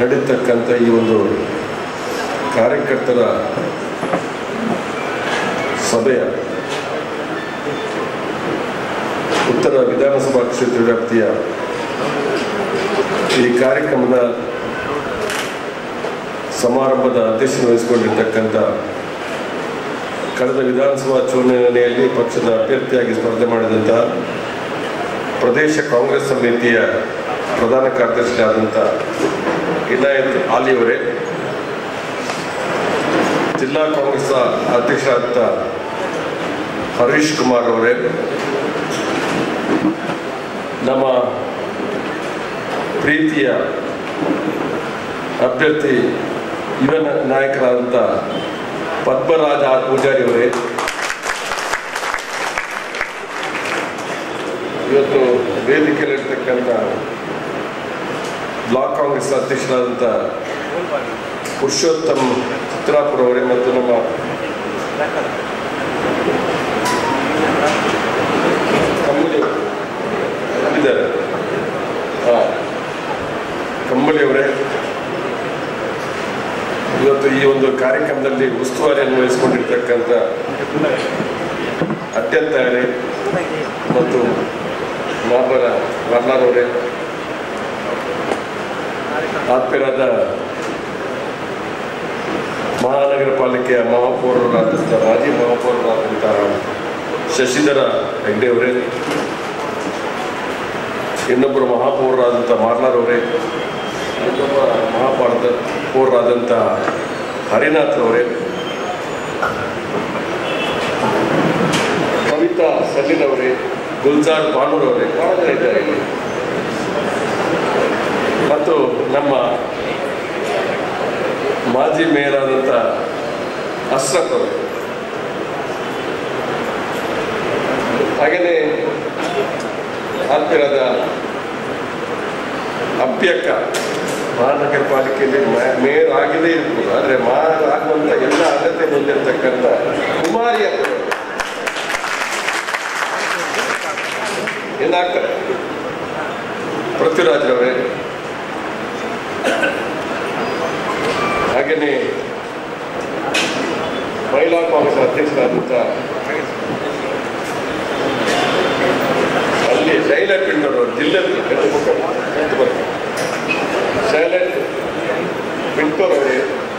ನಡೀತಕ್ಕಂಥ ಈ ಒಂದು ಕಾರ್ಯಕರ್ತರ ಸಭೆಯ ಉತ್ತರ ವಿಧಾನಸಭಾ ಕ್ಷೇತ್ರ ವ್ಯಾಪ್ತಿಯ ಈ ಕಾರ್ಯಕ್ರಮದ ಸಮಾರಂಭದ ಅಧ್ಯಕ್ಷತೆ ವಹಿಸಿಕೊಂಡಿರ್ತಕ್ಕಂಥ ಕಳೆದ ವಿಧಾನಸಭಾ ಚುನಾವಣೆಯಲ್ಲಿ ಪಕ್ಷದ ಅಭ್ಯರ್ಥಿಯಾಗಿ ಸ್ಪರ್ಧೆ ಮಾಡಿದಂತಹ ಪ್ರದೇಶ ಕಾಂಗ್ರೆಸ್ ಸಮಿತಿಯ ಪ್ರಧಾನ ಕಾರ್ಯದರ್ಶಿ ಆದಂಥ ಇನಾಯತ್ ಆಲಿ ಅವರೇ ಜಿಲ್ಲಾ ಕಾಂಗ್ರೆಸ್ ಅಧ್ಯಕ್ಷರಾದಂಥ ಹರೀಶ್ ಕುಮಾರ್ ಅವರೇ ನಮ್ಮ ಪ್ರೀತಿಯ ಅಭ್ಯರ್ಥಿ ಯುವ ನಾಯಕರಾದಂಥ ಪದ್ಮರಾಜ ಆರ್ ಪೂಜಾರಿ ಅವರೇ ಇವತ್ತು ವೇದಿಕೆಯಲ್ಲಿರ್ತಕ್ಕಂಥ ಬ್ಲಾಕ್ ಕಾಂಗ್ರೆಸ್ ಅಧ್ಯಕ್ಷರಾದಂಥ ಪುರುಷೋತ್ತಮ್ ಚಿತ್ರಾಪುರ ಅವರೇ ಮತ್ತು ನಮ್ಮ ಕಂಬಳಿ ಇದ್ದಾರೆ ಹಾಂ ಕಂಬಳಿ ಅವರೇ ಇವತ್ತು ಈ ಒಂದು ಕಾರ್ಯಕ್ರಮದಲ್ಲಿ ಉಸ್ತುವಾರಿಯನ್ನು ವಹಿಸಿಕೊಂಡಿರ್ತಕ್ಕಂಥ ಅತ್ಯಂತ ಮತ್ತು ಮಾಪರ ವರ್ಲಾರವರೇ ಆತ್ಮೀಯರಾದ ಮಹಾನಗರ ಪಾಲಿಕೆಯ ಮಹಾಪೌರರಾದಂಥ ಮಾಜಿ ಮಹಾಪೌರರಾದಂತಹ ಶಶಿಧರ ಹೆಗ್ಡೆ ಅವರೇ ಇನ್ನೊಬ್ಬರು ಮಹಾಪೌರರಾದಂಥ ಮಾರ್ಲಾರವರೇ ಇನ್ನೊಬ್ಬ ಮಹಾಪೌರದ ಪೌರರಾದಂಥ ಹರಿನಾಥ್ ಅವರೇ ಕವಿತಾ ಸಲೀನ್ ಅವರೇ ಗುಲ್ಜಾರ್ ಭಾನೂರ್ ಅವರೇ ಬಹಳ ಜನ ಇದ್ದಾರೆ ಇಲ್ಲಿ ಮತ್ತು ನಮ್ಮ ಮಾಜಿ ಮೇಯರ್ ಆದಂಥ ಅಶ್ರಫ್ ಅವರು ಹಾಗೆಯೇ ಆತ್ಮೀಯರಾದ ಅಪ್ಪಿಯಕ್ಕ ಮಹಾನಗರ ಪಾಲಿಕೆಯಲ್ಲಿ ಮ- ಮೇಯರ್ ಆಗದೇ ಇರ್ಬೋದು ಆದರೆ ಮೇಯರ್ ಆಗುವಂಥ ಎಲ್ಲ ಅರ್ಹತೆ ಹೊಂದಿರತಕ್ಕಂಥ ಕುಮಾರಿ ಅವರು ಏನಾಗ್ತಾರೆ ಪೃಥ್ವಿರಾಜ್ರವರೇ ಹಾಗೆಯೇ ಮಹಿಳಾ ಕಾಂಗ್ರೆಸ್ ಅಧ್ಯಕ್ಷರಾದಂಥ ಅಲ್ಲಿ ಶೈಲಾ ಪಿಂಡರ್ ಅವರು ಜಿಲ್ಲೆ ಶೈಲೆಂಟ್ ಪಿಂಟೋರ್ ಅವರೇ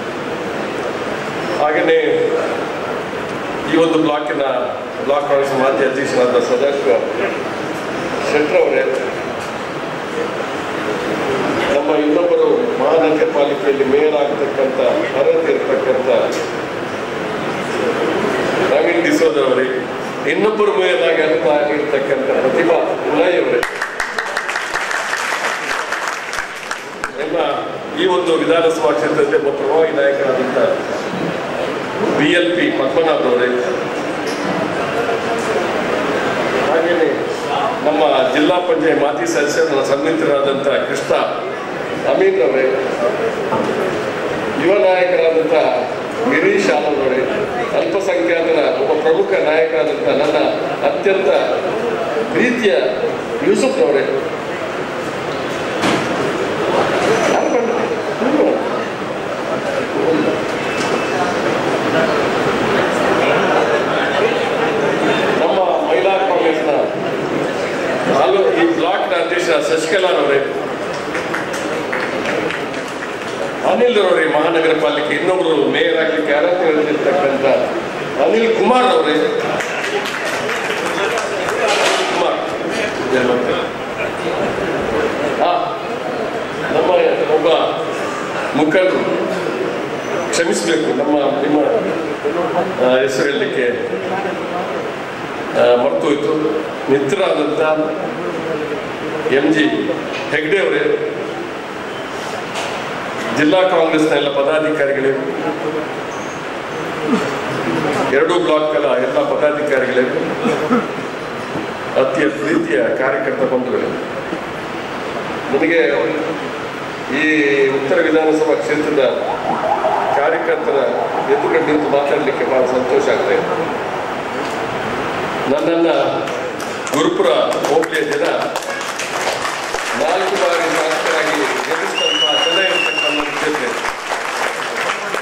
ಹಾಗೆಯೇ ಈ ಒಂದು ಬ್ಲಾಕಿನ ಬ್ಲಾಕ್ ಕಾಂಗ್ರೆಸ್ ಮಾಜಿ ಅಧ್ಯಕ್ಷರಾದ ಸದಾಶಿವ ಶೆಟ್ಟರ್ ಅವರೇ ನಮ್ಮ ಇನ್ನೊಬ್ಬರು ಮಹಾನಗರ ಪಾಲಿಕೆಯಲ್ಲಿ ಮೇಯರ್ ಆಗತಕ್ಕಂಥ ಅರ್ಹತೆ ಇರತಕ್ಕಂಥ ನವೀನ್ ಡಿಸೋದ್ ಅವರೇ ಇನ್ನೊಬ್ಬರು ಮೇಯರ್ ಆಗಿ ಅರ್ಥ ಆಗಿರ್ತಕ್ಕಂಥ ಪ್ರತಿಭಾ ಉಲಾಯ್ ಅವರೇ ನಿಮ್ಮ ಈ ಒಂದು ವಿಧಾನಸಭಾ ಕ್ಷೇತ್ರದ ಒಬ್ಬ ಪ್ರಭಾವಿ ನಾಯಕರಾದಂಥ ಬಿ ಎಲ್ ಪಿ ಪದ್ಮನಾಭರವರೇ ಹಾಗೆಯೇ ನಮ್ಮ ಜಿಲ್ಲಾ ಪಂಚಾಯತ್ ಮಾಜಿ ಸದಸ್ಯರ ಸನ್ನಿಹಿತರಾದಂಥ ಕೃಷ್ಣ ಅಮೀನ್ ಅವರೇ ಯುವ ನಾಯಕರಾದಂಥ ಗಿರೀಶ್ ಆನಂದ್ ಅವರೇ ಅಲ್ಪಸಂಖ್ಯಾತರ ಒಬ್ಬ ಪ್ರಮುಖ ನಾಯಕರಾದಂಥ ನನ್ನ ಅತ್ಯಂತ ಪ್ರೀತಿಯ ಯೂಸುಫ್ ಅವರೇ ಯಾರು ಬಂದ್ರು? ನೀವು? ನಮ್ಮ ಮಹಿಳಾ ಕಾಂಗ್ರೆಸ್ನ ಹಾಲು ಈ ಬ್ಲಾಕ್ನ ಅಧ್ಯಕ್ಷ ಶಶಿಕಲಾ ಅವರೇ ಅನಿಲ್ ಅವರೇ ಮಹಾನಗರ ಪಾಲಿಕೆ ಇನ್ನೊಬ್ರು ಮೇಯರ್ ಆಗ್ಲಿಕ್ಕೆ ಅರ್ಹತೆ ಹೊಂದಿರ್ತಕ್ಕಂಥ ಅನಿಲ್ ಕುಮಾರ್ ಅವರೇ ಕುಮಾರ್ ಹಾ ನಮ್ಮ ಒಬ್ಬ ಮುಖಂಡರು ಕ್ಷಮಿಸಬೇಕು ನಮ್ಮ ನಿಮ್ಮ ಆ, ಹೆಸರು ಹೇಳಲಿಕ್ಕೆ ಮರೆತು ಹೋಯ್ತು ಮಿತ್ರರಾದಂಥ ಎಂ ಜಿ ಹೆಗ್ಡೆ ಅವರೇ ಜಿಲ್ಲಾ ಕಾಂಗ್ರೆಸ್ನ ಎಲ್ಲ ಪದಾಧಿಕಾರಿಗಳೇ ಎರಡೂ ಬ್ಲಾಕ್ಗಳ ಎಲ್ಲ ಪದಾಧಿಕಾರಿಗಳೇ ಅತ್ಯ ಪ್ರೀತಿಯ ಕಾರ್ಯಕರ್ತ ಬಂಧುಗಳೇ ನನಗೆ ಈ ಉತ್ತರ ವಿಧಾನಸಭಾ ಕ್ಷೇತ್ರದ ಕಾರ್ಯಕರ್ತರ ಎದುರುಗಡೆ ನಿಂತು ಮಾತಾಡಲಿಕ್ಕೆ ಬಹಳ ಸಂತೋಷ ಆಗ್ತಾ ಇದೆ ನನ್ನನ್ನು ಗುರುಪುರ ಹೋಬಳಿಯ ಜನ ನಾಲ್ಕು ಬಾರಿ ಶಾಸಕರಾಗಿ ಗೆಲ್ಲಿಸಿದಂತಹ ಜನ ಇರತಕ್ಕಂಥ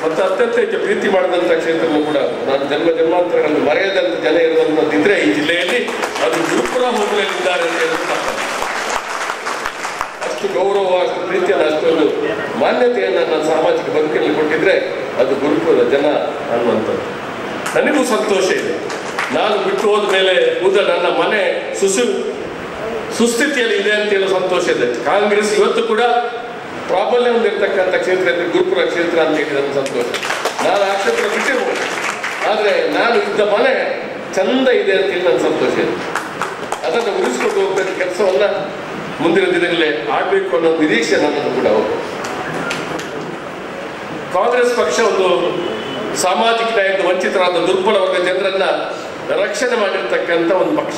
ಮತ್ತು ಅತ್ಯಂತ ಹೆಚ್ಚು ಪ್ರೀತಿ ಮಾಡಿದಂಥ ಕ್ಷೇತ್ರನೂ ಕೂಡ ನಾನು ಜನ್ಮ ಜನ್ಮಾಂತರಗಳನ್ನು ಮರೆಯದಂತ ಜನ ಇರುವಂಥದ್ದಿದ್ರೆ ಈ ಜಿಲ್ಲೆಯಲ್ಲಿ ಅದು ಗುರುಪುರ ಹೋಗಲಿದ್ದಾರೆ ಅಂತ ಹೇಳೋದು ತಪ್ಪಲ್ಲ. ಅಷ್ಟು ಗೌರವ ಅಷ್ಟು ಪ್ರೀತಿಯನ್ನು ಅಷ್ಟೊಂದು ಮಾನ್ಯತೆಯನ್ನು ನನ್ನ ಸಾಮಾಜಿಕ ಬದುಕಿನಲ್ಲಿ ಕೊಟ್ಟಿದ್ರೆ ಅದು ಗುರುಪುರದ ಜನ ಅನ್ನುವಂಥದ್ದು ನನಗೂ ಸಂತೋಷ ಇದೆ ನಾನು ಬಿಟ್ಟು ಹೋದ ಮೇಲೆ ಹೋದ ನನ್ನ ಮನೆ ಸುಸು ಸುಸ್ಥಿತಿಯಲ್ಲಿ ಇದೆ ಅಂತ ಹೇಳೋ ಸಂತೋಷ ಇದೆ ಕಾಂಗ್ರೆಸ್ ಇವತ್ತು ಕೂಡ ಪ್ರಾಬಲ್ಯ ಹೊಂದಿರತಕ್ಕಂಥ ಕ್ಷೇತ್ರ ಇದ್ರೆ ಗುರುಪುರ ಕ್ಷೇತ್ರ ಅಂತ ಹೇಳಿ ನನ್ನ ಸಂತೋಷ ನಾನು ಆ ಕ್ಷೇತ್ರ ಬಿಟ್ಟಿರ್ಬೋದು ಆದರೆ ನಾನು ಇದ್ದ ಮನೆ ಚಂದ ಇದೆ ಅಂತ ಹೇಳಿ ನನ್ನ ಸಂತೋಷ ಇದೆ ಅದನ್ನು ಉಳಿಸ್ಕೊಂಡು ಹೋಗ್ಬೇಕು ಕೆಲಸವನ್ನ ಮುಂದಿನ ದಿನಗಳೇ ಆಗಬೇಕು ಅನ್ನೋ ನಿರೀಕ್ಷೆ ನನ್ನದು ಕೂಡ ಹೌದು ಕಾಂಗ್ರೆಸ್ ಪಕ್ಷ ಒಂದು ಸಾಮಾಜಿಕ ನ್ಯಾಯದ ವಂಚಿತರಾದ ದುರ್ಬಲ ವರ್ಗ ಜನರನ್ನ ರಕ್ಷಣೆ ಮಾಡಿರ್ತಕ್ಕಂಥ ಒಂದು ಪಕ್ಷ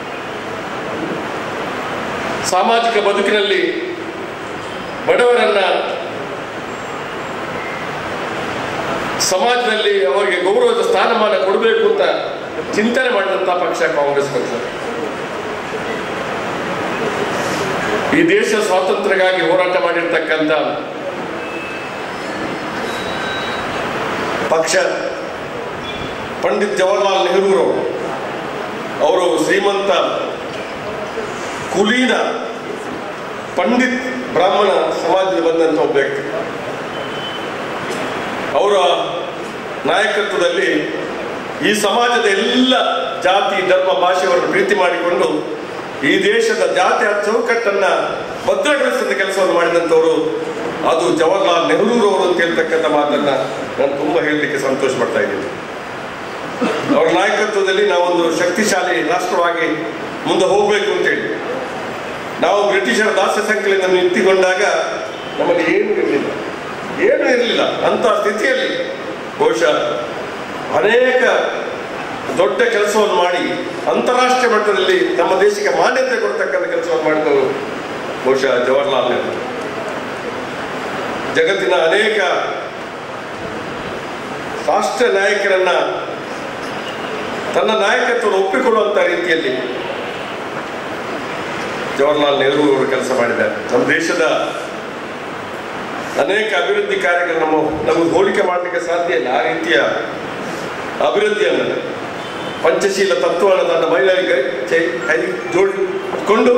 ಸಾಮಾಜಿಕ ಬದುಕಿನಲ್ಲಿ ಬಡವರನ್ನ ಸಮಾಜದಲ್ಲಿ ಅವರಿಗೆ ಗೌರವದ ಸ್ಥಾನಮಾನ ಕೊಡಬೇಕು ಅಂತ ಚಿಂತನೆ ಮಾಡಿದಂಥ ಪಕ್ಷ ಕಾಂಗ್ರೆಸ್ ಪಕ್ಷ ಈ ದೇಶ ಸ್ವಾತಂತ್ರ್ಯಕ್ಕಾಗಿ ಹೋರಾಟ ಮಾಡಿರ್ತಕ್ಕಂಥ ಪಕ್ಷ ಪಂಡಿತ್ ಜವಾಹರ್ಲಾಲ್ ನೆಹರೂರವರು ಅವರು ಶ್ರೀಮಂತ ಕುಲೀನ ಪಂಡಿತ್ ಬ್ರಾಹ್ಮಣ ಸಮಾಜದಲ್ಲಿ ಬಂದಂಥ ಒಬ್ಬ ವ್ಯಕ್ತಿ ಅವರ ನಾಯಕತ್ವದಲ್ಲಿ ಈ ಸಮಾಜದ ಎಲ್ಲ ಜಾತಿ ಧರ್ಮ ಭಾಷೆಯವರನ್ನು ಪ್ರೀತಿ ಮಾಡಿಕೊಂಡು ಈ ದೇಶದ ಜಾತಿಯ ಚೌಕಟ್ಟನ್ನ ಭದ್ರಗೊಳಿಸಿದ ಕೆಲಸವನ್ನು ಮಾಡಿದಂಥವರು ಅದು ಜವಾಹರ್ಲಾಲ್ ನೆಹರೂರವರು ಅಂತ ಹೇಳ್ತಕ್ಕಂಥ ಮಾತನ್ನ ನಾನು ತುಂಬಾ ಹೇಳಲಿಕ್ಕೆ ಸಂತೋಷ ಪಡ್ತಾ ಇದ್ದೀನಿ ಅವರ ನಾಯಕತ್ವದಲ್ಲಿ ನಾವೊಂದು ಶಕ್ತಿಶಾಲಿ ರಾಷ್ಟ್ರವಾಗಿ ಮುಂದೆ ಹೋಗಬೇಕು ಅಂತೇಳಿ ನಾವು ಬ್ರಿಟಿಷರ ದಾಸ್ಯ ಸಂಕಲಿನ ನಿಂತುಕೊಂಡಾಗ ನಮಗೆ ಏನು ಇರಲಿಲ್ಲ ಏನು ಇರಲಿಲ್ಲ ಅಂತ ಸ್ಥಿತಿಯಲ್ಲಿ ಬಹುಶಃ ಅನೇಕ ದೊಡ್ಡ ಕೆಲಸವನ್ನು ಮಾಡಿ ಅಂತಾರಾಷ್ಟ್ರೀಯ ಮಟ್ಟದಲ್ಲಿ ನಮ್ಮ ದೇಶಕ್ಕೆ ಮಾನ್ಯತೆ ಕೊಡ್ತಕ್ಕಂಥ ಕೆಲಸವನ್ನು ಮಾಡಿದವರು ಬಹುಶಃ ಜವಾಹರ್ಲಾಲ್ ನೆಹರು ಜಗತ್ತಿನ ಅನೇಕ ರಾಷ್ಟ್ರ ನಾಯಕರನ್ನ ತನ್ನ ನಾಯಕತ್ವವನ್ನು ಒಪ್ಪಿಕೊಳ್ಳುವಂತ ರೀತಿಯಲ್ಲಿ ಜವಾಹರ್ಲಾಲ್ ನೆಹರು ಅವರು ಕೆಲಸ ಮಾಡಿದ್ದಾರೆ ನಮ್ಮ ದೇಶದ ಅನೇಕ ಅಭಿವೃದ್ಧಿ ಕಾರ್ಯಗಳು ನಮ್ಮ ನಮಗೆ ಹೋಲಿಕೆ ಮಾಡಲಿಕ್ಕೆ ಸಾಧ್ಯ ಇಲ್ಲ ಆ ರೀತಿಯ ಅಭಿವೃದ್ಧಿಯನ್ನು ಪಂಚಶೀಲ ತತ್ವವನ್ನು ತನ್ನ ಮಹಿಳೆಯರಿಗೆ ಚೈ- ಕೈ ಜೋಡಿಕೊಂಡು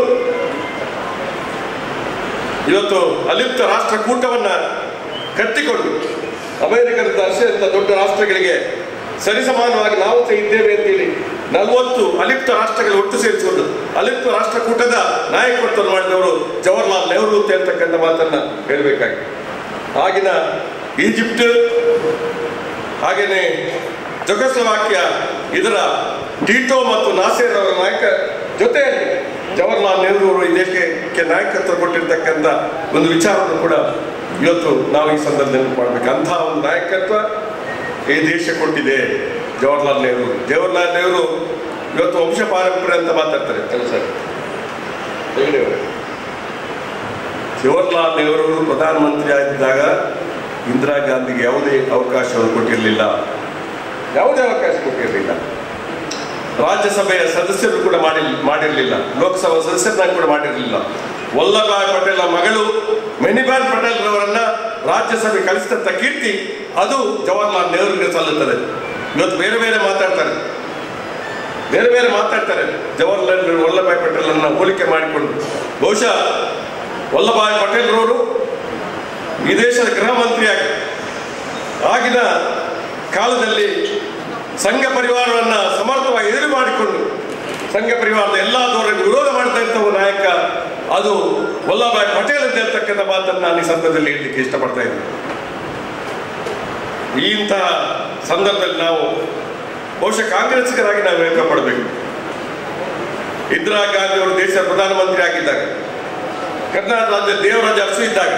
ಇವತ್ತು ಅಲಿಪ್ತ ರಾಷ್ಟ್ರಕೂಟವನ್ನ ಕಟ್ಟಿಕೊಂಡು ಅಮೆರಿಕದ ದರ್ಶನದ ದೊಡ್ಡ ರಾಷ್ಟ್ರಗಳಿಗೆ ಸರಿಸಮಾನವಾಗಿ ನಾವು ಸಹ ಇದ್ದೇವೆ ಅಂತೇಳಿ ನಲವತ್ತು ಅಲಿಪ್ತ ರಾಷ್ಟ್ರಗಳು ಒಟ್ಟು ಸೇರಿಸಿಕೊಂಡು ಅಲಿಪ್ತ ರಾಷ್ಟ್ರಕೂಟದ ನಾಯಕತ್ವವನ್ನು ಮಾಡಿದವರು ಜವಾಹರ್ಲಾಲ್ ನೆಹರು ಅಂತ ಹೇಳ್ತಕ್ಕಂಥ ಮಾತನ್ನ ಹೇಳಬೇಕಾಗಿದೆ ಆಗಿನ ಈಜಿಪ್ಟ್ ಹಾಗೇನೆ ಜೊಗಸ್ಲವಾಕ್ಯ ಇದರ ಟೀಟೋ ಮತ್ತು ನಾಸೇರ್ ಅವರ ನಾಯಕ ಜೊತೆಯಲ್ಲಿ ಜವಾಹರ್ಲಾಲ್ ನೆಹರು ಅವರು ಈ ದೇಶಕ್ಕೆ ನಾಯಕತ್ವ ಕೊಟ್ಟಿರ್ತಕ್ಕಂಥ ಒಂದು ವಿಚಾರವನ್ನು ಕೂಡ ಇವತ್ತು ನಾವು ಈ ಸಂದರ್ಭದಲ್ಲಿ ಮಾಡಬೇಕು ಅಂತಹ ಒಂದು ನಾಯಕತ್ವ ಈ ದೇಶ ಕೊಟ್ಟಿದೆ ಜವಾಹರ್ಲಾಲ್ ನೆಹರು ಜವಾಹರ್ಲಾಲ್ ನೆಹರು ಇವತ್ತು ವಂಶ ಪಾರಂಪರ್ಯ ಅಂತ ಮಾತಾಡ್ತಾರೆ ಕೆಲಸ ಜವಾಹರ್ಲಾಲ್ ನೆಹರು ಪ್ರಧಾನಮಂತ್ರಿ ಆಗಿದ್ದಾಗ ಇಂದಿರಾ ಗಾಂಧಿಗೆ ಯಾವುದೇ ಅವಕಾಶವನ್ನು ಕೊಟ್ಟಿರಲಿಲ್ಲ ಯಾವುದೇ ಅವಕಾಶ ಕೊಟ್ಟಿರಲಿಲ್ಲ ರಾಜ್ಯಸಭೆಯ ಸದಸ್ಯರು ಕೂಡ ಮಾಡಿ ಮಾಡಿರಲಿಲ್ಲ ಲೋಕಸಭಾ ಸದಸ್ಯರನ್ನ ಕೂಡ ಮಾಡಿರಲಿಲ್ಲ ವಲ್ಲಭಾಯ್ ಪಟೇಲ್ ಮಗಳು ಮೆನಿಬಾಲ್ ಪಟೇಲ್ ರವರನ್ನ ರಾಜ್ಯಸಭೆ ಕಳಿಸಿದಂತ ಕೀರ್ತಿ ಅದು ಜವಾಹರ್ಲಾಲ್ ನೆಹರುಗೆ ಸಲ್ಲುತ್ತದೆ ಇವತ್ತು ಬೇರೆ ಬೇರೆ ಮಾತಾಡ್ತಾರೆ ಬೇರೆ ಬೇರೆ ಮಾತಾಡ್ತಾರೆ ಜವಾಹರ್ಲಾಲ್ ನೆಹರು ವಲ್ಲಭಾಯ್ ಪಟೇಲ್ ಅನ್ನ ಹೋಲಿಕೆ ಮಾಡಿಕೊಂಡು ಬಹುಶಃ ವಲ್ಲಭಾಯ್ ಪಟೇಲ್ ರವರು ಈ ದೇಶದ ಗೃಹ ಮಂತ್ರಿಯಾಗಿ ಆಗಿನ ಕಾಲದಲ್ಲಿ ಸಂಘ ಪರಿವಾರವನ್ನ ಸಮರ್ಥವಾಗಿ ಎದುರು ಮಾಡಿಕೊಂಡು ಸಂಘ ಪರಿವಾರದ ಎಲ್ಲಾ ಧೋರಣೆ ವಿರೋಧ ಮಾಡ್ತಾ ಇರ್ತವ ನಾಯಕ ಅದು ವಲ್ಲಭಾಯ್ ಪಟೇಲ್ ಅಂತ ಹೇಳ್ತಕ್ಕಂಥ ಮಾತನ್ನು ನಾನು ಈ ಸಂದರ್ಭದಲ್ಲಿ ಹೇಳಲಿಕ್ಕೆ ಇಷ್ಟಪಡ್ತಾ ಇದ್ದೀನಿ ಈ ಇಂತಹ ಸಂದರ್ಭದಲ್ಲಿ ನಾವು ಬಹುಶಃ ಕಾಂಗ್ರೆಸ್ಗರಾಗಿ ನಾವು ವೇಗ ಪಡಬೇಕು ಇಂದಿರಾ ಗಾಂಧಿ ಅವರು ದೇಶದ ಪ್ರಧಾನಮಂತ್ರಿ ಆಗಿದ್ದಾಗ ಕರ್ನಾಟಕ ರಾಜ್ಯದ ದೇವರಾಜ ಅರಸು ಇದ್ದಾಗ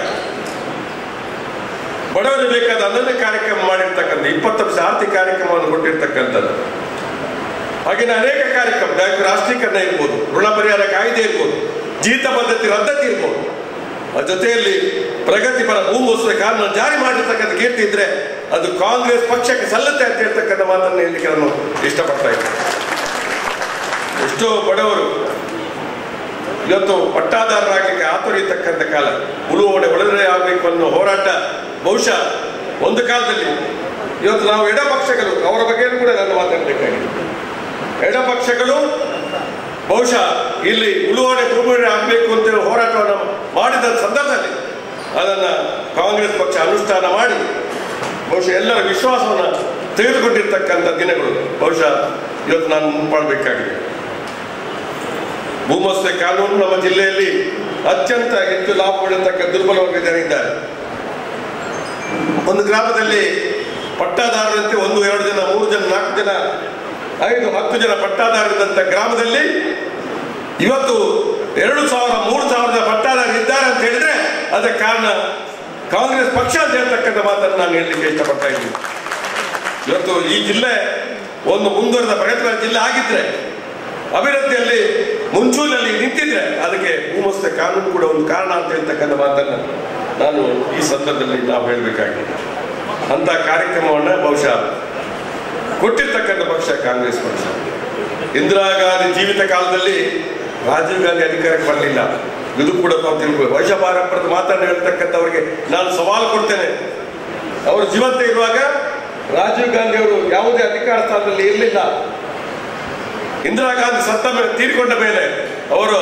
ಬಡವರಿಗೆ ಬೇಕಾದ ಅನನ್ಯ ಕಾರ್ಯಕ್ರಮ ಮಾಡಿರ್ತಕ್ಕಂಥ ಇಪ್ಪತ್ತು ವರ್ಷ ಆರ್ಥಿಕ ಕಾರ್ಯಕ್ರಮವನ್ನು ಕೊಟ್ಟಿರ್ತಕ್ಕಂಥದ್ದು ಹಾಗೆಯೇ ಅನೇಕ ಕಾರ್ಯಕ್ರಮ ಬ್ಯಾಂಕ್ ರಾಷ್ಟ್ರೀಕರಣ ಇರ್ಬೋದು ಋಣ ಪರಿಹಾರ ಕಾಯ್ದೆ ಇರ್ಬೋದು ಜೀತ ಪದ್ಧತಿ ರದ್ದತಿ ಇರ್ಬೋದು ಅದ್ರ ಜೊತೆಯಲ್ಲಿ ಪ್ರಗತಿಪರ ಭೂಮೋಸದ ಕಾನೂನು ಜಾರಿ ಮಾಡಿರ್ತಕ್ಕಂಥ ಕೀರ್ತಿ ಇದ್ರೆ ಅದು ಕಾಂಗ್ರೆಸ್ ಪಕ್ಷಕ್ಕೆ ಸಲ್ಲತ್ತೆ ಅಂತ ಹೇಳ್ತಕ್ಕಂಥ ಮಾತನ್ನು ಹೇಳಲಿಕ್ಕೆ ನಾನು ಇಷ್ಟಪಡ್ತಾ ಇದ್ದೇನೆ ಎಷ್ಟೋ ಬಡವರು ಇವತ್ತು ಪಟ್ಟಾದಾರರಾಗಲಿಕ್ಕೆ ಆತುರಿತಕ್ಕಂಥ ಕಾಲ ಉಳುವಡೆ ಒಳಗಡೆ ಆಗಬೇಕು ಅನ್ನೋ ಹೋರಾಟ ಬಹುಶಃ ಒಂದು ಕಾಲದಲ್ಲಿ ಇವತ್ತು ನಾವು ಎಡಪಕ್ಷಗಳು ಅವರ ಬಗ್ಗೆಯೂ ಕೂಡ ನಾನು ಮಾತಾಡಬೇಕಾಗಿದೆ ಎಡಪಕ್ಷಗಳು ಬಹುಶಃ ಇಲ್ಲಿ ಉಳುವಣೆ ಭೂಮಿ ಆಗಬೇಕು ಅಂತೇಳಿ ಹೋರಾಟವನ್ನು ಮಾಡಿದ ಸಂದರ್ಭದಲ್ಲಿ ಅದನ್ನು ಕಾಂಗ್ರೆಸ್ ಪಕ್ಷ ಅನುಷ್ಠಾನ ಮಾಡಿ ಬಹುಶಃ ಎಲ್ಲರ ವಿಶ್ವಾಸವನ್ನು ತೆಗೆದುಕೊಂಡಿರ್ತಕ್ಕಂಥ ದಿನಗಳು ಬಹುಶಃ ಇವತ್ತು ನಾನು ಮುಂಪಾಡಬೇಕಾಗಿದೆ ಭೂಮಸ್ತೆ ಕಾನೂನು ನಮ್ಮ ಜಿಲ್ಲೆಯಲ್ಲಿ ಅತ್ಯಂತ ಹೆಚ್ಚು ಲಾಭ ಪಡೆಯತಕ್ಕ ದುರ್ಬಲ ವರ್ಗದ ಜನ ಇದ್ದಾರೆ ಒಂದು ಗ್ರಾಮದಲ್ಲಿ ಪಟ್ಟಾದಾರರಂತೆ ಒಂದು ಎರಡು ಜನ ಮೂರು ಜನ ನಾಲ್ಕು ಜನ ಐದು ಹತ್ತು ಜನ ಪಟ್ಟಾದಾರರಿದ್ದಂಥ ಗ್ರಾಮದಲ್ಲಿ ಇವತ್ತು ಎರಡು ಸಾವಿರ ಮೂರು ಸಾವಿರದ ಪಟ್ಟಾದಾರ ಇದ್ದಾರೆ ಅಂತ ಹೇಳಿದ್ರೆ ಅದಕ್ಕೆ ಕಾರಣ ಕಾಂಗ್ರೆಸ್ ಪಕ್ಷ ಅಂತ ಹೇಳ್ತಕ್ಕಂಥ ಮಾತನ್ನು ನಾನು ಹೇಳಲಿಕ್ಕೆ ಇಷ್ಟಪಡ್ತಾ ಇದ್ದೀನಿ ಇವತ್ತು ಈ ಜಿಲ್ಲೆ ಒಂದು ಮುಂದುವರೆದ ಪ್ರಗತಿಪರ ಜಿಲ್ಲೆ ಆಗಿದ್ರೆ ಅಭಿವೃದ್ಧಿಯಲ್ಲಿ ಮುಂಚೂಣಿಯಲ್ಲಿ ನಿಂತಿದ್ರೆ ಅದಕ್ಕೆ ಭೂಮಸ್ತ ಕಾನೂನು ಕೂಡ ಒಂದು ಕಾರಣ ಅಂತ ಹೇಳ್ತಕ್ಕಂಥ ಮಾತನ್ನು ನಾನು ಈ ಸಂದರ್ಭದಲ್ಲಿ ನಾವು ಹೇಳಬೇಕಾಗಿದೆ ಅಂತ ಕಾರ್ಯಕ್ರಮವನ್ನು ಬಹುಶಃ ಕೊಟ್ಟಿರ್ತಕ್ಕಂಥ ಪಕ್ಷ ಕಾಂಗ್ರೆಸ್ ಪಕ್ಷ ಇಂದಿರಾ ಗಾಂಧಿ ಜೀವಿತ ಕಾಲದಲ್ಲಿ ರಾಜೀವ್ ಗಾಂಧಿ ಅಧಿಕಾರಕ್ಕೆ ಬರಲಿಲ್ಲ ಇದು ಕೂಡ ನಾವು ತಿಳ್ಕೊ ವೈಶ್ಯ ಪಾರಂಪರ್ಯದ ಮಾತನ್ನು ಹೇಳ್ತಕ್ಕಂಥವ್ರಿಗೆ ನಾನು ಸವಾಲು ಕೊಡ್ತೇನೆ ಅವರು ಜೀವಂತ ಇರುವಾಗ ರಾಜೀವ್ ಗಾಂಧಿ ಅವರು ಯಾವುದೇ ಅಧಿಕಾರ ಸ್ಥಾನದಲ್ಲಿ ಇರಲಿಲ್ಲ ಇಂದಿರಾ ಗಾಂಧಿ ಸತ್ತ ಮೇಲೆ ತೀರಿಕೊಂಡ ಮೇಲೆ ಅವರು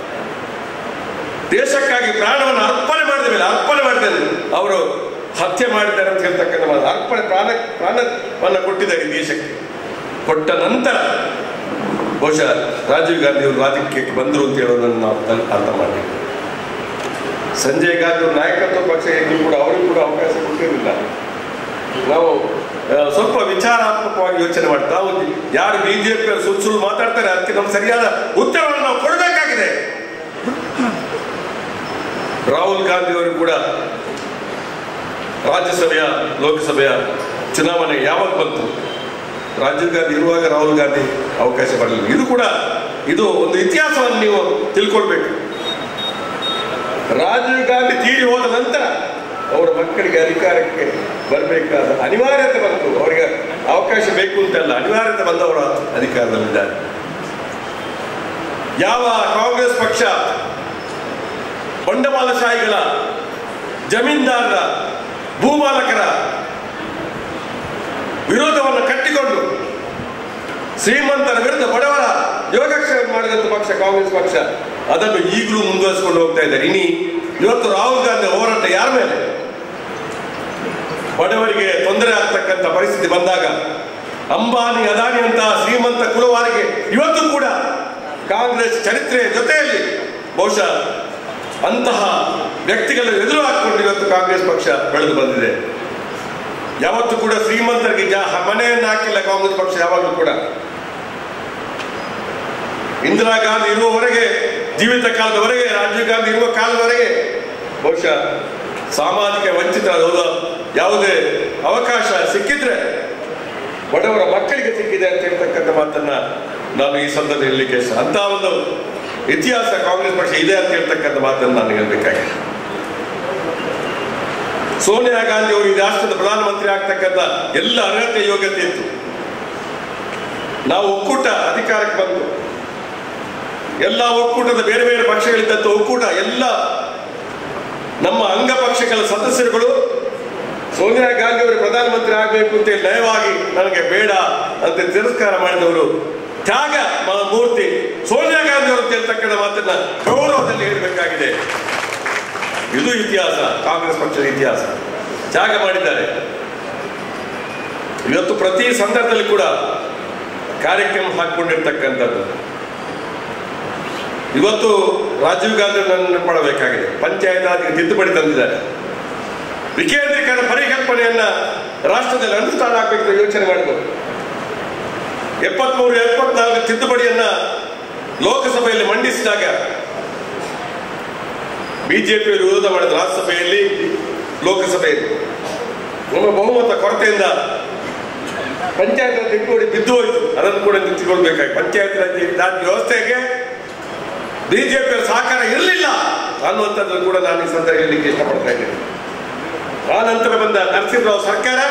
ದೇಶಕ್ಕಾಗಿ ಪ್ರಾಣವನ್ನು ಅರ್ಪಣೆ ಮಾಡಿದ ಮೇಲೆ ಅರ್ಪಣೆ ಮಾಡಿದ್ದಾರೆ ಅವರು ಹತ್ಯೆ ಮಾಡಿದ್ದಾರೆ ಅಂತ ಹೇಳ್ತಕ್ಕಂಥ ಮಾತು ಅರ್ಪಣೆ ಪ್ರಾಣ ಪ್ರಾಣವನ್ನು ಕೊಟ್ಟಿದ್ದಾರೆ ಈ ದೇಶಕ್ಕೆ ಕೊಟ್ಟ ನಂತರ ಬಹುಶಃ ರಾಜೀವ್ ಗಾಂಧಿ ಅವರು ರಾಜಕೀಯಕ್ಕೆ ಬಂದರು ಅಂತ ಹೇಳೋದನ್ನು ನಾವು ತಲ್- ಅರ್ಥ ಮಾಡಿ ಸಂಜಯ್ ಗಾಂಧಿ ಅವರು ನಾಯಕತ್ವ ಪಕ್ಷ ಇದ್ರು ಕೂಡ ಅವರಿಗೂ ಕೂಡ ಅವಕಾಶ ಕೊಟ್ಟಿರಲಿಲ್ಲ ನಾವು ಆ, ಸ್ವಲ್ಪ ವಿಚಾರಾತ್ಮಕವಾಗಿ ಯೋಚನೆ ಮಾಡಿ ನಾವು ಯಾರು ಬಿಜೆಪಿ ಸುಳ್ಳು ಸುಳ್ಳು ಮಾತಾಡ್ತಾರೆ ಅದಕ್ಕೆ ನಮ್ಗೆ ಸರಿಯಾದ ಉತ್ತರವನ್ನು ನಾವು ಕೊಡಬೇಕಾಗಿದೆ ರಾಹುಲ್ ಗಾಂಧಿ ಅವರು ಕೂಡ ರಾಜ್ಯಸಭೆಯ ಲೋಕಸಭೆಯ ಚುನಾವಣೆ ಯಾವಾಗ ಬಂತು ರಾಜೀವ್ ಗಾಂಧಿ ಇರುವಾಗ ರಾಹುಲ್ ಗಾಂಧಿ ಅವಕಾಶ ಬರಲಿಲ್ಲ ಇದು ಕೂಡ ಇದು ಒಂದು ಇತಿಹಾಸವನ್ನು ನೀವು ತಿಳ್ಕೊಳ್ಬೇಕು ರಾಜೀವ್ ಗಾಂಧಿ ತೀರಿ ಹೋದ ನಂತರ ಅವರ ಮಕ್ಕಳಿಗೆ ಅಧಿಕಾರಕ್ಕೆ ಬರಬೇಕಾದ ಅನಿವಾರ್ಯತೆ ಬಂತು ಅವರಿಗೆ ಅವಕಾಶ ಬೇಕು ಅಂತಲ್ಲ ಅನಿವಾರ್ಯತೆ ಬಂದವರು ಅಧಿಕಾರದಲ್ಲಿದ್ದಾರೆ ಯಾವ ಕಾಂಗ್ರೆಸ್ ಪಕ್ಷ ಬಂಡವಾಳಶಾಹಿಗಳ ಜಮೀನ್ದಾರರ ಭೂಮಾಲಕರ ವಿರೋಧವನ್ನು ಕಟ್ಟಿಕೊಂಡು ಶ್ರೀಮಂತರ ವಿರುದ್ಧ ಬಡವರ ಯೋಗಕ್ಷೇಮ ಮಾಡಿದಂಥ ಪಕ್ಷ ಕಾಂಗ್ರೆಸ್ ಪಕ್ಷ ಅದನ್ನು ಈಗಲೂ ಮುಂದುವರಿಸಿಕೊಂಡು ಹೋಗ್ತಾ ಇದ್ದಾರೆ ಇನಿ ಇವತ್ತು ರಾಹುಲ್ ಗಾಂಧಿ ಹೋರಾಟ ಯಾರ ಮೇಲೆ ಬಡವರಿಗೆ ತೊಂದರೆ ಆಗ್ತಕ್ಕಂಥ ಪರಿಸ್ಥಿತಿ ಬಂದಾಗ ಅಂಬಾನಿ ಅದಾನಿ ಅಂತಹ ಶ್ರೀಮಂತ ಕುಲವಾರಿಗೆ ಇವತ್ತು ಕೂಡ ಕಾಂಗ್ರೆಸ್ ಚರಿತ್ರೆಯ ಜೊತೆಯಲ್ಲಿ ಬಹುಶಃ ಅಂತಹ ವ್ಯಕ್ತಿಗಳ ಎದುರು ಹಾಕಿಕೊಂಡು ಇವತ್ತು ಕಾಂಗ್ರೆಸ್ ಪಕ್ಷ ಬೆಳೆದು ಬಂದಿದೆ ಯಾವತ್ತೂ ಕೂಡ ಶ್ರೀಮಂತರಿಗೆ ಜಾ ಮನೆಯನ್ನು ಹಾಕಿಲ್ಲ ಕಾಂಗ್ರೆಸ್ ಪಕ್ಷ ಯಾವಾಗಲೂ ಕೂಡ ಇಂದಿರಾ ಗಾಂಧಿ ಇರುವವರೆಗೆ ಜೀವಿತ ಕಾಲದವರೆಗೆ ರಾಜೀವ್ ಗಾಂಧಿ ಇರುವ ಕಾಲದವರೆಗೆ ಬಹುಶಃ ಸಾಮಾಜಿಕ ವಂಚಿತರಾದ ಯಾವುದೇ ಅವಕಾಶ ಸಿಕ್ಕಿದ್ರೆ ಬಡವರ ಮಕ್ಕಳಿಗೆ ಸಿಕ್ಕಿದೆ ಅಂತ ಹೇಳ್ತಕ್ಕಂಥ ಮಾತನ್ನ ನಾನು ಈ ಸಂದರ್ಭದಲ್ಲಿ ಹೇಳಲಿಕ್ಕೆ ಇಷ್ಟ ಅಂತ ಒಂದು ಇತಿಹಾಸ ಕಾಂಗ್ರೆಸ್ ಪಕ್ಷ ಇದೆ ಅಂತ ಹೇಳ್ತಕ್ಕಂಥ ಮಾತನ್ನು ನಾನು ಹೇಳ್ಬೇಕಾಗಿದೆ ಸೋನಿಯಾ ಗಾಂಧಿ ಅವರು ಈ ರಾಷ್ಟ್ರದ ಪ್ರಧಾನಮಂತ್ರಿ ಆಗ್ತಕ್ಕಂಥ ಎಲ್ಲ ಅರ್ಹತೆ ಯೋಗ್ಯತೆ ಇತ್ತು ನಾವು ಒಕ್ಕೂಟ ಅಧಿಕಾರಕ್ಕೆ ಬಂತು ಎಲ್ಲ ಒಕ್ಕೂಟದ ಬೇರೆ ಬೇರೆ ಪಕ್ಷಗಳಿದ್ದಂಥ ಒಕ್ಕೂಟ ಎಲ್ಲ ನಮ್ಮ ಅಂಗ ಪಕ್ಷಗಳ ಸದಸ್ಯರುಗಳು ಸೋನಿಯಾ ಗಾಂಧಿ ಅವರು ಪ್ರಧಾನಮಂತ್ರಿ ಆಗಬೇಕು ಅಂತ ಹೇಳಿ ನಯವಾಗಿ ನನಗೆ ಬೇಡ ಅಂತ ತಿರಸ್ಕಾರ ಮಾಡಿದವರು ತ್ಯಾಗ ಮ- ಮೂರ್ತಿ ಸೋನಿಯಾ ಗಾಂಧಿ ಅವರು ಹೇಳ್ತಕ್ಕಂಥ ಮಾತನ್ನ ಗೌರವದಲ್ಲಿ ಹೇಳಬೇಕಾಗಿದೆ ಇದು ಇತಿಹಾಸ ಕಾಂಗ್ರೆಸ್ ಪಕ್ಷದ ಇತಿಹಾಸ ತ್ಯಾಗ ಮಾಡಿದ್ದಾರೆ ಇವತ್ತು ಪ್ರತಿ ಸಂದರ್ಭದಲ್ಲಿ ಕೂಡ ಕಾರ್ಯಕ್ರಮ ಹಾಕಿಕೊಂಡಿರ್ತಕ್ಕಂಥದ್ದು ಇವತ್ತು ರಾಜೀವ್ ಗಾಂಧಿ ನನ್ನ ಮಾಡಬೇಕಾಗಿದೆ ಪಂಚಾಯತ್ ರಾಜ್ಗೆ ತಿದ್ದುಪಡಿ ತಂದಿದ್ದಾರೆ ವಿಕೇಂದ್ರೀಕರಣ ಪರಿಕಲ್ಪನೆಯನ್ನ ರಾಷ್ಟ್ರದಲ್ಲಿ ಅನುಷ್ಠಾನ ಆಗಬೇಕು ಯೋಚನೆ ಮಾಡಿದರು ಎಪ್ಪತ್ಮೂರು ಎಪ್ಪತ್ನಾಲ್ಕು ತಿದ್ದುಪಡಿಯನ್ನ ಲೋಕಸಭೆಯಲ್ಲಿ ಮಂಡಿಸಿದಾಗ ಬಿಜೆಪಿ ವಿರೋಧ ಮಾಡಿದ ರಾಜ್ಯಸಭೆಯಲ್ಲಿ ಲೋಕಸಭೆಯಲ್ಲಿ ನಮ್ಮ ಬಹುಮತ ಕೊರತೆಯಿಂದ ಪಂಚಾಯತ್ ರಾಜ್ ತಿದ್ದುಪಡಿ ಬಿದ್ದು ಹೋಯಿತು ಅದನ್ನು ಕೂಡ ನಿಂತುಕೊಳ್ಬೇಕಾಗಿ ಪಂಚಾಯತ್ ರಾಜ್ ರಾಜ್ ವ್ಯವಸ್ಥೆಗೆ ಬಿಜೆಪಿಯ ಸಹಕಾರ ಇರಲಿಲ್ಲ ಅನ್ನುವಂಥದ್ದು ಕೂಡ ನಾನು ಈ ಸಂದರ್ಭ ಹೇಳಲಿಕ್ಕೆ ಇಷ್ಟಪಡ್ತಾ ಇದ್ದೇನೆ ಆ ನಂತರ ಬಂದ ನರಸಿಂಹರಾವ್ ಸರ್ಕಾರ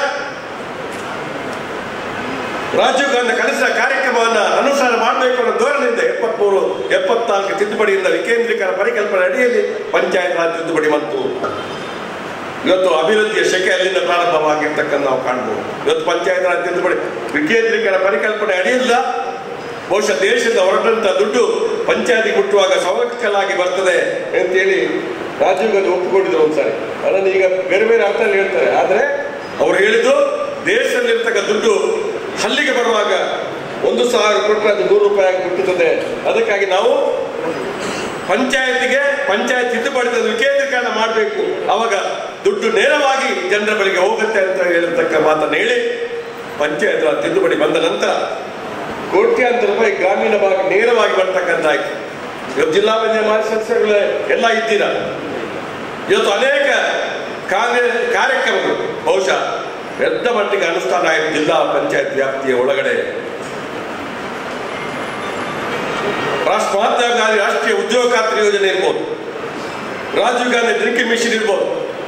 ರಾಜೀವ್ ಗಾಂಧಿ ಕಳಿಸಿದ ಕಾರ್ಯಕ್ರಮವನ್ನು ಅನುಷ್ಠಾನ ಮಾಡಬೇಕು ಅನ್ನೋ ಧೋರಣೆಯಿಂದ ಎಪ್ಪತ್ಮೂರು ಎಪ್ಪತ್ನಾಲ್ಕು ತಿದ್ದುಪಡಿಯಿಂದ ವಿಕೇಂದ್ರೀಕರಣ ಪರಿಕಲ್ಪನೆ ಅಡಿಯಲ್ಲಿ ಪಂಚಾಯತ್ ರಾಜ್ ತಿದ್ದುಪಡಿ ಬಂತು ಇವತ್ತು ಅಭಿವೃದ್ಧಿಯ ಶಕೆ ಅಲ್ಲಿಂದ ಪ್ರಾರಂಭವಾಗಿರ್ತಕ್ಕಂಥ ನಾವು ಕಾಣ್ಬೋದು ಇವತ್ತು ಪಂಚಾಯತ್ ರಾಜ್ ತಿದ್ದುಪಡಿ ವಿಕೇಂದ್ರೀಕರಣ ಪರಿಕಲ್ಪನೆ ಅಡಿಯಿಲ್ಲ ಬಹುಶಃ ದೇಶದ ಹೊರಟಂತ ದುಡ್ಡು ಪಂಚಾಯತಿ ಮುಟ್ಟುವಾಗ ಸಂರಕ್ಷಕಲಾಗಿ ಬರ್ತದೆ ಅಂತೇಳಿ ರಾಜೀವ್ ಗಾಂಧಿ ಒಪ್ಪಿಕೊಂಡಿದ್ರು ಒಂದ್ಸಾರಿ ಅದನ್ನು ಈಗ ಬೇರೆ ಬೇರೆ ಅರ್ಥದಲ್ಲಿ ಹೇಳ್ತಾರೆ ಆದ್ರೆ ಅವ್ರು ಹೇಳಿದ್ದು ದೇಶದಲ್ಲಿರ್ತಕ್ಕ ದುಡ್ಡು ಹಲ್ಲಿಗೆ ಬರುವಾಗ ಒಂದು ಸಾವಿರ ಕೊಟ್ಟರೆ ಅದು ನೂರು ರೂಪಾಯಿ ಆಗಿ ಮುಟ್ಟುತ್ತದೆ ಅದಕ್ಕಾಗಿ ನಾವು ಪಂಚಾಯತಿಗೆ ಪಂಚಾಯತ್ ತಿದ್ದುಪಡಿ ತಂದು ವಿಕೇಂದ್ರೀಕರಣ ಮಾಡಬೇಕು ಅವಾಗ ದುಡ್ಡು ನೇರವಾಗಿ ಜನರ ಬಳಿಗೆ ಹೋಗುತ್ತೆ ಅಂತ ಹೇಳಿರ್ತಕ್ಕ ಮಾತನ್ನು ಹೇಳಿ ಪಂಚಾಯತ್ ರಾಜ್ ತಿದ್ದುಪಡಿ ಬಂದ ನಂತರ ಕೋಟ್ಯಾಂತರ ರೂಪಾಯಿ ಗ್ರಾಮೀಣ ಭಾಗ ನೇರವಾಗಿ ಬರ್ತಕ್ಕಂಥ ಆಯ್ತು ಇವತ್ತು ಜಿಲ್ಲಾ ಪಂಚಾಯತ್ ಮಾಜಿ ಸದಸ್ಯರುಗಳೇ ಎಲ್ಲ ಇದ್ದೀರಾ ಇವತ್ತು ಅನೇಕ ಕಾರ್ಯ ಕಾರ್ಯಕ್ರಮಗಳು ಬಹುಶಃ ದೊಡ್ಡ ಮಟ್ಟಿಗೆ ಅನುಷ್ಠಾನ ಆಯಿತು ಜಿಲ್ಲಾ ಪಂಚಾಯತ್ ವ್ಯಾಪ್ತಿಯ ಒಳಗಡೆ ರಾಷ್ಟ್ರ ಮಹಾತ್ಮ ಗಾಂಧಿ ರಾಷ್ಟ್ರೀಯ ಉದ್ಯೋಗ ಖಾತ್ರಿ ಯೋಜನೆ ಇರ್ಬೋದು ರಾಜೀವ್ ಗಾಂಧಿ ಡ್ರಿಂಕಿಂಗ್ ಮಿಷನ್ ಇರ್ಬೋದು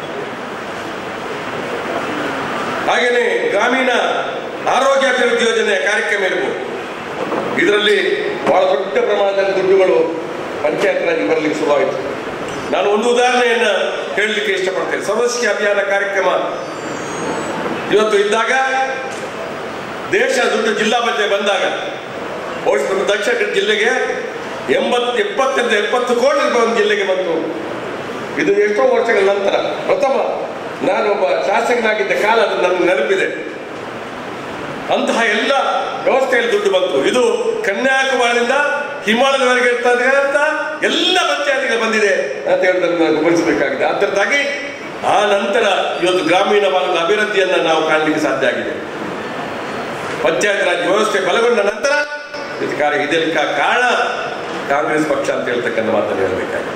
ಹಾಗೇನೆ ಗ್ರಾಮೀಣ ಆರೋಗ್ಯ ಅಭಿವೃದ್ಧಿ ಯೋಜನೆಯ ಕಾರ್ಯಕ್ರಮ ಇರ್ಬೋದು ಇದರಲ್ಲಿ ಬಹಳ ದೊಡ್ಡ ಪ್ರಮಾಣದಲ್ಲಿ ದುಡ್ಡುಗಳು ಪಂಚಾಯತ್ ರಾಜ್ ಬರಲಿಕ್ಕೆ ಶುರುವಾಯಿತು ನಾನು ಒಂದು ಉದಾಹರಣೆಯನ್ನ ಹೇಳಲಿಕ್ಕೆ ಇಷ್ಟಪಡ್ತೇನೆ ಸರ್ವಶಿಕ್ಷೆ ಅಭಿಯಾನ ಕಾರ್ಯಕ್ರಮ ಇವತ್ತು ಇದ್ದಾಗ ದೇಶ ದುಡ್ಡು ಜಿಲ್ಲಾ ಪಂಚಾಯತ್ ಬಂದಾಗ ಬಹುಶಃ ನಮ್ಮ ದಕ್ಷಿಣ ಕನ್ನಡ ಜಿಲ್ಲೆಗೆ ಎಂಬತ್ತು ಎಪ್ಪತ್ತರಿಂದ ಎಪ್ಪತ್ತು ಕೋಟಿ ರೂಪಾಯಿ ಒಂದು ಜಿಲ್ಲೆಗೆ ಬಂತು ಇದು ಎಷ್ಟೋ ವರ್ಷಗಳ ನಂತರ ಪ್ರಥಮ ನಾನೊಬ್ಬ ಶಾಸಕನಾಗಿದ್ದ ಕಾಲ ಅದು ನನಗೆ ನೆನಪಿದೆ ಅಂತಹ ಎಲ್ಲ ವ್ಯವಸ್ಥೆಯಲ್ಲಿ ದುಡ್ಡು ಬಂತು ಇದು ಕನ್ಯಾಕುಮಾರಿಯಿಂದ ಹಿಮಾಲಯದವರೆಗೆ ಇರ್ತಕ್ಕಂಥ ಎಲ್ಲ ಪಂಚಾಯತಿಗೆ ಬಂದಿದೆ ಅಂತ ಹೇಳೋದನ್ನು ನಾವು ಗಮನಿಸಬೇಕಾಗಿದೆ ಅದರದ್ದಾಗಿ ಆ ನಂತರ ಇವತ್ತು ಗ್ರಾಮೀಣ ಭಾಗದ ಅಭಿವೃದ್ಧಿಯನ್ನ ನಾವು ಕಾಣಲಿಕ್ಕೆ ಸಾಧ್ಯ ಆಗಿದೆ ಪಂಚಾಯತ್ ರಾಜ್ ವ್ಯವಸ್ಥೆ ಬಲಗೊಂಡ ನಂತರ ಇದು ಕಾರ್ಯ ಇದಕ್ಕೆ ಕಾರಣ ಕಾಂಗ್ರೆಸ್ ಪಕ್ಷ ಅಂತ ಹೇಳ್ತಕ್ಕಂಥ ಮಾತನ್ನು ಹೇಳಬೇಕಾಗಿದೆ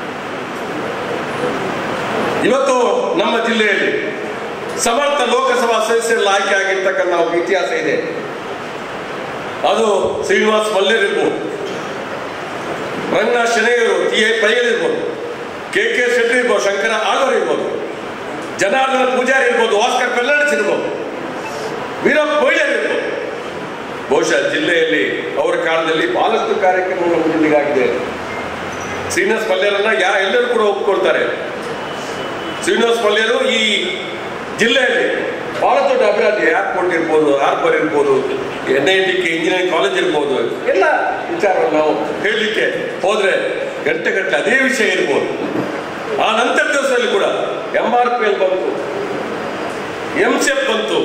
ಇವತ್ತು ನಮ್ಮ ಜಿಲ್ಲೆಯಲ್ಲಿ ಸಮರ್ಥ ಲೋಕಸಭಾ ಸದಸ್ಯರಲ್ಲಿ ಆಯ್ಕೆ ಆಗಿರ್ತಕ್ಕಂಥ ಒಂದು ಇತಿಹಾಸ ಇದೆ ಅದು ಶ್ರೀನಿವಾಸ್ ಮಲ್ಲೇರ್ ಇರ್ಬೋದು ರಂಗನಾಥ್ ಶೆಣೆಯವರು ಟಿ ಎ ಪೈಲ್ ಇರ್ಬೋದು ಕೆ ಕೆ ಶೆಟ್ಟಿ ಇರ್ಬೋದು ಶಂಕರ ಆಳ್ವರ್ ಇರ್ಬೋದು ಜನಾರ್ದನ ಪೂಜಾರಿ ಇರ್ಬೋದು ಆಸ್ಕರ್ ಪೆಲ್ಲಡ್ಸ್ ಇರ್ಬೋದು ವೀರಪ್ಪ ಮೊಯ್ಲರ್ ಇರ್ಬೋದು ಬಹುಶಃ ಜಿಲ್ಲೆಯಲ್ಲಿ ಅವರ ಕಾಲದಲ್ಲಿ ಬಹಳಷ್ಟು ಕಾರ್ಯಕ್ರಮಗಳು ಮುಂದಿಗಾಗಿದೆ ಶ್ರೀನಿವಾಸ್ ಮಲ್ಯರನ್ನ ಯಾ ಎಲ್ಲರೂ ಕೂಡ ಒಪ್ಕೊಳ್ತಾರೆ ಶ್ರೀನಿವಾಸ್ ಮಲ್ಯರು ಈ ಜಿಲ್ಲೆಯಲ್ಲಿ ಬಹಳ ದೊಡ್ಡ ಅಭಿವೃದ್ಧಿ ಏರ್ಪೋರ್ಟ್ ಇರ್ಬೋದು ಹಾರ್ಬರ್ ಇರ್ಬೋದು N I T K engineering college ಇರ್ಬೋದು ಎಲ್ಲ ವಿಚಾರವನ್ನು ನಾವು ಹೇಳಲಿಕ್ಕೆ ಹೋದ್ರೆ ಗಂಟೆ ಗಂಟೆ ಅದೇ ವಿಷಯ ಇರ್ಬೋದು ಆ ನಂತರ ದಿವಸದಲ್ಲಿ ಕೂಡ ಎಂ ಆರ್ ಪಿ ಎಲ್ ಬಂತು ಎಂ ಸಿ ಎಫ್ ಬಂತು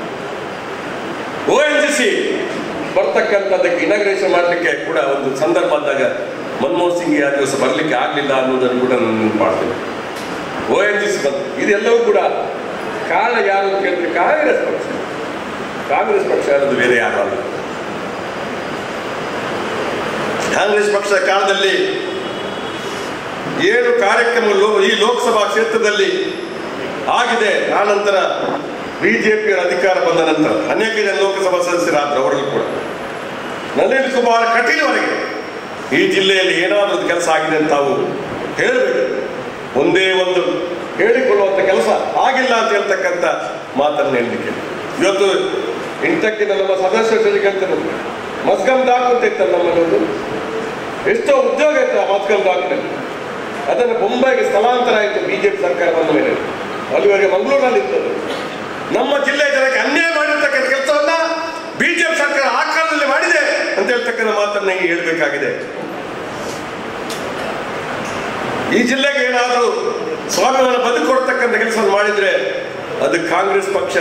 ಓ ಎನ್ ಜಿ ಸಿ ಬರ್ತಕ್ಕಂಥದ್ದಕ್ಕೆ ಇನಾಗ್ರೇಷನ್ ಮಾಡಲಿಕ್ಕೆ ಕೂಡ ಒಂದು ಸಂದರ್ಭ ಬಂದಾಗ ಮನಮೋಹನ್ ಸಿಂಗ್ ಆ ದಿವಸ ಬರಲಿಕ್ಕೆ ಆಗಲಿಲ್ಲ ಅನ್ನೋದನ್ನು ಕೂಡ ನಾನು ನೆನಪು ಮಾಡ್ತೇನೆ ಓ ಎನ್ ಜಿ ಸಿ ಬಂತು ಇದೆಲ್ಲವೂ ಕೂಡ ಕಾರಣ ಯಾರು ಅಂತ ಕೇಳಿದ್ರೆ ಕಾಂಗ್ರೆಸ್ ಪಕ್ಷ ಕಾಂಗ್ರೆಸ್ ಪಕ್ಷ ಅನ್ನೋದು ಬೇರೆ ಯಾರು ಅಲ್ಲ ಕಾಂಗ್ರೆಸ್ ಪಕ್ಷದ ಕಾಲದಲ್ಲಿ ಏನು ಕಾರ್ಯಕ್ರಮಗಳು ಈ ಲೋಕಸಭಾ ಕ್ಷೇತ್ರದಲ್ಲಿ ಆಗಿದೆ ಆ ನಂತರ ಬಿಜೆಪಿಯ ಅಧಿಕಾರ ಬಂದ ನಂತರ ಅನೇಕ ಜನ ಲೋಕಸಭಾ ಸದಸ್ಯರಾದ್ರು ಅವರಲ್ಲಿ ಕೂಡ ನಳಿನ್ ಕುಮಾರ್ ಕಟೀಲ್ವರೆಗೆ ಈ ಜಿಲ್ಲೆಯಲ್ಲಿ ಏನಾದರೂ ಒಂದು ಕೆಲಸ ಆಗಿದೆ ಅಂತ ತಾವು ಹೇಳಬೇಕು ಒಂದೇ ಒಂದು ಹೇಳಿಕೊಳ್ಳುವಂತ ಕೆಲಸ ಆಗಿಲ್ಲ ಅಂತ ಹೇಳ್ತಕ್ಕಂಥ ಮಾತನ್ನು ಹೇಳಲಿಕ್ಕೆ ಇವತ್ತು ಇಂಟಕ್ಕಿನ ನಮ್ಮ ಸದಸ್ಯರು ಮಸ್ಗಮ್ ದಾಕ್ ಅಂತ ಇತ್ತಲ್ಲ ನಮ್ಮಲ್ಲೊಂದು ಎಷ್ಟೋ ಉದ್ಯೋಗ ಇತ್ತು ಆ ಮಸ್ಗಮ್ ದಾಕ್ನಲ್ಲಿ ಅದನ್ನು ಮುಂಬೈಗೆ ಸ್ಥಳಾಂತರ ಆಯಿತು ಬಿಜೆಪಿ ಸರ್ಕಾರ ಬಂದ ಮೇಲೆ ಅಲ್ಲಿವರೆಗೆ ಮಂಗಳೂರಿನಲ್ಲಿ ಇತ್ತು ಅದು. ನಮ್ಮ ಜಿಲ್ಲೆಯ ಜನಕ್ಕೆ ಅನ್ಯಾಯ ಮಾಡಿರ್ತಕ್ಕಂಥ ಕೆಲಸವನ್ನ ಬಿಜೆಪಿ ಸರ್ಕಾರ ಆ ಕಾಲದಲ್ಲಿ ಮಾಡಿದೆ ಅಂತ ಹೇಳ್ತಕ್ಕಂಥ ಮಾತನ್ನ ಈಗ ಹೇಳ್ಬೇಕಾಗಿದೆ ಈ ಜಿಲ್ಲೆಗೆ ಏನಾದರೂ ಸ್ವಾಭಿಮಾನ ಬದುಕೊಡ್ತಕ್ಕಂಥ ಕೆಲಸವನ್ನು ಮಾಡಿದ್ರೆ ಅದು ಕಾಂಗ್ರೆಸ್ ಪಕ್ಷ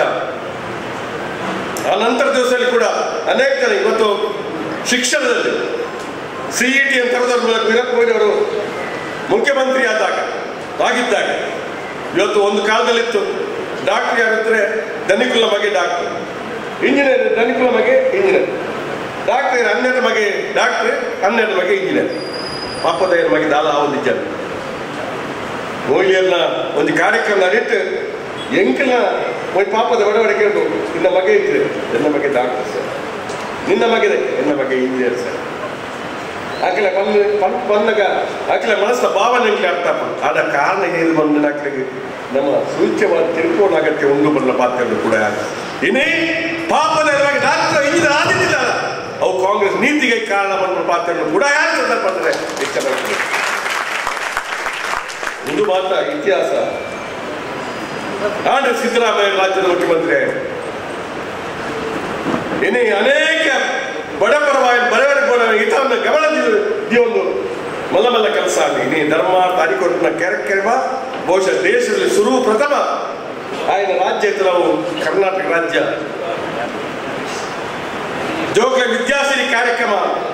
ಆ ನಂತರ ದಿವಸದಲ್ಲಿ ಕೂಡ ಅನೇಕ ಜನ ಇವತ್ತು ಶಿಕ್ಷಣದಲ್ಲಿ ಸಿಇ ಟಿ ಅಂತ ಕರೆದವ್ರ ಮೂಲಕ ವಿರಾಟ್ ಕೊಹ್ಲಿ ಅವರು ಮುಖ್ಯಮಂತ್ರಿ ಆದಾಗ ಆಗಿದ್ದಾಗ ಇವತ್ತು ಒಂದು ಕಾಲದಲ್ಲಿತ್ತು ಡಾಕ್ಟರ್ ಯಾರಿದ್ರೆ ಧನಿಕುಲ ಮಗೆ ಡಾಕ್ಟರ್ ಇಂಜಿನಿಯರ್ ಧನಿಕುಲ ಮಗೆ ಇಂಜಿನಿಯರ್ ಡಾಕ್ಟರ್ ಹನ್ನೆರಡು ಮಗೆ ಡಾಕ್ಟರ್ ಹನ್ನೆರಡು ಮಗೆ ಇಂಜಿನಿಯರ್ ಪಾಪದಯ್ಯನ ಮಗೆ ದಾಲ ಆ ಒಂದು ಜನ ಮೊಯ್ಲಿಯನ್ನ ಒಂದು ಕಾರ್ಯಕ್ರಮ ನಡೀತು ಎಂಕಲ್ನ ಒಂದು ಪಾಪದ ಒಡವಡೆ ಕೇಳ್ಬೇಕು ನಿನ್ನ ಮಗೆ ಇದ್ರೆ ನನ್ನ ಮಗೆ ಡಾಕ್ಟರ್ ಸರ್ ನಿನ್ನ ಮಗಿದೆ ನನ್ನ ಮಗೆ ಇಂಜಿನಿಯರ್ ಸರ್ ಆಕಲ ಬಂದು ಬಂದು ಬಂದಾಗ ಆಕಲ ಮನಸ್ಸ ಭಾವನೆ ಅರ್ಥ ಆದ ಕಾರಣ ಏನು ಬಂದು ನಾಕಲಿಗೆ ನಮ್ಮ ಸೂಚ್ಯವಾದ ತಿರುಕೋಣ ಅಗತ್ಯ ಉಂಡು ಬಲ್ಲ ಪಾತ್ರಗಳು ಕೂಡ ಇನ್ನೇ ಪಾಪದ ಡಾಕ್ಟರ್ ಇಂಜಿನಿಯರ್ ಆದಿದ್ದಿಲ್ಲ ಅವು ಕಾಂಗ್ರೆಸ್ ನೀತಿಗೆ ಕಾರಣ ಬಂದ ಪಾತ್ರಗಳು ಕೂಡ ಯಾರು ಸಂದರ್ಭ ಅಂದರೆ ಹೆಚ್ಚಾಗಿ ಇದು ಮಾತ್ರ ಇತಿಹಾಸ ಆಂಡ್ರೆ ಸಿದ್ದರಾಮಯ್ಯ ರಾಜ್ಯದ ಮುಖ್ಯಮಂತ್ರಿ ಆಯ್ತು ಇನ್ನು ಅನೇಕ ಬಡಪರವಾಗಿ ಬಡವರ ಬೋಡ ಹಿತವನ್ನು ಗಮನದಿ ಒಂದು ಮಲ್ಲ ಮಲ್ಲ ಕೆಲಸ ಆಗಲಿ ನೀ ಧರ್ಮ ತಾರೀಕೊಟ್ಟಿನ ಕೆರಕೆರವ ಬಹುಶಃ ದೇಶದಲ್ಲಿ ಸುರು ಪ್ರಥಮ ఆయన ರಾಜ್ಯ ಇತ್ತು ನಾವು ಕರ್ನಾಟಕ ರಾಜ್ಯ ಜೋಗ ವಿದ್ಯಾಸಿರಿ ಕಾರ್ಯಕ್ರಮ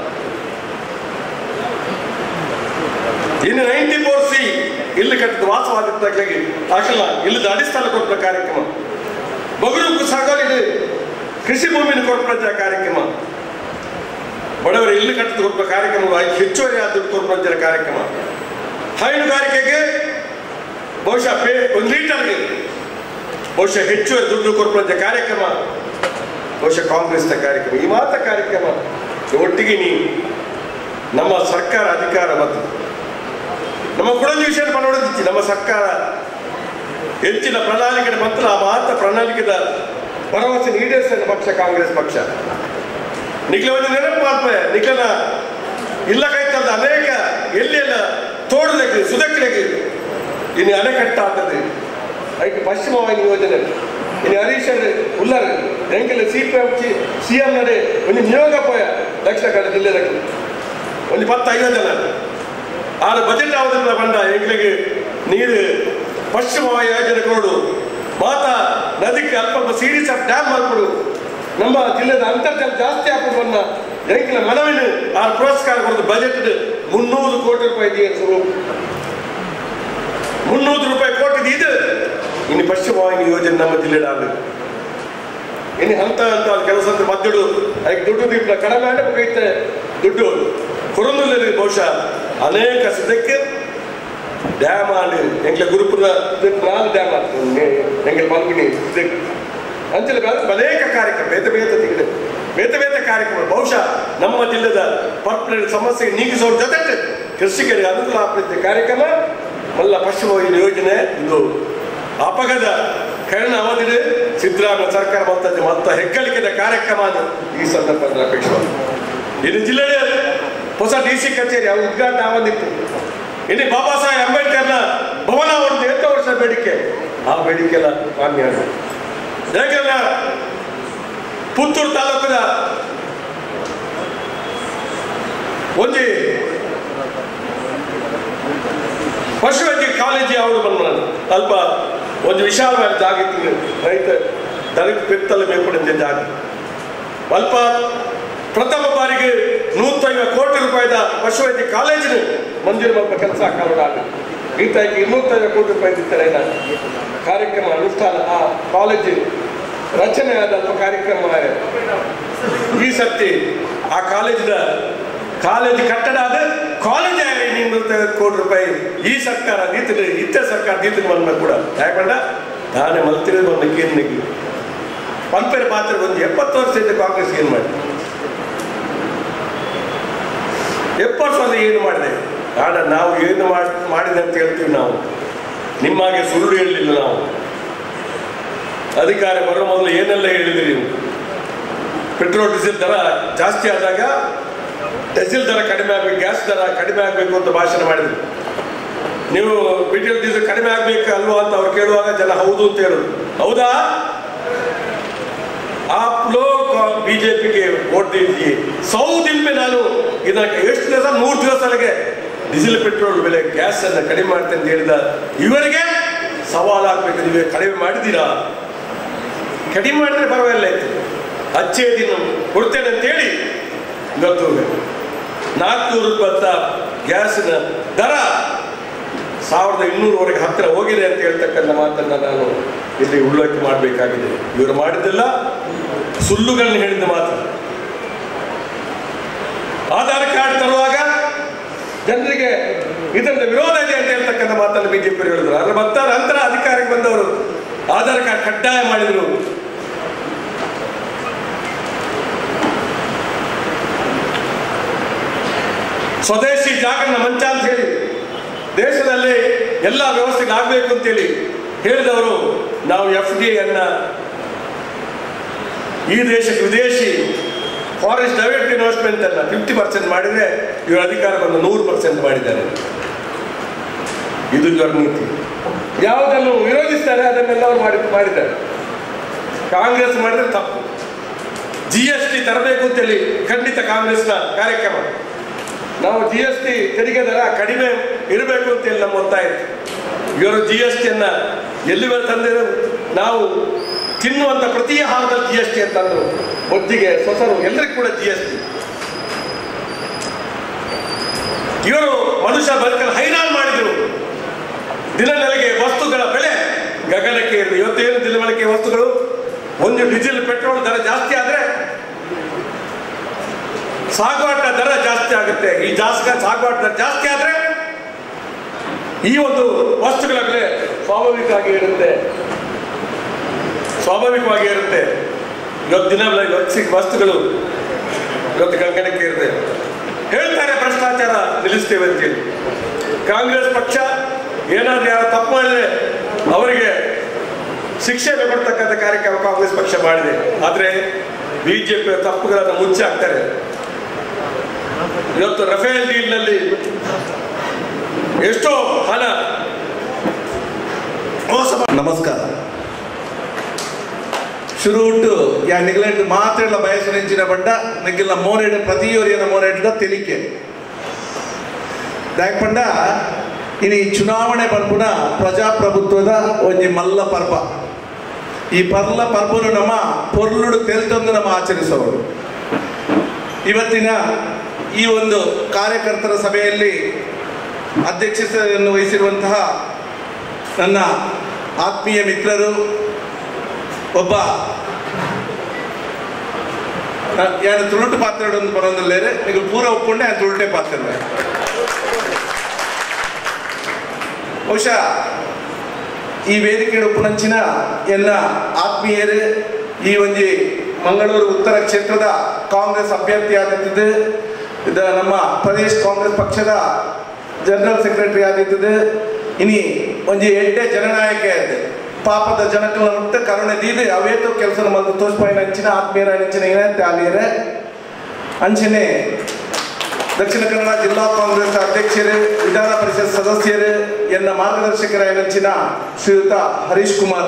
ಇನ್ನು ನೈಂಟಿ ಫೋರ್ ಸಿ ಇಲ್ಲಿ ಕಟ್ಟಿದ ವಾಸವಾಗಿದ್ದಾಗಲಿ ಅಕಲ ಇಲ್ಲದ ಅಡಿಸ್ಥಾನ ಕೊಟ್ಟ ಕಾರ್ಯಕ್ರಮ ಬಗುರು ಸಾಗೋಲಿಗೆ ಕೃಷಿ ಭೂಮಿನ ಕೊಡ್ಪಂಚ ಕಾರ್ಯಕ್ರಮ ಬಡವರ ಇಲ್ಲಿ ಕಟ್ಟಿದ ಕೊಟ್ಟ ಕಾರ್ಯಕ್ರಮಗಳು ಐದು ಹೆಚ್ಚುವರಿ ಆದ ದುಡ್ಡು ಕೊಡ್ಪಂಚ ಕಾರ್ಯಕ್ರಮ ಹೈನುಗಾರಿಕೆಗೆ ಬಹುಶಃ ಪೇ ಒಂದು ಲೀಟರ್ಗೆ ಬಹುಶಃ ಹೆಚ್ಚುವರಿ ದುಡ್ಡು ಕೊಡ್ಪಂಚ ಕಾರ್ಯಕ್ರಮ ಬಹುಶಃ ಕಾಂಗ್ರೆಸ್ನ ಕಾರ್ಯಕ್ರಮ ಈ ಮಾತ್ರ ಕಾರ್ಯಕ್ರಮ ಒಟ್ಟಿಗೆ ನೀ ನಮ್ಮ ಸರ್ಕಾರ ಅಧಿಕಾರ ಮತ್ತು ನಮ್ಮ ಕುಡಂಜಿ ವಿಷಯ ಪನೋಡಿದ್ದಿ ನಮ್ಮ ಸರ್ಕಾರ ಹೆಚ್ಚಿನ ಪ್ರಣಾಳಿಕೆ ಮಾತ್ರ ಆ ಮಾತ್ರ ಪ್ರಣಾಳಿಕೆದ ಭರವಸೆ ಈಡೇರಿಸಿದ ಪಕ್ಷ ಕಾಂಗ್ರೆಸ್ ಪಕ್ಷ ನಿಖಿಲ ಒಂದು ನೆನಪು ಮಾತ್ರ ನಿಖಿಲನ ಇಲ್ಲ ಕೈತಂದ ಅನೇಕ ಎಲ್ಲೆಲ್ಲ ತೋಡಲೆಗೆ ಸುದಕ್ಕಲೆಗೆ ಇನ್ನು ಅಣೆಕಟ್ಟ ಆಗ್ತದೆ ಅದಕ್ಕೆ ಪಶ್ಚಿಮ ವಾಹಿನಿ ಯೋಜನೆ ಇನ್ನು ಹರೀಶ್ ಉಲ್ಲರ್ ಎಂಕೆಲ್ಲ C P M C M ನಡೆ ಒಂದು ನಿಯೋಗ ಪೋಯ ದಕ್ಷಿಣ ಕನ್ನಡ ಜಿಲ್ಲೆದಕ್ಕೆ ಒಂದು ಪತ್ತು ಐವತ್ತು ಜನ ಆರು ಬಜೆಟ್ ಆಗೋದ್ರಿಂದ ಬಂದ ಎಂಗ್ಲಿಗೆ ನೀರು ಪಶ್ಚಿಮ ಯೋಜನೆ ಕೊಡು ಮಾತಾ ನದಿಗೆ ಅಲ್ಪ ಅಲ್ಪ ಸೀರೀಸ್ ಆಫ್ ಡ್ಯಾಮ್ ಮಾಡ್ಕೊಡು ನಮ್ಮ ಜಿಲ್ಲೆದ ಅಂತರ್ಜಲ ಜಾಸ್ತಿ ಹಾಕೊಂಡು ಬಂದ ಎಂಕ್ಲ ಮನವಿನ ಆ ಪುರಸ್ಕಾರ ಕೊಡೋದು ಬಜೆಟ್ ಮುನ್ನೂರು ಕೋಟಿ ರೂಪಾಯಿ ಇದೆಯಾ ಶುರು ಮುನ್ನೂರು ರೂಪಾಯಿ ಕೋಟಿ ಇದು ಇನ್ನು ಪಶ್ಚಿಮ ವಾಹಿನಿ ಯೋಜನೆ ನಮ್ಮ ಜಿಲ್ಲೆಡ ಆಗಬೇಕು ಇನ್ನು ಹಂತ ಹಂತ ಕೆಲಸ ಮದ್ದಳು ಅದಕ್ಕೆ ದುಡ್ಡು ದೀಪ ಕಡಿಮೆ ಮಾಡಬೇಕೈತೆ ದುಡ್ಡು ಕುರುಂದೂರಲ್ಲಿ ಬಹುಶಃ ಅನೇಕ ಸದಕ್ಕೆ ಡ್ಯಾಮ್ ಆಡು ಎಂಗ್ಲ ಗುರುಪುರ ನಾಲ್ಕು ಡ್ಯಾಮ್ ಆಗ್ತದೆ ಎಂಗ್ಲ ಮಲ್ಗುಣಿ ಇದಕ್ಕೆ ಅಂಚಲ ಅನೇಕ ಕಾರ್ಯಕ್ರಮ ಬೇತ ಬೇತ ತಿಂಗಳು ಬೇತ ಬೇತ ಕಾರ್ಯಕ್ರಮ ಬಹುಶಃ ನಮ್ಮ ಜಿಲ್ಲೆದ ಪರ್ಪನಲ್ ಸಮಸ್ಯೆ ನೀಗಿಸೋರ ಜೊತೆ ಕೃಷಿಕರಿಗೆ ಅನುಕೂಲ ಆಗ್ತಿದ್ದ ಕಾರ್ಯಕ್ರಮ ಮಲ್ಲ ಪಶ್ಚಿಮ ವಾಹಿನಿ ಯೋಜನೆ ಇದು ಅಪಗದ ಕರ್ಣ ಅವಧಿಗೆ ಸಿದ್ದರಾಮಯ್ಯ ಸರ್ಕಾರ ಮತ್ತದ ಮತ್ತ ಹೆಗ್ಗಳಿಕೆದ ಕಾರ್ಯಕ್ರಮ ಅದು ಈ ಸಂದರ್ಭದಲ್ಲಿ ಅಪೇಕ್ಷೆ ಇನ್ನು ಜಿಲ್ಲೆಯ ಹೊಸ ಡಿ ಸಿ ಕಚೇರಿ ಅವ್ರ ಉದ್ಘಾಟನೆ ಆವಂದಿತ್ತು ಇನ್ನು ಬಾಬಾ ಸಾಹೇಬ್ ಅಂಬೇಡ್ಕರ್ನ ಭವನ ಒಂದು ಎಂಟು ವರ್ಷ ಬೇಡಿಕೆ ಆ ಬೇಡಿಕೆ ಎಲ್ಲ ಮಾನ್ಯ ಆಗಿದೆ. ಯಾಕಂದ್ರೆ ಪುತ್ತೂರು ತಾಲೂಕಿನ ಒಂದು ಪಶುವೈದ್ಯ ಕಾಲೇಜಿ ಅವರು ಬಂದ ಅಲ್ಪ ಒಂದು ವಿಶಾಲವಾದ ಜಾಗ ಇತ್ತು ರೈತ ದನಕ್ಕೆ ಪೆತ್ತಲು ಮೇಲ್ಪಡಿದ ಜಾಗ ಅಲ್ಪ ಪ್ರಥಮ ಬಾರಿಗೆ ನೂತೈವ ಕೋಟಿ ರೂಪಾಯಿದ ಪಶುವೈದ್ಯ ಕಾಲೇಜಿನ ಮಂಜೂರು ಮಾಡುವ ಕೆಲಸ ಕಾಲದಾಗ ಈತಾಗಿ ಇನ್ನೂತ್ತೈವ ಕೋಟಿ ರೂಪಾಯಿ ಇರ್ತಾರೆ ಕಾರ್ಯಕ್ರಮ ಅನುಷ್ಠಾನ ಆ ಕಾಲೇಜು ರಚನೆ ಆದ ಕಾರ್ಯಕ್ರಮ ಈ ಸರ್ತಿ ಆ ಕಾಲೇಜಿನ ಕಾಲೇಜ್ ಕಟ್ಟಡ ಆದ ಕಾಲೇಜ್ ಇನ್ನೂತ್ತೈವತ್ತು ಕೋಟಿ ರೂಪಾಯಿ ಈ ಸರ್ಕಾರ ನೀತಿನ ಇತ್ತ ಸರ್ಕಾರ ನೀತಿನ ಬಂದ ಕೂಡ ಯಾಕಂಡ ನಾನೇ ಮಲ್ತಿರ ಬಂದ ಕೇಂದ್ರಕ್ಕೆ ಪಂಪೆರ ಪಾತ್ರ ಒಂದು ಎಪ್ಪತ್ತು ವರ್ಷದಿಂದ ಕಾಂಗ್ರೆಸ್ ಏನು ಮಾಡಿ ಎಪ್ಪತ್ತು ವರ್ಷ ಏನು ಮಾಡಿದೆ ಆಡ ನಾವು ಏನು ಮಾಡಿ ಮಾಡಿದೆ ಅಂತ ಹೇಳ್ತೀವಿ ನಾವು ನಿಮ್ಮಾಗೆ ಸುಳ್ಳು ಹೇಳಲಿಲ್ಲ ನಾವು ಅಧಿಕಾರ ಬರೋ ಮೊದಲು ಏನೆಲ್ಲ ಹೇಳಿದ್ರಿ ನೀವು ಪೆಟ್ರೋಲ್ ಡೀಸೆಲ್ ದರ ಜಾಸ್ತಿ ಆದಾಗ ಡೀಸೆಲ್ ದರ ಕಡಿಮೆ ಆಗಬೇಕು ಗ್ಯಾಸ್ ದರ ಕಡಿಮೆ ಆಗಬೇಕು ಅಂತ ಭಾಷಣ ಮಾಡಿದ್ರು ನೀವು ಪೆಟ್ರೋಲ್ ಡೀಸೆಲ್ ಕಡಿಮೆ ಆಗಬೇಕು ಅಲ್ವಾ ಅಂತ ಅವ್ರು ಕೇಳುವಾಗ ಜನ ಹೌದು ಅಂತ ಹೇಳೋದು ಹೌದಾ आप लोग ಬಿಜೆಪಿಗೆ ವೋಟ್ ದೀಜಿए ಸೌ ದಿನ ಮೇ ನಾನು ಇದಕ್ಕೆ ಎಷ್ಟು ದಿವಸ ಮೂರು ದಿವಸಗಳಿಗೆ ಡೀಸೆಲ್ ಪೆಟ್ರೋಲ್ ಬೆಲೆ ಗ್ಯಾಸ್ ಅನ್ನ ಕಡಿಮೆ ಮಾಡ್ತೇನೆ ಅಂತ ಹೇಳಿದ ಇವರಿಗೆ ಸವಾಲಾಗಬೇಕು ನೀವೇ ಕಡಿಮೆ ಮಾಡಿದ್ದೀರಾ ಕಡಿಮೆ ಮಾಡಿದ್ರೆ ಪರವಾಗಿಲ್ಲ ಇತ್ತು ಅಚ್ಚೇ ದಿನ ಕೊಡ್ತೇನೆ ಅಂತೇಳಿ ಇವತ್ತು ನಾಲ್ಕುನೂರು ಇಪ್ಪತ್ತ ಗ್ಯಾಸಿನ ದರ ಸಾವಿರದ ಇನ್ನೂರವರೆಗೆ ಹತ್ತಿರ ಹೋಗಿದೆ ಅಂತ ಹೇಳ್ತಕ್ಕಂಥ ಮಾತನ್ನ ನಾನು ಇಲ್ಲಿ ಉಲ್ಲೇಖ ಮಾಡಬೇಕಾಗಿದೆ ಇವರು ಮಾಡಿದ್ದೆಲ್ಲ ಸುಳ್ಳುಗಳನ್ನ ಹೇಳಿದ ಮಾತು ಆಧಾರ್ ಕಾರ್ಡ್ ತರುವಾಗ ಜನರಿಗೆ ಇದರಿಂದ ವಿರೋಧ ಇದೆ ಅಂತ ಹೇಳ್ತಕ್ಕಂಥ ಮಾತನ್ನು ಬಿಜೆಪಿ ಹೇಳಿದ್ರು ಅದ್ರ ಮತ್ತ ನಂತರ ಅಧಿಕಾರಕ್ಕೆ ಬಂದವರು ಆಧಾರ್ ಕಾರ್ಡ್ ಕಡ್ಡಾಯ ಮಾಡಿದ್ರು ಸ್ವದೇಶಿ ಜಾಗರಣ ಮಂಚ ಅಂತ ಹೇಳಿ ದೇಶದಲ್ಲಿ ಎಲ್ಲ ವ್ಯವಸ್ಥೆಗೆ ಆಗಬೇಕು ಅಂತೇಳಿ ಹೇಳಿದವರು ನಾವು ಎಫ್ ಡಿ ಅನ್ನ ಈ ದೇಶಕ್ಕೆ ವಿದೇಶಿ ಫಾರೆಸ್ಟ್ ಡೈರೆಕ್ಟ್ ಇನ್ವೆಸ್ಟ್ಮೆಂಟ್ ಅನ್ನ ಫಿಫ್ಟಿ ಪರ್ಸೆಂಟ್ ಮಾಡಿದ್ರೆ ಇವರು ಅಧಿಕಾರ ಬಂದು ನೂರು ಪರ್ಸೆಂಟ್ ಮಾಡಿದ್ದಾರೆ ಇದು ಇವರ ನೀತಿ ಯಾವುದನ್ನು ವಿರೋಧಿಸ್ತಾರೆ ಅದನ್ನೆಲ್ಲ ಅವರು ಮಾಡಿ ಮಾಡಿದ್ದಾರೆ ಕಾಂಗ್ರೆಸ್ ಮಾಡಿದ್ರೆ ತಪ್ಪು ಜಿ ಎಸ್ ಟಿ ತರಬೇಕು ಅಂತೇಳಿ ಖಂಡಿತ ಕಾಂಗ್ರೆಸ್ನ ಕಾರ್ಯಕ್ರಮ ನಾವು ಜಿ ಎಸ್ ಟಿ ತೆರಿಗೆ ದರ ಕಡಿಮೆ ಇರಬೇಕು ಅಂತೇಳಿ ನಮ್ಮ ಒತ್ತಾಯ ಇತ್ತು ಇವರು ಜಿ ಎಸ್ ಟಿಯನ್ನ ಎಲ್ಲಿವರೆಗೆ ತಂದಿರೋ ನಾವು ತಿನ್ನುವಂತ ಪ್ರತಿ ಆಹಾರದಲ್ಲಿ ಜಿ ಎಸ್ ಟಿ ಅಂತಂದ್ರು ಒದ್ದಿಗೆ ಸೊಸರು ಎಲ್ಲರಿಗೂ ಕೂಡ ಜಿ ಎಸ್ ಟಿ ಇವರು ಮನುಷ್ಯ ಬದುಕಲು ಹೈರಾಣ ಮಾಡಿದ್ರು ದಿನನೆಲೆಗೆ ವಸ್ತುಗಳ ಬೆಲೆ ಗಗನಕ್ಕೆ ಇರಲಿ ಇವತ್ತೇನು ದಿನಬಳಕೆ ವಸ್ತುಗಳು ಒಂದು ಡೀಸೆಲ್ ಪೆಟ್ರೋಲ್ ದರ ಜಾಸ್ತಿ ಆದ್ರೆ ಸಾಗಾಟ ದರ ಜಾಸ್ತಿ ಆಗುತ್ತೆ ಈ ಜಾಸ್ತಿ ಸಾಗಾಟ ದರ ಜಾಸ್ತಿ ಆದ್ರೆ ಈ ಒಂದು ವಸ್ತುಗಳ ಬೆಲೆ ಸ್ವಾಭಾವಿಕವಾಗಿ ಇರುತ್ತೆ ಸ್ವಾಭಾವಿಕವಾಗಿ ಇರುತ್ತೆ ಇವತ್ತು ದಿನ ಇವತ್ತು ವಸ್ತುಗಳು ಇವತ್ತು ಗಗನಕ್ಕೆ ಇರುತ್ತೆ ಹೇಳ್ತಾರೆ ಭ್ರಷ್ಟಾಚಾರ ನಿಲ್ಲಿಸ್ತೇವೆ ಅಂತೇಳಿ ಕಾಂಗ್ರೆಸ್ ಪಕ್ಷ ಏನಾದ್ರೂ ಯಾರು ತಪ್ಪು ಮಾಡಿದ್ರೆ ಅವರಿಗೆ ಶಿಕ್ಷೆ ಕೊಡ್ತಕ್ಕಂಥ ಕಾರ್ಯಕ್ರಮ ಕಾಂಗ್ರೆಸ್ ಪಕ್ಷ ಮಾಡಿದೆ ಆದ್ರೆ ಬಿಜೆಪಿ ತಪ್ಪುಗಳನ್ನು ಮುಚ್ಚಿ ಹಾಕ್ತಾರೆ ಇವತ್ತು ರಫೇಲ್ ಡೀಲ್ನಲ್ಲಿ ಎಷ್ಟೋ ಹಣ ಮೋಸ ಮಾಡಿ- ನಮಸ್ಕಾರ ಶುರು ಉಂಟು ಯಾ ನಿಗಲೆಂಟ್ ಮಾತ್ರೆಲ್ಲ ಬಯಸಿನ ಬಂಡ ನಿಗಿಲ್ಲ ಮೋರೆಡ್ ಪ್ರತಿಯೊರಿಯನ ಮೋರೆಡ್ಲ ತೆಲಿಕೆ ದಾಯಕ್ ಪಂಡ ಇನಿ ಚುನಾವಣೆ ಪರ್ಪುನ ಪ್ರಜಾಪ್ರಭುತ್ವದ ಒಂಜಿ ಮಲ್ಲ ಪರ್ಬ ಈ ಪರ್ಲ ಪರ್ಬನು ನಮ್ಮ ಪೊರ್ಲುಡು ತೆಲ್ತೊಂದು ನಮ್ಮ ಆಚರಿಸೋರು ಇವತ್ತಿನ ಈ ಒಂದು ಕಾರ್ಯಕರ್ತರ ಸಭೆಯಲ್ಲಿ ಅಧ್ಯಕ್ಷತೆಯನ್ನು ವಹಿಸಿರುವಂತಹ ನನ್ನ ಆತ್ಮೀಯ ಮಿತ್ರರು ಒಬ್ಬ ಯಾರು ತುಳುಟು ಪಾತ್ರಡೊಂದು ಬರೋದಿಲ್ಲೇರೆ ನೀವು ಪೂರ ಒಪ್ಕೊಂಡೆ ನಾನು ತುಳುಟೆ ಪಾತ್ರ ಬಹುಶಃ ಈ ವೇದಿಕೆ ಉಪನಂಚಿನ ಎನ್ನ ಆತ್ಮೀಯರು ಈ ಒಂಜಿ ಮಂಗಳೂರು ಉತ್ತರ ಕ್ಷೇತ್ರದ ಕಾಂಗ್ರೆಸ್ ಅಭ್ಯರ್ಥಿ ಆಗಿದ್ದು ಇದು ನಮ್ಮ ಪ್ರದೇಶ ಕಾಂಗ್ರೆಸ್ ಪಕ್ಷದ ಜನರಲ್ ಸೆಕ್ರೆಟರಿ ಆಗಿದ್ದು ಇನಿ ಒಂಜಿ ಎಡ್ಡೆ ಜನನಾಯಕ ಇದೆ ಪಾಪದ ಜನಕಲ ಮುಟ್ಟ ಕರುಣೆ ದೀದು ಅವೇತು ಕೆಲಸ ಮಲ್ದು ತೋಸ್ಪಾಯಿನ ಹಂಚಿನ ಆತ್ಮೀಯರ ಹಂಚಿನ ಏನಂತೆ ಅಲ್ಲಿಯರೆ ಅಂಚನೆ ದಕ್ಷಿಣ ಕನ್ನಡ ಜಿಲ್ಲಾ ಕಾಂಗ್ರೆಸ್ ಅಧ್ಯಕ್ಷರು ವಿಧಾನ ಪರಿಷತ್ ಸದಸ್ಯರು ಎನ್ನ ಮಾರ್ಗದರ್ಶಕರ ನೆಚ್ಚಿನ ಶ್ರೀಯುತ ಹರೀಶ್ ಕುಮಾರ್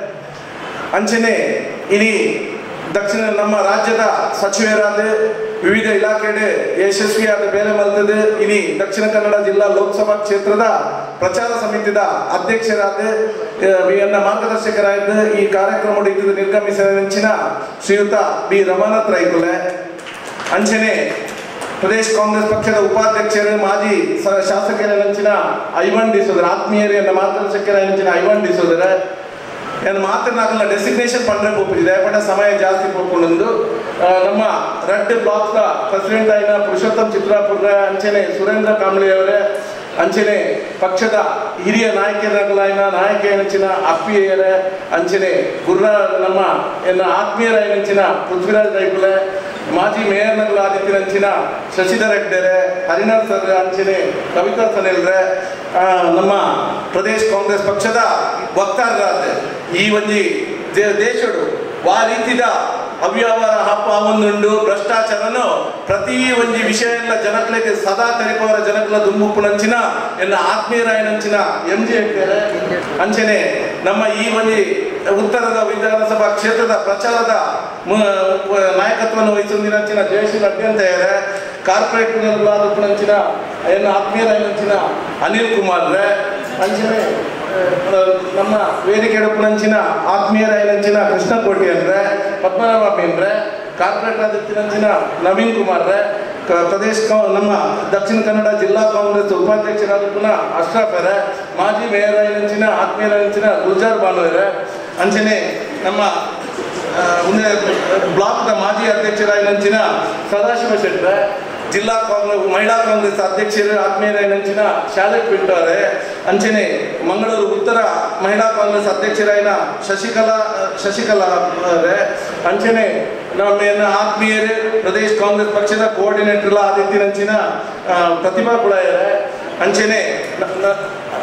ಅಂಚನೆ ಇಡೀ ದಕ್ಷಿಣ ನಮ್ಮ ರಾಜ್ಯದ ಸಚಿವರಾದ ವಿವಿಧ ಇಲಾಖೆಡೆ ಯಶಸ್ವಿಯಾದ ಬೇರೆ ಮಲ್ತದೆ ಇನಿ ದಕ್ಷಿಣ ಕನ್ನಡ ಜಿಲ್ಲಾ ಲೋಕಸಭಾ ಕ್ಷೇತ್ರದ ಪ್ರಚಾರ ಸಮಿತಿದ ಅಧ್ಯಕ್ಷರಾದ ಆ, ಎನ್ನ ಮಾರ್ಗದರ್ಶಕರಾದ ಈ ಕಾರ್ಯಕ್ರಮ ನಿರ್ಗಮಿಸಿದ ನೆಚ್ಚಿನ ಶ್ರೀಯುತ ಬಿ ರಮಾನಾಥ್ ರೈಕುಲೆ ಅಂಚನೆ ಪ್ರದೇಶ ಕಾಂಗ್ರೆಸ್ ಪಕ್ಷದ ಉಪಾಧ್ಯಕ್ಷರು ಮಾಜಿ ಸ- ಶಾಸಕರ ನೆಂಚಿನ ಐವನ್ ಡಿಸೋದರ ಆತ್ಮೀಯರು ಎನ್ನ ಮಾರ್ಗದರ್ಶಕರ ನೆಂಚಿನ ಐವನ್ ಡಿಸೋದರ ಏನು ಮಾತನಾಡಲ್ಲ ಡೆಸಿಗ್ನೇಷನ್ ಪಂಡ್ರೆ ಹೋಗ್ಬಿಟ್ಟಿದೆ ದಯಪಟ್ಟ ಸಮಯ ಜಾಸ್ತಿ ಹೋಗ್ಕೊಂಡು ನಮ್ಮ ರೆಡ್ ಬ್ಲಾಕ್ ಪ್ರೆಸಿಡೆಂಟ್ ಆಯ್ನ ಪುರುಷೋತ್ತಮ್ ಚಿತ್ರಾಪುರ ಅಂಚನೆ ಸುರೇಂದ್ರ ಕಾಂಬ್ಳಿ ಅವರೇ ಅಂಚನೆ ಪಕ್ಷದ ಹಿರಿಯ ನಾಯಕರಾಗಲಾಯ್ನ ನಾಯಕ ಏನಂಚಿನ ಅಪ್ಪಿಯರ ಅಂಚನೆ ಗುರ್ರ ನಮ್ಮ ಎನ್ನ ಆತ್ಮೀಯರ ಏನಂಚಿನ ಪೃಥ್ವಿರಾಜ್ ರೈಕುಲೆ ಮಾಜಿ ಮೇಯರ್ ನಗಲ ಆದಿತ್ಯನಂಚಿನ ಶಶಿಧರ್ ಹೆಗ್ಡೆರೆ ಹರಿನಾಥ್ ಸರ್ ಅಂಚನೆ ಕವಿತಾ ಸನೆಲ್ರೆ ಆ, ನಮ್ಮ ಪ್ರದೇಶ ಕಾಂಗ್ರೆಸ್ ಪಕ್ಷದ ವಕ್ತಾರರಾದ ಈ ಒಂಜಿ ದೇ- ದೇಶಡು ವಾ ರೀತಿದ ಅವ್ಯವಹಾರ ಹಪ್ಪ ಒಂದುಂಡು ಭ್ರಷ್ಟಾಚಾರನು ಪ್ರತಿ ಒಂಜಿ ವಿಷಯ ಎಲ್ಲ ಜನಕ್ಲೆಗೆ ಸದಾ ತೆರೆಪವರ ಜನಕ್ಲ ದುಂಬುಪ್ಪುನಂಚಿನ ಎಲ್ಲ ಆತ್ಮೀಯರಾಯನಂಚಿನ ಎಂ ಜಿ ಅಂಚನೆ ನಮ್ಮ ಈ ಒಂಜಿ ಉತ್ತರದ ವಿಧಾನಸಭಾ ಕ್ಷೇತ್ರದ ಪ್ರಚಾರದ ಮು- ವ- ನಾಯಕತ್ವವನ್ನು ವಹಿಸುವಂದಿನಂಚಿನ ಜಯಶ್ರೀ ಅಡ್ಯಂತೆಯರೆ ಕಾರ್ಪೊರೇಟ್ ನಂಚಿನ ಏನು ಆತ್ಮೀಯರಾಯನಂಚಿನ ಅನಿಲ್ ಕುಮಾರ್ ರೇ ಅಂಚನೆ ಆ, ನಮ್ಮ ವೇದಿಕೆ ನಂಚಿನ ಆತ್ಮೀಯರಾಯನಂಚಿನ ಕೃಷ್ಣ ಕೋಟಿ ಅಂದ್ರೆ ಪದ್ಮನಾಭ ಮೀನ್ರೆ ಕಾರ್ಪೊರೇಟ್ ಆದಿತ್ಯನಂಚಿನ ನವೀನ್ ಕುಮಾರ್ ರೇ ಕ- ಪ್ರದೇಶ ಕಾ- ನಮ್ಮ ದಕ್ಷಿಣ ಕನ್ನಡ ಜಿಲ್ಲಾ ಕಾಂಗ್ರೆಸ್ ಉಪಾಧ್ಯಕ್ಷರಾದ ಪುನಃ ಅಶ್ರಫ್ ಅವರೇ ಮಾಜಿ ಮೇಯರ್ ಆಯ್ನಂಚಿನ ಆತ್ಮೀಯರಾಯನಂಚಿನ ಗುಲ್ಜಾರ್ ಬಾನು ಅವರೇ ಅಂಚನೆ ನಮ್ಮ ಆ, ಮುಂದೆ ಬ್ಲಾಕ್ನ ಮಾಜಿ ಅಧ್ಯಕ್ಷರಾಯನಂಚಿನ ಸದಾಶಿವ ಶೆಟ್ರೆ ಜಿಲ್ಲಾ ಕಾಂಗ್ರೆಸ್ ಮಹಿಳಾ ಕಾಂಗ್ರೆಸ್ ಅಧ್ಯಕ್ಷರು ಆತ್ಮೀಯರಾಯನಂಚಿನ ಶಾಲೆ ಪಿಂಟೋರೆ ಅಂಚನೆ ಮಂಗಳೂರು ಉತ್ತರ ಮಹಿಳಾ ಕಾಂಗ್ರೆಸ್ ಅಧ್ಯಕ್ಷರಾಯನ ಶಶಿಕಲಾ ಶಶಿಕಲಾ ಅವರೇ ಅಂಚನೆ ನಮ್ಮ ಆತ್ಮೀಯರೇ ಪ್ರದೇಶ ಕಾಂಗ್ರೆಸ್ ಪಕ್ಷದ ಕೋಆರ್ಡಿನೇಟರ್ ಆದಿತ್ಯನಂಚಿನ ಆ, ಪ್ರತಿಭಾ ಕುಳಾಯರೇ ಅಂಚನೆ ನ- ನ-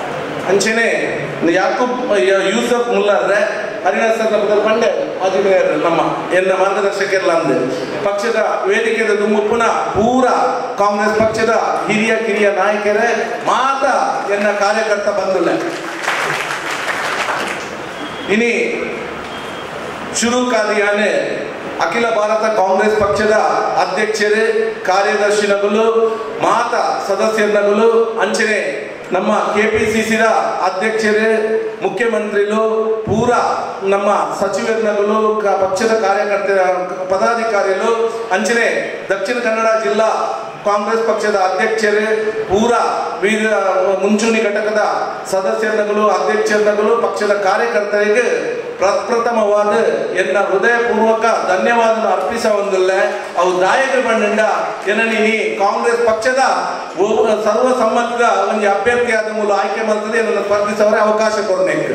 ಅಂಚನೆ ಯಾಕೂಬ್ ಯ- ಯೂಸಫ್ ಮುಲ್ಲಾರ್ರೆ ಹರಿನಾಥ್ ಸರ್ ನಮ್ಮ ಪಂಡೆ ಮಾಜಿ ಮೇಯರ್ ನಮ್ಮ ಎನ್ನ ಮಾರ್ಗದರ್ಶಕರೆಲ್ಲ ಅಂದೆ ಪಕ್ಷದ ವೇದಿಕೆದ ದುಮ್ಮುಪ್ಪುನ ಪೂರ ಕಾಂಗ್ರೆಸ್ ಪಕ್ಷದ ಹಿರಿಯ ಕಿರಿಯ ನಾಯಕರೇ ಮಾತ ಎನ್ನ ಕಾರ್ಯಕರ್ತ ಬಂದಿಲ್ಲ ಇನಿ ಶುರು ಕಾರ್ಯಾನೆ ಅಖಿಲ ಭಾರತ ಕಾಂಗ್ರೆಸ್ ಪಕ್ಷದ ಅಧ್ಯಕ್ಷರು ಕಾರ್ಯದರ್ಶಿನಗಳು ಮಾತ ಸದಸ್ಯರನಗಳು ಅಂಚನೆ ನಮ್ಮ ಕೆ ಪಿ ಸಿ ಸಿದ ಅಧ್ಯಕ್ಷರು ಮುಖ್ಯಮಂತ್ರಿಗಳು ಪೂರ ನಮ್ಮ ಸಚಿವರುಗಳು ಕ- ಪಕ್ಷದ ಕಾರ್ಯಕರ್ತರ ಪದಾಧಿಕಾರಿಗಳು ಅಂಚನೆ ದಕ್ಷಿಣ ಕನ್ನಡ ಜಿಲ್ಲಾ ಕಾಂಗ್ರೆಸ್ ಪಕ್ಷದ ಅಧ್ಯಕ್ಷರು ಪೂರ ವೀರ ಮುಂಚೂಣಿ ಘಟಕದ ಸದಸ್ಯರುಗಳು ಅಧ್ಯಕ್ಷರುಗಳು ಪಕ್ಷದ ಕಾರ್ಯಕರ್ತರಿಗೆ ಪ್ರಪ್ರಥಮವಾದ ಎನ್ನ ಹೃದಯಪೂರ್ವಕ ಧನ್ಯವಾದ ಅರ್ಪಿಸ ಒಂದಿಲ್ಲ ಅವು ದಾಯಕ ಬಂಡ ಏನನಿ ಕಾಂಗ್ರೆಸ್ ಪಕ್ಷದ ಒಬ್ಬ ಸರ್ವಸಮ್ಮತದ ಒಂದು ಅಭ್ಯರ್ಥಿಯಾದ ಮೂಲ ಆಯ್ಕೆ ಮಾಡ್ತದೆ ನನ್ನ ಸ್ಪರ್ಧಿಸವರ ಅವಕಾಶ ಕೊರಬೇಕು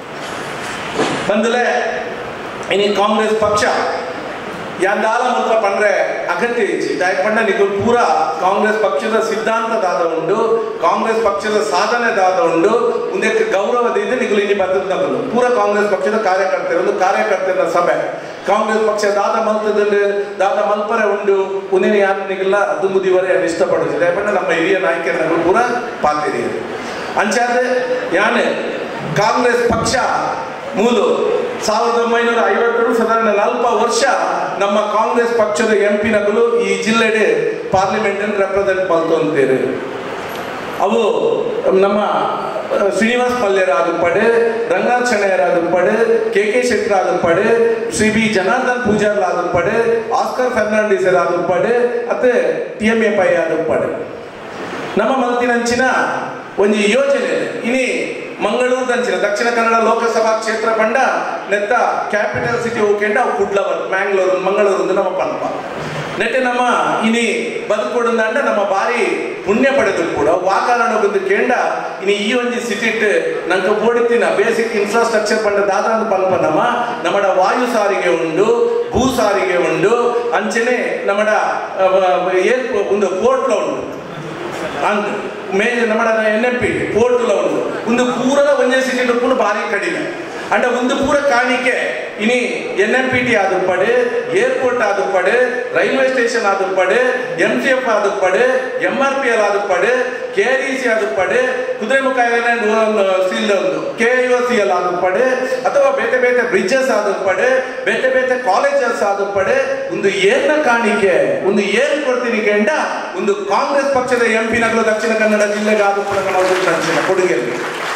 ಬಂದಲೆ ಇನಿ ಕಾಂಗ್ರೆಸ್ ಪಕ್ಷ ಯಾಂದಾಲ ಮುಲ್ಪ ಪಂಡ್ರೆ ಅಗತ್ಯ ಇಚ್ಚಿ ದಾಯಕ ಪಂಡ ನಿಗುಲ್ ಪೂರ ಕಾಂಗ್ರೆಸ್ ಪಕ್ಷದ ಸಿದ್ಧಾಂತದಾದ ಉಂಡು ಕಾಂಗ್ರೆಸ್ ಪಕ್ಷದ ಸಾಧನೆದಾದ ಉಂಡು ಮುಂದಕ್ಕೆ ಗೌರವದಿಂದ ನಿಗುಲು ಇನಿ ಬರ್ತದಗಳು ಪೂರ ಕಾಂಗ್ರೆಸ್ ಪಕ್ಷದ ಕಾರ್ಯಕರ್ತರು ಒಂದು ಕಾರ್ಯಕರ್ತರ ಸಭೆ ಕಾಂಗ್ರೆಸ್ ಪಕ್ಷ ದಾದ ಮಲ್ತದಲ್ಲಿ ದಾದ ಮಲ್ಪರೆ ಉಂಡು ಉನಿನ ಯಾರು ನಿಗಲ್ಲ ದುಂಬುದಿವರೆ ಇಷ್ಟಪಡುತ್ತೆ ದಾಯಕ ಪಂಡ ನಮ್ಮ ಹಿರಿಯ ನಾಯಕರನ್ನು ಪೂರ ಪಾತಿರಿಯರು ಅಂಚಾದ ಯಾನೆ ಕಾಂಗ್ರೆಸ್ ಪಕ್ಷ ಮೂಲು ಸಾವಿರದ ಒಂಬೈನೂರ ಐವತ್ತರು ಸಾಧಾರಣ ನಾಲ್ಪ ವರ್ಷ ನಮ್ಮ ಕಾಂಗ್ರೆಸ್ ಪಕ್ಷದ ಎಂಪಿನಗಳು ಈ ಜಿಲ್ಲೆಡೆ ಪಾರ್ಲಿಮೆಂಟ್ ಅನ್ನು ರೆಪ್ರೆಸೆಂಟ್ ಮಾಡ್ಕೊಂತೀರಿ ಅವು ನಮ್ಮ ಆ, ಶ್ರೀನಿವಾಸ್ ಮಲ್ಯರಾಗುಪಡೆ ರಂಗನಾಥ್ ಶೆಣೆಯರಾಗುಪಡೆ ಕೆ ಕೆ ಶೆಟ್ಟರಾಗುಪಡೆ ಶ್ರೀ ಬಿ ಜನಾರ್ದನ್ ಪೂಜಾರ್ಲಾಗುಪಡೆ ಆಸ್ಕರ್ ಫೆರ್ನಾಂಡಿಸ್ ಆಗುಪಡೆ ಮತ್ತೆ ಟಿ ಎಂ ಎ ಪೈ ಆಗುಪಡೆ ನಮ್ಮ ಮಲ್ತಿನಂಚಿನ ಒಂದು ಯೋಜನೆ ಇನಿ ಮಂಗಳೂರ್ದಂಚಿನ ದಕ್ಷಿಣ ಕನ್ನಡ ಲೋಕಸಭಾ ಕ್ಷೇತ್ರ ಪಂಡ ನೆತ್ತ ಕ್ಯಾಪಿಟಲ್ ಸಿಟಿ ಹೋಗ್ಕೊಂಡ ಅವು ಕುಡ್ಲವರ್ ಮ್ಯಾಂಗ್ಳೂರು ಮಂಗಳೂರು ನಮ್ಮ ಪಂಪ ನೆಟ್ಟೆ ನಮ್ಮ ಇನಿ ಬದುಕೊಡಂದಾಂಡ ನಮ್ಮ ಬಾರಿ ಪುಣ್ಯ ಪಡೆದು ಕೂಡ ವಾಕಾರಣ ಬಂದು ಕೇಂಡ ಇನಿ ಈ ಒಂದು ಸಿಟಿಟ್ ನಂಗೆ ಬೋಡಿತಿನ ಬೇಸಿಕ್ ಇನ್ಫ್ರಾಸ್ಟ್ರಕ್ಚರ್ ಪಂಡ ದಾದ ಪಂಪ ನಮ್ಮ ನಮ್ಮಡ ವಾಯು ಸಾರಿಗೆ ಉಂಡು ಭೂ ಸಾರಿಗೆ ಉಂಡು ಅಂಚನೆ ನಮ್ಮಡ ಏರ್ ಒಂದು ಪೋರ್ಟ್ಲ ಉಂಡು ಅಂದ್ ಮೇಲೆ ನಮ್ಮ ಎನ್ ಎಂ ಪಿ ಪೋರ್ಟುಲ ಉಂಡು ಒಂದು ಪೂರದ ಒಂದೇ ಸಿಟಿ ಪೂರ ಭಾರಿ ಕಡಿಮೆ ಅಂಡ ಒಂದು ಪೂರ ಕಾಣಿಕೆ ಇನಿ ಎನ್ ಎಂ ಪಿ ಟಿ ಆದುಪ್ಪಡೆ ಏರ್ಪೋರ್ಟ್ ಆದುಪ್ಪಡೆ ರೈಲ್ವೆ ಸ್ಟೇಷನ್ ಆದುಪ್ಪಡೆ ಎಂ ಸಿ ಎಫ್ ಆದುಪ್ಪಡೆ ಎಂ ಆರ್ ಪಿ ಎಲ್ ಆದುಪ್ಪಡೆ ಕೆ ಡಿ ಸಿ ಆದುಪ್ಪಡೆ ಕುದುರೆಮುಖ ಐಲ್ಯಾಂಡ್ ಸೀಲ್ ಒಂದು ಕೆ ಯು ಸಿ ಎಲ್ ಆದುಪ್ಪಡೆ ಅಥವಾ ಬೇತೆ ಬೇತೆ ಬ್ರಿಡ್ಜಸ್ ಆದುಪ್ಪಡೆ ಬೇತೆ ಬೇತೆ ಕಾಲೇಜಸ್ ಆದುಪ್ಪಡೆ ಒಂದು ಏನ ಕಾಣಿಕೆ ಒಂದು ಏನ್ ಕೊಡ್ತೀನಿ ಕೆಂಡ ಒಂದು ಕಾಂಗ್ರೆಸ್ ಪಕ್ಷದ ಎಂಪಿ ನಗರ ದಕ್ಷಿಣ ಕನ್ನಡ ಜಿಲ್ಲೆಗೆ ಆದುಪ್ಪಡೆ ನಮ್ಮ ಕೊಡುಗೆಯಲ್ಲಿ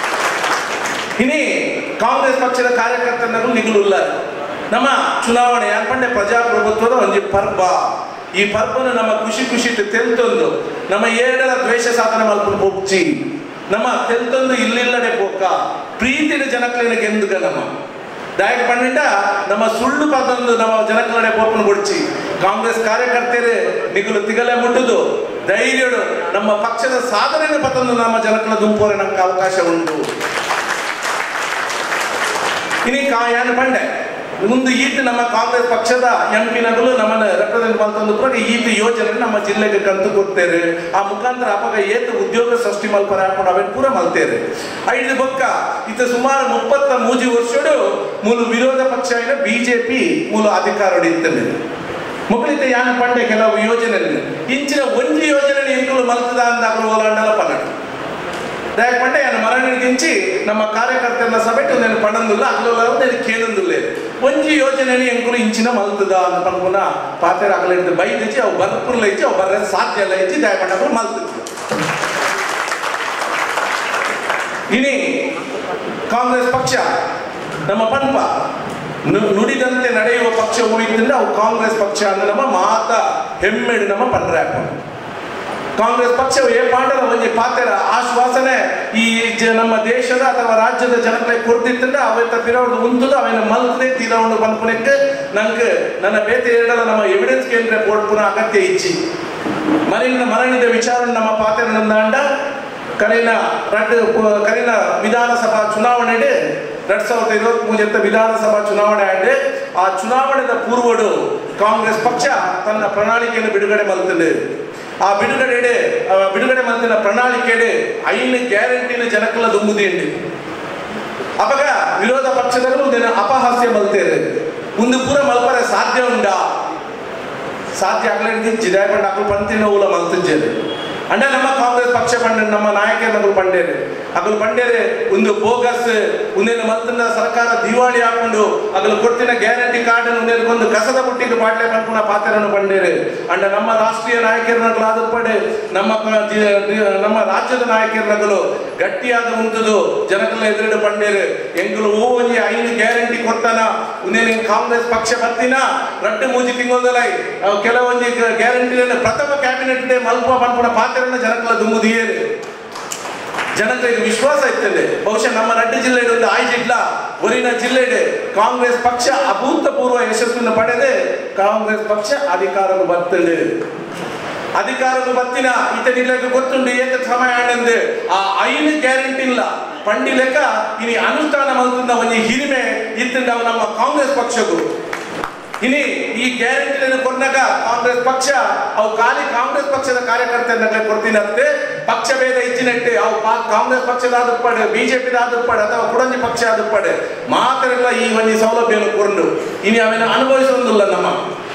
ಇನಿ ಕಾಂಗ್ರೆಸ್ ಪಕ್ಷದ ಕಾರ್ಯಕರ್ತನರು ನಿಗಲುಲ್ಲ ನಮ್ಮ ಚುನಾವಣೆ ಯಾಕಂದ್ರೆ ಪ್ರಜಾಪ್ರಭುತ್ವದ ಒಂದು ಪರ್ವ ಈ ಪರ್ವನ ನಮ್ಮ ಖುಷಿ ಖುಷಿ ತೆಲ್ತೊಂದು ನಮ್ಮ ಏಡಲ ದ್ವೇಷ ಸಾಧನ ಮಲ್ಪನ ಪೊಚ್ಚಿ ನಮ್ಮ ತೆಲ್ತೊಂದು ಇಲ್ಲಿಲ್ಲಡೆ ಪೋಕ ಪ್ರೀತಿನ ಜನಕ್ಲಿನ ಗೆಂದುಗ ನಮ್ಮ ದಾಯಕ ಪಂಡಿತ ನಮ್ಮ ಸುಳ್ಳು ಪದೊಂದು ನಮ್ಮ ಜನಕ್ಲಡೆ ಪೋಪನ ಕೊಡ್ಚಿ ಕಾಂಗ್ರೆಸ್ ಕಾರ್ಯಕರ್ತರು ನಿಗಲು ತಿಗಲೆ ಮುಟ್ಟುದು ಧೈರ್ಯಡು ನಮ್ಮ ಪಕ್ಷದ ಸಾಧನೆನ ಪತೊಂದು ನಮ್ಮ ಜನಕ್ಲ ದುಂಪೋರೆ ನಮ್ಗೆ ಅವಕಾಶ ಉಂಟು ಇನಿ ಕಾಯಾನ ಬಂಡೆ ಮುಂದೆ ಈತ ನಮ್ಮ ಕಾಂಗ್ರೆಸ್ ಪಕ್ಷದ ಎಂಪಿನಗಳು ನಮ್ಮನ್ನ ರೆಪ್ರೆಸೆಂಟ್ ಮಾಡ್ತಂದು ಕೂಡ ಈತ ಯೋಜನೆ ನಮ್ಮ ಜಿಲ್ಲೆಗೆ ಕಂತು ಕೊಡ್ತೇವೆ ಆ ಮುಖಾಂತರ ಅಪಗ ಏತ ಉದ್ಯೋಗ ಸೃಷ್ಟಿ ಮಲ್ಪರ ಹಾಕೊಂಡು ಅವೇನ್ ಪೂರ ಮಲ್ತೇವೆ ಐದು ಬೊಕ್ಕ ಇತ ಸುಮಾರು ಮುಪ್ಪತ್ತ ಮೂಜಿ ವರ್ಷಡು ಮೂಲ ವಿರೋಧ ಪಕ್ಷ ಏನ ಬಿಜೆಪಿ ಮೂಲ ಅಧಿಕಾರ ಇರ್ತದೆ ಮಕ್ಕಳಿತ ಯಾನ ಪಂಡೆ ಕೆಲವು ಯೋಜನೆ ಇಂಚಿನ ಒಂಜಿ ಯೋಜನೆ ಎಂಕುಲು ಮಲ್ತದ ಅಂದಾಗ ಓಲಾಂಡಲ ಪನ್ನಡ ದಯಕ್ ಪಂಡೆ ఆయన మరణి దించి ನಮ್ಮ ಕಾರ್ಯಕರ್ತರ ಸಭೆಟ್ಟು నేను పడందుಲ್ಲ అక్కడ నేను కేనందులే ಒಂಜಿ ಯೋಜನೆని ಎಂಕುಲು ಇಂಚಿನ ಮಲ್ತದ ಅಂತ ಪನ್ಪುನ ಪಾತೆರ ಅಗಲಿಡ್ದು ಬೈದಿಚ್ಚಿ ಅವು ಬರ್ಪುರ್ಲ ಇಚ್ಚಿ ಅವು ಬರ್ರೆ ಸಾಧ್ಯ ಎಲ್ಲ ಇಚ್ಚಿ ದಯ ಪಂಡಗಳು ಮಲ್ತಿದ್ರು ಇನಿ ಕಾಂಗ್ರೆಸ್ ಪಕ್ಷ ನಮ್ಮ ಪಂಪ ನು- ನುಡಿದಂತೆ ನಡೆಯುವ ಪಕ್ಷ ಉಳಿದಿಂದ ಅವು ಕಾಂಗ್ರೆಸ್ ಪಕ್ಷ ಅಂದ್ರೆ ನಮ್ಮ ಮಾತ ಹೆಮ್ಮೆಡು ನಮ್ಮ ಪಂಡ್ರಾಪ ಕಾಂಗ್ರೆಸ್ ಪಕ್ಷವು ಏ ಪಾಂಡಲ ಒಂಜಿ ಪಾತೆರ ಆಶ್ವಾಸನೆ ಈ ಜ- ನಮ್ಮ ದೇಶದ ಅಥವಾ ರಾಜ್ಯದ ಜನಗಳಿಗೆ ಕೊಡ್ತಿತ್ತಂದ್ರೆ ಅವತ್ತ ಪಿರವಡು ಉಂತುದು ಅವನ ಮಲ್ತದೆ ತೀರವನ್ನು ಪನ್ಪುನಕ್ಕೆ ನಂಗೆ ನನ್ನ ಬೇತೆ ಎರಡಲ ನಮ್ಮ ಎವಿಡೆನ್ಸ್ ಕೇಂದ್ರ ಪುನ ಅಗತ್ಯ ಇಚ್ಚಿ ಮರಿನ ಮರಣಿದ ವಿಚಾರ ನಮ್ಮ ಪಾತೆರ ನಂದಾಂಡ ಕರಿನ ರಡ್ ಕರಿನ ವಿಧಾನಸಭಾ ಚುನಾವಣೆ ಎರಡ್ ಸಾವಿರದ ಇರುವತ್ತ್ ಮೂಜತ್ತ ವಿಧಾನಸಭಾ ಚುನಾವಣೆ ಆಗಿದೆ ಆ ಚುನಾವಣೆದ ಪೂರ್ವಡು ಕಾಂಗ್ರೆಸ್ ಪಕ್ಷ ತನ್ನ ಪ್ರಣಾಳಿಕೆಯನ್ನು ಬಿಡುಗಡೆ ಮಲ್ತದೆ ಆ ಬಿಡುಗಡೆ ಬಿಡುಗಡೆ ಮಲ್ತಿನ ಪ್ರಣಾಳಿಕೆಡೆ ಐನು ಗ್ಯಾರಂಟಿನ ಜನಕ್ಕಲ್ಲ ದುಂಬುದಿಂಡಿ ಅಪಗ ವಿರೋಧ ಪಕ್ಷದವರು ದಿನ ಅಪಹಾಸ್ಯ ಮಲ್ತೇರೆ ಒಂದು ಪೂರ ಮಲ್ಪರೆ ಸಾಧ್ಯ ಉಂಡಾ ಸಾಧ್ಯ ಆಗ್ಲಿಕ್ಕೆ ಜಿದಾಯ ಪಂಡ ಅಕ್ಕಲು ಪಂತಿನ ಊಲ ಮಲ್ತಿದ್ದೇನೆ ಅಂಡ ನಮ್ಮ ಕಾಂಗ್ರೆಸ್ ಪಕ್ಷ ಪಂಡ ನಮ್ಮ ನಾಯಕರು ಪಂಡೇರು ಅಗಲು ಪಂಡೇರು ಒಂದು ಬೋಗಸ್ ಒಂದೇನು ಮತ್ತೊಂದು ಸರ್ಕಾರ ದಿವಾಳಿ ಹಾಕೊಂಡು ಅಗಲು ಕೊಡ್ತಿನ ಗ್ಯಾರಂಟಿ ಕಾರ್ಡ್ ಒಂದೇನು ಒಂದು ಕಸದ ಬುಟ್ಟಿಗೆ ಬಾಟ್ಲೆ ಪಂಪುನ ಪಾತ್ರವನ್ನು ಪಂಡೇರು ಅಂಡ ನಮ್ಮ ರಾಷ್ಟ್ರೀಯ ನಾಯಕರನ್ನಗಳು ಆದ ಪಡೆ ನಮ್ಮ ಕ- ಜಿ- ಜಿ- ನಮ್ಮ ರಾಜ್ಯದ ನಾಯಕರನ್ನಗಳು ಗಟ್ಟಿಯಾದ ಉಂಟದು ಜನಗಳ ಎದುರುಡು ಪಂಡೇರು ಎಂಗಳು ಓ ಒಂಜಿ ಐದು ಗ್ಯಾರಂಟಿ ಕೊಡ್ತಾನ ಒಂದೇನು ಕಾಂಗ್ರೆಸ್ ಪಕ್ಷ ಬರ್ತಿನ ರಡ್ಡು ಮೂಜಿ ತಿಂಗಳದಲೈ ಕೆಲವೊಂದು ಗ್ಯಾರಂಟಿ ಪ್ರಥಮ ಕ್ಯಾಬಿನೆಟ್ ಡೇ ಮಲ್ಪ ಪಂಪುನ ಪಾತ್ರನ ಜನಗಳ ದುಮ್ಮುದಿಯೇರು ಜನಗಳಿಗೆ ವಿಶ್ವಾಸ ಇರ್ತದೆ ಬಹುಶಃ ನಮ್ಮ ನಡ್ಡು ಜಿಲ್ಲೆಡೆ ಒಂದು ಆಯ್ಜಿಡ್ಲ ಒರಿನ ಜಿಲ್ಲೆಡೆ ಕಾಂಗ್ರೆಸ್ ಪಕ್ಷ ಅಭೂತಪೂರ್ವ ಯಶಸ್ಸನ್ನು ಪಡೆದೆ ಕಾಂಗ್ರೆಸ್ ಪಕ್ಷ ಅಧಿಕಾರಕ್ಕೆ ಬರ್ತದೆ ಅಧಿಕಾರಕ್ಕೆ ಬರ್ತಿನ ಇತನಿಗಳಿಗೆ ಗೊತ್ತುಂಡು ಏಕ ಸಮಯ ಆನಂದ್ ಆ ಐನು ಗ್ಯಾರಂಟಿ ಇಲ್ಲ ಪಂಡಿ ಲೆಕ್ಕ ಇನಿ ಅನುಷ್ಠಾನ ಮಲ್ತಂದ ಒಂದು ಹಿರಿಮೆ ಇತ್ತಂಡ ಅವು ನಮ್ಮ ಕಾಂಗ್ರೆಸ್ ಪಕ್ಷಗೂ ಇನಿ ಈ ಗ್ಯಾರಂಟಿ ಕೊನ್ನಾಗ ಕಾಂಗ್ರೆಸ್ ಪಕ್ಷ ಅವು ಖಾಲಿ ಕಾಂಗ್ರೆಸ್ ಪಕ್ಷದ ಕಾರ್ಯಕರ್ತರನ್ನ ಕೊಡ್ತೀನಂತೆ ಪಕ್ಷ ಭೇದ ಇಚ್ಚಿನಟ್ಟೆ ಅವು ಪಾ- ಕಾಂಗ್ರೆಸ್ ಪಕ್ಷದ ಆದುಪ್ಪಡೆ ಬಿಜೆಪಿದ ಆದುಪ್ಪಡೆ ಅಥವಾ ಕುಡಂಜಿ ಪಕ್ಷ ಆದುಪ್ಪಡೆ ಮಾತ್ರ ಈ ಒಂದು ಸೌಲಭ್ಯವನ್ನು ಕೊಂಡು ಇನಿ ಅವನ ಅನುಭವಿಸೋದಿಲ್ಲ ನಮ್ಮ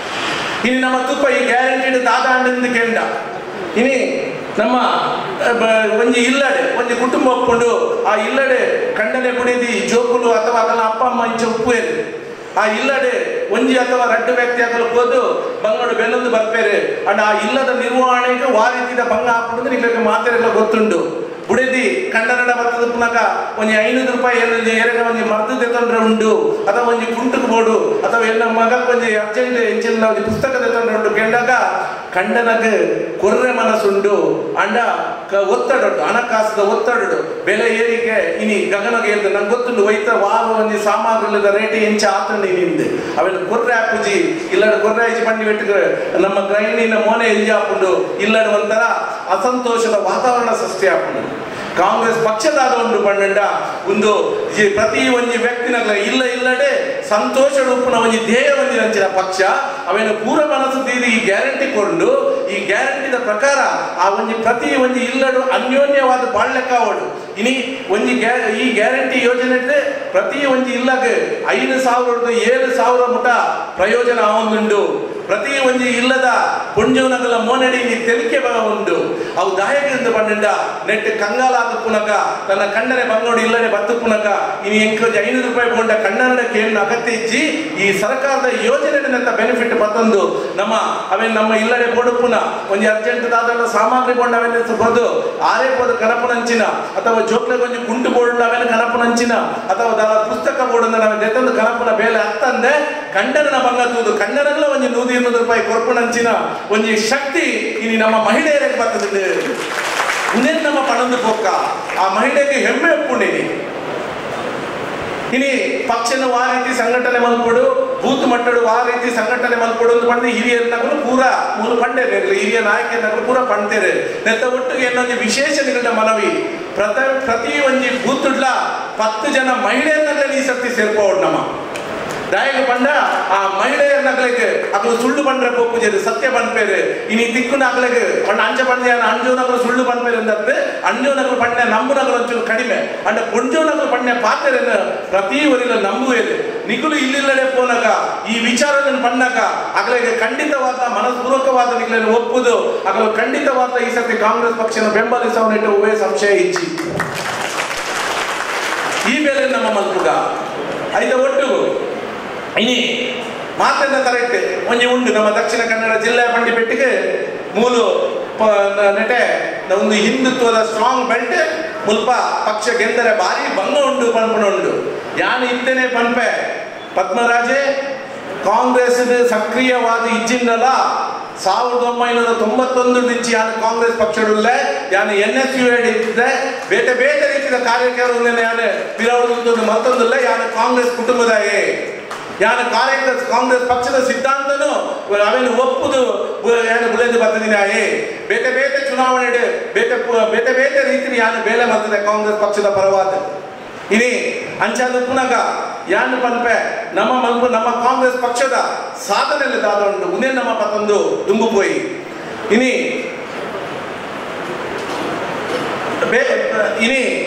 ಇನಿ ನಮ್ಮ ತುಪ್ಪ ಈ ಗ್ಯಾರಂಟಿ ದಾದಾಂಡಿಂದ ಕೆಂಡ ಇನಿ ನಮ್ಮ ಅ, ಬ- ಒಂಜಿ ಇಲ್ಲಡೆ ಒಂಜಿ ಕುಟುಂಬ ಒಪ್ಕೊಂಡು ಆ ಇಲ್ಲಡೆ ಕಂಡನೆ ಕುಡಿದಿ ಜೋಕುಲು ಅಥವಾ ಅದನ್ನ ಅಪ್ಪ ಅಮ್ಮ ಇಂಚ ಉಪ್ಪುವೇರು ಆ ಇಲ್ಲಡೆ ಒಂಜಿ ಅಥವಾ ರಡ್ಡು ವ್ಯಕ್ತಿ ಆಗಲು ಹೋದು ಬಂಗಡು ಬೆನ್ನೊಂದು ಬರ್ಪೇರೆ ಅಂಡ್ ಆ ಇಲ್ಲದ ನಿರ್ವಹಣೆಗೆ ವಾ ರೀತಿಯ ಭಂಗ ಹಾಕೊಂಡು ನಿಮಗೆ ಮಾತೆಲ್ಲ ಗೊತ್ತುಂಡು ಬುಡಿದಿ ಕಂಡನಡ ಬರ್ತದ ಪುನಕ ಒಂಜಿ ಐನೂರು ರೂಪಾಯಿ ಏನು ಎರಗ ಒಂಜಿ ಮರ್ದು ತೆತ್ತೊಂಡ್ರೆ ಉಂಡು ಅಥವಾ ಒಂಜಿ ಕುಂಟುಕು ಬೋಡು ಅಥವಾ ಎನ್ನ ಮಗಕ್ಕೆ ಒಂಜಿ ಅರ್ಜೆಂಟ್ ಎಂಚಿನ ಒಂಜಿ ಪುಸ್ತಕ ತೆತ್ತೊಂಡ್ರೆ ಉಂಡು ಕೆಂಡಾಗ ಕಂಡನಗ ಕೊರ್ರೆ ಮನಸ್ಸುಂಡು ಅಂಡ ಕ ಒತ್ತಡ ಹಣಕಾಸದ ಒತ್ತಡ ಬೆಲೆ ಏರಿಕೆ ಇನಿ ಗಗನಗೆ ಏರಿದೆ ನಂಗೆ ಗೊತ್ತುಂಡು ಒಯ್ತ ವಾರ ಒಂಜಿ ಸಾಮಗ್ರಿದ ರೇಟ್ ಎಂಚ ಆತಂಡಿ ನಿಂದೆ ಅವೆಲ್ಲ ಕೊರ್ರೆ ಹಾಪುಜಿ ಇಲ್ಲಡ ಕೊರ್ರೆ ಹಚ್ಚಿ ಬಂಡಿ ಬಿಟ್ಟು ನಮ್ಮ ಗೃಹಿಣಿನ ಮೋನೆ ಎಲ್ಲಿ ಹಾಕೊಂಡು ಇಲ್ಲಡ ಒಂಥರ ಅಸಂತೋಷದ ವಾತಾವರಣ ಸೃಷ್ಟಿ ಹಾಕೊಂಡು ಕಾಂಗ್ರೆಸ್ ಪಕ್ಷದಾದ ಒಂದು ಬಣ್ಣಂಡ ಒಂದು ಈ ಪ್ರತಿ ಒಂಜಿ ವ್ಯಕ್ತಿನಗಳ ಇಲ್ಲ ಇಲ್ಲಡೆ ಸಂತೋಷ ರೂಪನ ಒಂಜಿ ಧ್ಯೇಯ ಹೊಂದಿರಂಚಿನ ಪಕ್ಷ ಅವೇನು ಪೂರ ಮನಸ್ಸು ತೀರಿ ಈ ಗ್ಯಾರಂಟಿ ಕೊಂಡು ಈ ಗ್ಯಾರಂಟಿದ ಪ್ರಕಾರ ಆ ಒಂಜಿ ಪ್ರತಿ ಒಂಜಿ ಇಲ್ಲಡು ಅನ್ಯೋನ್ಯವಾದ ಬಾಳ್ಲೆಕ್ಕ ಅವಳು ಇನಿ ಒಂಜಿ ಗ್ಯಾ ಈ ಗ್ಯಾರಂಟಿ ಯೋಜನೆ ಪ್ರತಿ ಒಂಜಿ ಇಲ್ಲಗ ಐದು ಸಾವಿರದ ಏಳು ಸಾವಿರ ಮುಟ ಪ್ರಯೋಜನ ಆವೊಂದುಂಡು ಪ್ರತಿ ಒಂಜಿ ಇಲ್ಲದ ಪುಂಜುನಗಲ ಮೋನಡಿ ನೀ ತೆಲಿಕೆ ಬರ ಉಂಡು ಅವು ದಾಯಕದಿಂದ ಪಂಡ ನೆಟ್ ಕಂಗಾಲಾದ ಪುನಕ ನನ್ನ ಕಣ್ಣನೆ ಬಂಗೋಡು ಇಲ್ಲದೆ ಬತ್ತು ಪುನಕ ಇನಿ ಎಂಕ ಐನೂರು ರೂಪಾಯಿ ಕೊಂಡ ಕನ್ನಡ ಕೇಳಿನ ಅಗತ್ಯ ಇಜ್ಜಿ ಈ ಸರ್ಕಾರದ ಯೋಜನೆ ಬೆನಿಫಿಟ್ ಮತ್ತೊಂದು ನಮ್ಮ ಅವೇನ್ ನಮ್ಮ ಇಲ್ಲಡೆ ಬೋಡುಪುನ ಒಂಜಿ ಅರ್ಜೆಂಟ್ ದಾದ ಸಾಮಗ್ರಿ ಕೊಂಡ ಅವೇನ್ ಬೋದು ಆರೇ ಬೋದು ಕನಪುನಂಚಿನ ಅಥವಾ ಜೋಕ್ಲೆ ಕೊಂಚ ಕುಂಟು ಬೋರ್ಡ್ ಅವೇನ್ ಕನಪುನಂಚಿನ ಅಥವಾ ದಾದ ಪುಸ್ತಕ ಬೋರ್ಡ್ ನಾವು ದೆತ್ತೊಂದು ಕನಪುನ ಬೇಲೆ ಹತ್ತಂದೆ ಕಂಡನ ಬಂಗ ತೂದು ಕನ್ನಡಗಳ ಒಂಜಿ ನೂರು ಇನ್ನೂರು ರೂಪಾಯಿ ಕೊರ್ಪುನಂಚಿನ ಒಂಜಿ ಶಕ್ತಿ ಇನಿ ನಮ್ಮ ಮಹಿಳೆಯರಿಗೆ ಬರ್ತದೆ ಇನ್ನೇನು ನಮ್ಮ ಪಣಂದು ಪೊಕ್ಕ ಆ ಮಹಿಳೆಗೆ ಹೆಮ್ಮೆ ಒಪ್ಪುಂಡಿನಿ ಇನಿ ಪಕ್ಷನ ಆ ರೀತಿ ಸಂಘಟನೆ ಮಲ್ಪಡು ಬೂತ್ ಮಟ್ಟಡು ಆ ರೀತಿ ಸಂಘಟನೆ ಮಲ್ಪಡು ಅಂತ ಪಂಡ ಹಿರಿಯರನ್ನಗಳು ಪೂರ ಮೂರು ಪಂಡೇರೆ ಹಿರಿಯ ನಾಯಕರನ್ನಗಳು ಪೂರ ಪಂಡ್ತೇರೆ ನೆತ್ತ ಒಟ್ಟಿಗೆ ಏನೊಂದು ವಿಶೇಷ ನಿಗಡ ಮನವಿ ಪ್ರತ ಪ್ರತಿ ಒಂಜಿ ಬೂತ್ಡ್ಲ ಪತ್ತು ಜನ ಮಹಿಳೆಯರನ್ನೆಲ್ಲ ಈ ಸರ್ತಿ ಸೇರ್ಪೋಡು ನಮ್ಮ ದಾಯಕ ಪಂಡ ಆ ಮಹಿಳೆಯರ ನಗಲಿಗೆ ಅದು ಸುಳ್ಳು ಬಂದ್ರೆ ಪೋಪುಜರು ಸತ್ಯ ಬಂದ್ಪೇರು ಇನಿ ದಿಕ್ಕು ನಗಲಿಗೆ ಪಂಡ ಅಂಚ ಬಂದ ಅಂಜು ನಗಲು ಸುಳ್ಳು ಬಂದ್ಪೇರು ಅಂದ್ರೆ ಅಂಜು ನಗಲು ಪಂಡ ನಂಬು ನಗಲು ಒಂಚೂರು ಕಡಿಮೆ ಅಂಡ ಪುಂಜು ನಗಲು ಪಂಡ ಪಾತ್ರೆನ ಪ್ರತಿ ಊರಿನ ನಂಬುವೇರು ನಿಗುಲು ಇಲ್ಲಿಲ್ಲದೆ ಪೋನಾಗ ಈ ವಿಚಾರವನ್ನು ಪಂಡಾಗ ಅಗಲಿಗೆ ಖಂಡಿತವಾದ ಮನಸ್ಪೂರ್ವಕವಾದ ನಿಗಲನ್ನು ಒಪ್ಪುದು ಅಗಲು ಖಂಡಿತವಾದ ಈ ಸರ್ತಿ ಕಾಂಗ್ರೆಸ್ ಪಕ್ಷನ ಬೆಂಬಲಿಸವನಿಟ್ಟು ಉಭಯ ಸಂಶಯ ಇಚ್ಚಿ ಈ ಬೇಲೆ ನಮ್ಮ ಮಲ್ಪುಗ ಐದ ಒಟ್ಟು ಇನಿ ಮಾತೆಲ್ಲ ಕರೆಕ್ಟ್ ಒಂಜಿ ಉಂಡು ನಮ್ಮ ದಕ್ಷಿಣ ಕನ್ನಡ ಜಿಲ್ಲೆಯ ಬಂಡಿ ಪೆಟ್ಟಿಗೆ ಮೂಲು ಪ- ನ- ನೆಟೆ ನ ಒಂದು ಹಿಂದುತ್ವದ ಸ್ಟ್ರಾಂಗ್ ಬೆಲ್ಟ್ ಮುಲ್ಪ ಪಕ್ಷ ಗೆಂದರೆ ಭಾರಿ ಭಂಗ ಉಂಡು ಪನ್ಪುಣ ಉಂಡು ಯಾನು ಇದ್ದೇನೆ ಪನ್ಪೆ ಪದ್ಮರಾಜೆ ಕಾಂಗ್ರೆಸ್ ಸಕ್ರಿಯವಾದ ಇಜ್ಜಿಂದಲ ಸಾವಿರದ ಒಂಬೈನೂರ ತೊಂಬತ್ತೊಂದು నుంచి ಯಾನು ಕಾಂಗ್ರೆಸ್ ಪಕ್ಷಡುಲ್ಲೆ ಯಾನು ಎನ್ ಎಸ್ ಯು ಇದ್ದೆ ಬೇತೆ ಬೇತೆ ರೀತಿಯ ಕಾರ್ಯಕ್ರಮ ಯಾನು ವಿರೋಧ ಮತ್ತೊಂದಿಲ್ಲ ಯಾನು ಕಾಂಗ್ರೆಸ್ ಕುಟುಂಬದಾಗೆ ಯಾನು ಕಾಂಗ್ರೆಸ್ ಕಾಂಗ್ರೆಸ್ ಪಕ್ಷದ ಸಿದ್ಧಾಂತನು ಅವೇನು ಒಪ್ಪುದು ಬು- ಏನು ಬುಲೆದು ಬರ್ತದಿನಾಯೇ ಬೇತೆ ಬೇತೆ ಚುನಾವಣೆ ಬೇತೆ ಪು- ಬೇತೆ ಬೇತೆ ರೀತಿ ಯಾನು ಬೇಲೆ ಬರ್ತದೆ ಕಾಂಗ್ರೆಸ್ ಪಕ್ಷದ ಪರವಾದ ಇನಿ ಅಂಚಾದ ಪುನಗ ಯಾನ್ ಪನ್ಪೆ ನಮ್ಮ ಮಲ್ಪು ನಮ್ಮ ಕಾಂಗ್ರೆಸ್ ಪಕ್ಷದ ಸಾಧನೆಯಲ್ಲಿ ದಾದ ಉಂಟು ಉನೇ ನಮ್ಮ ಪತ್ತೊಂದು ದುಂಬು ಪೋಯಿ ಇನಿ ಬೇ ಇನಿ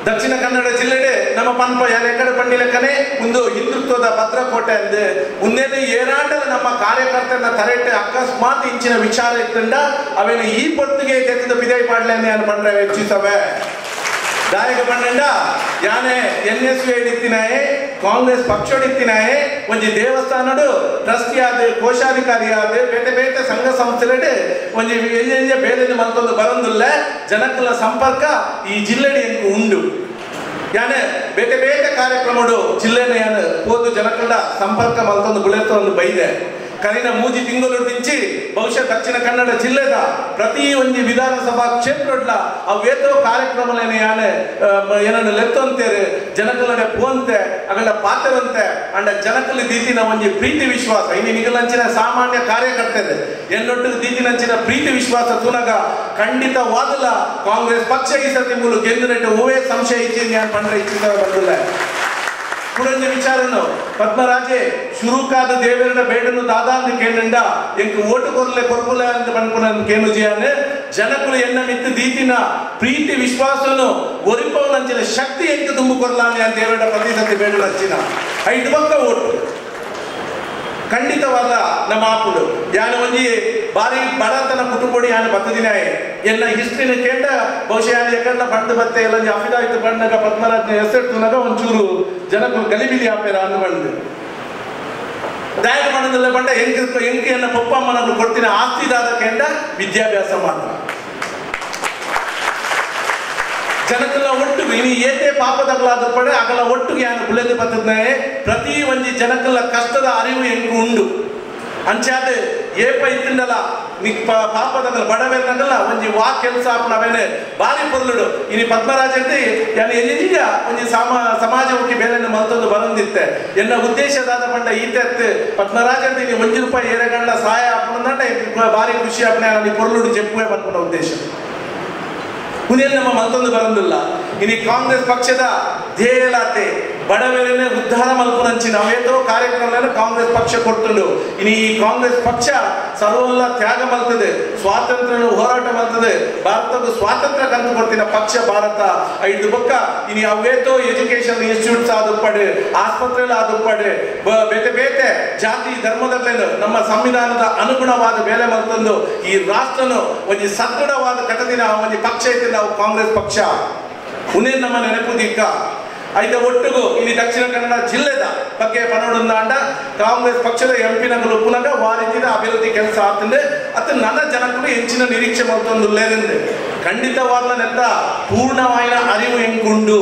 ದಕ್ಷಿಣ ಕನ್ನಡ ಜಿಲ್ಲೆಡೆ ನಮ್ಮ ಪಂಪ ಎಕಡೆ ಪಂಡಿ ಲೆಕ್ಕನೆ ಒಂದು ಹಿಂದುತ್ವದ ಭದ್ರಕೋಟೆ ಅಂದು ಮುಂದೇನು ಏನಾಂಡಲ ನಮ್ಮ ಕಾರ್ಯಕರ್ತನ ತರೆಟ್ ಅಕಸ್ಮಾತ್ ಇಂಚಿನ ವಿಚಾರ ಇತ್ತಂಡ ಅವೇನು ಈ ಪೊತ್ತಿಗೆ ತೆಗೆದು ಬಿದೈ ಪಾಡ್ಲೆ ಅಂತ ಪಂಡ್ರೆ ಹೆಚ್ಚಿಸವೆ ದಾಯಕ ಪಂಡ ಯಾನೆ ಎನ್ ಎಸ್ ಯು ಇತ್ತಿನಾಯೆ ಕಾಂಗ್ರೆಸ್ ಪಕ್ಷ ಇತ್ತಿನಾಯೆ ಒಂಜಿ ದೇವಸ್ಥಾನಡು ಟ್ರಸ್ಟಿ ಆದ ಕೋಶಾಧಿಕಾರಿ ಆದ ಬೇತೆ ಬೇತೆ ಸಂಘ ಸಂಸ್ಥೆಲೆಡ್ ಒಂಜಿ ಎಂಜ ಎಂಜ ಬೇರೆ ಮಲ್ತೊಂದು ಬರಂದುಲ್ಲ ಜನಕ್ಕಲ ಸಂಪರ್ಕ ಈ ಜಿಲ್ಲೆಡಿ ಎಂಕು ಉಂಡು ಯಾನೆ ಬೇತೆ ಬೇತೆ ಕಾರ್ಯಕ್ರಮಡು ಜಿಲ್ಲೆನ ಯಾನ ಹೋದು ಜನಕ್ಕಳ ಸಂಪರ್ಕ ಮಲ್ತೊಂದು ಗುಳೆತ ಒಂದು ಬೈದೆ ಕರಿನ ಮೂಜಿ ತಿಂಗಳು ದಿಂಚಿ ಬಹುಶಃ ದಕ್ಷಿಣ ಕನ್ನಡ ಜಿಲ್ಲೆದ ಪ್ರತಿ ಒಂಜಿ ವಿಧಾನಸಭಾ ಕ್ಷೇತ್ರಡ್ಲ ಅವೇತೋ ಕಾರ್ಯಕ್ರಮಲೇನೆ ಯಾನೆ ಏನನ್ನ ಲೆತ್ತೊಂತೇರು ಜನಕಲಡೆ ಪೋಂತೆ ಅಗಲ ಪಾತ್ರವಂತೆ ಅಂಡ ಜನಕಲಿ ದೀತಿನ ಒಂಜಿ ಪ್ರೀತಿ ವಿಶ್ವಾಸ ಇನ್ನು ನಿಗಲಂಚಿನ ಸಾಮಾನ್ಯ ಕಾರ್ಯಕರ್ತದೆ ಎನ್ನೊಟ್ಟಿಗೆ ದೀತಿನಂಚಿನ ಪ್ರೀತಿ ವಿಶ್ವಾಸ ತುನಗ ಖಂಡಿತವಾದಲ್ಲ ಕಾಂಗ್ರೆಸ್ ಪಕ್ಷ ಈ ಸತಿ ಮೂಲು ಗೆದ್ದು ಓವೇ ಸಂಶಯ ಇಚ್ಚಿಂది అని పండ్ర ఇచ్చిన ಬಂದಿಲ್ಲ ಕುಡಂಜ ವಿಚಾರನು ಪದ್ಮರಾಜೆ ಶುರುಕಾದ ದೇವೇರಡ ಬೇಡನು ದಾದಾಂದು ಕೇಂದ್ರ ಎಂಕ್ ಓಟು ಕೊರ್ಲೆ ಕೊರ್ಪುಲೆ ಅಂತ ಪನ್ಪುನ ಕೇನು ಜಿಯಾನೆ ಜನಕುಲು ಎನ್ನ ಮಿತ್ತು ದೀತಿನ ಪ್ರೀತಿ ವಿಶ್ವಾಸನು ಒರಿಪವನಂಚಿನ ಶಕ್ತಿ ಎಂಕ ತುಂಬು ಕೊರ್ಲಾನೆ ಅಂತ ದೇವೇರಡ ಪ್ರತಿ ಸತಿ ಬೇಡ ಹಚ್ಚಿನ ಐದು ಪಕ್ಕ ಓಟು ಖಂಡಿತವಾದ ನಮ್ಮ ಆಪುಡು ಯಾನು ಒಂಜಿ ಬಾರಿ ಬಡತನ ಕುಟುಂಬಡಿ ಯಾನು ಬತ್ತದಿನಾಯೆ ಎನ್ನ ಹಿಸ್ಟ್ರಿನ ಕೇಂದ್ರ ಬಹುಶಃ ಯಾನು ಎಕಡ್ನ ಬಂದು ಬತ್ತೆ ಎಲ್ಲ ಅಫಿದಾವಿತ್ ಬಂದಾಗ ಪದ್ಮರಾಜನ ಹೆಸರಿಟ್ಟುನಾಗ ಒಂಚೂರು ಜನಕ್ಕೂ ಗಲಿಬಿಲಿ ಆಪೇರ ಅನ್ನು ಬಂದು ದಯಗ ಮನದಲ್ಲ ಬಂಡ ಹೆಂಗ್ ಹೆಂಗಿಯನ್ನ ಪಪ್ಪಮ್ಮನನ್ನು ಕೊಡ್ತೀನಿ ಆಸ್ತಿದಾದ ಕೇಂದ್ರ ವಿದ್ಯಾಭ್ಯಾಸ ಮಾತ್ರ ಜನಕಲ್ಲ ಒಟ್ಟಿಗೆ ಇನಿ ಏತೆ ಪಾಪದಗಳಾದ ಪಡೆ ಅಗಲ ಒಟ್ಟಿಗೆ ಯಾನು ಬುಲೆದು ಬರ್ತದ್ನಾಯೆ ಪ್ರತಿ ಒಂಜಿ ಜನಕಲ್ಲ ಕಷ್ಟದ ಅರಿವು ಹೆಂಗು ಉಂಡು ಅಂಚಾದ ಏಪ ಇತ್ತಿಂಡಲ ನಿ ಪ- ಪಾಪದಗಳ ಬಡವೆರ್ನಗಲ್ಲ ಒಂಜಿ ವಾ ಕೆಲಸ ಅವೇನೆ ಬಾರಿ ಪೊರ್ಲುಡು ಇನಿ ಪದ್ಮರಾಜಂತಿ ಯಾನು ಎಲ್ಲಿದೀಗ ಒಂಜಿ ಸಮ ಸಮಾಜಮುಖಿ ಬೇಲೆಯನ್ನು ಮಲ್ತೊಂದು ಬರಂದಿತ್ತೆ ಎನ್ನ ಉದ್ದೇಶದಾದ ಪಂಡ ಈತೆತ್ ಪದ್ಮರಾಜಂತಿ ನೀ ಒಂಜಿ ರೂಪಾಯಿ ಏರೆಗಂಡ ಸಹಾಯ ಹಾಕೊಂಡ ಬಾರಿ ಖುಷಿ ಅಪ್ಪನೆ ಅಲ್ಲಿ ಪೊರ್ಲುಡು ಜಪ್ಪುವೆ ಬರ್ಕೊಂಡ ಉದ್ದೇಶ ಕುದಿಯಲ್ಲಿ ನಮ್ಮ ಮತ್ತೊಂದು ಬರಂದಿಲ್ಲ ಇನಿ ಕಾಂಗ್ರೆಸ್ ಪಕ್ಷದ ಧ್ಯೇಯಲಾತೆ ಬಡವರನ್ನೇ ಉದ್ಧಾರ ಮಲ್ಪುನಂಚಿನ ಅವೇತೋ ಕಾರ್ಯಕ್ರಮ ಕಾಂಗ್ರೆಸ್ ಪಕ್ಷ ಕೊಟ್ಟುಂಡು ಇನಿ ಈ ಕಾಂಗ್ರೆಸ್ ಪಕ್ಷ ಸರ್ವಲ್ಲ ತ್ಯಾಗ ಮಲ್ತದೆ ಸ್ವಾತಂತ್ರ್ಯ ಹೋರಾಟ ಮಲ್ತದೆ ಭಾರತದ ಸ್ವಾತಂತ್ರ್ಯ ಕಂತು ಕೊಡ್ತಿನ ಪಕ್ಷ ಭಾರತ ಐದು ಪಕ್ಕ ಇನಿ ಅವೇತೋ ಎಜುಕೇಶನ್ ಇನ್ಸ್ಟಿಟ್ಯೂಟ್ಸ್ ಆದುಪ್ಪಡೆ ಆಸ್ಪತ್ರೆಗಳು ಆದುಪ್ಪಡೆ ಬ- ಬೇತೆ ಬೇತೆ ಜಾತಿ ಧರ್ಮದಲ್ಲೇನು ನಮ್ಮ ಸಂವಿಧಾನದ ಅನುಗುಣವಾದ ಬೇಲೆ ಮಲ್ತಂದು ಈ ರಾಷ್ಟ್ರನು ಒಂದು ಸದೃಢವಾದ ಕಟದಿನ ಒಂದು ಪಕ್ಷ ಐತೆ ನಾವು ಕಾಂಗ್ರೆಸ್ ಪಕ್ಷ ಉನೇ ನಮ್ಮ ನೆನಪುದಿಕ್ಕ ಐದ ಒಟ್ಟಿಗೂ ಇಲ್ಲಿ ದಕ್ಷಿಣ ಕನ್ನಡ ಜಿಲ್ಲೆದ ಬಗ್ಗೆ ಪನೋಡಂದಾಂಡ ಕಾಂಗ್ರೆಸ್ ಪಕ್ಷದ ಎಂಪಿನಗಳು ಪುನಃ ವಾರಿತಿದ ಅಭಿವೃದ್ಧಿ ಕೆಲಸ ಆತಂದೆ ಅತ್ತ ನನ್ನ ಜನಕ್ಕೂ ಹೆಚ್ಚಿನ ನಿರೀಕ್ಷೆ ಮತ್ತೊಂದು ಲೇರೆಂದೆ ಖಂಡಿತವಾಗ್ಲ ನೆತ್ತ ಪೂರ್ಣವಾಯಿನ ಅರಿವು ಹೆಂಗುಂಡು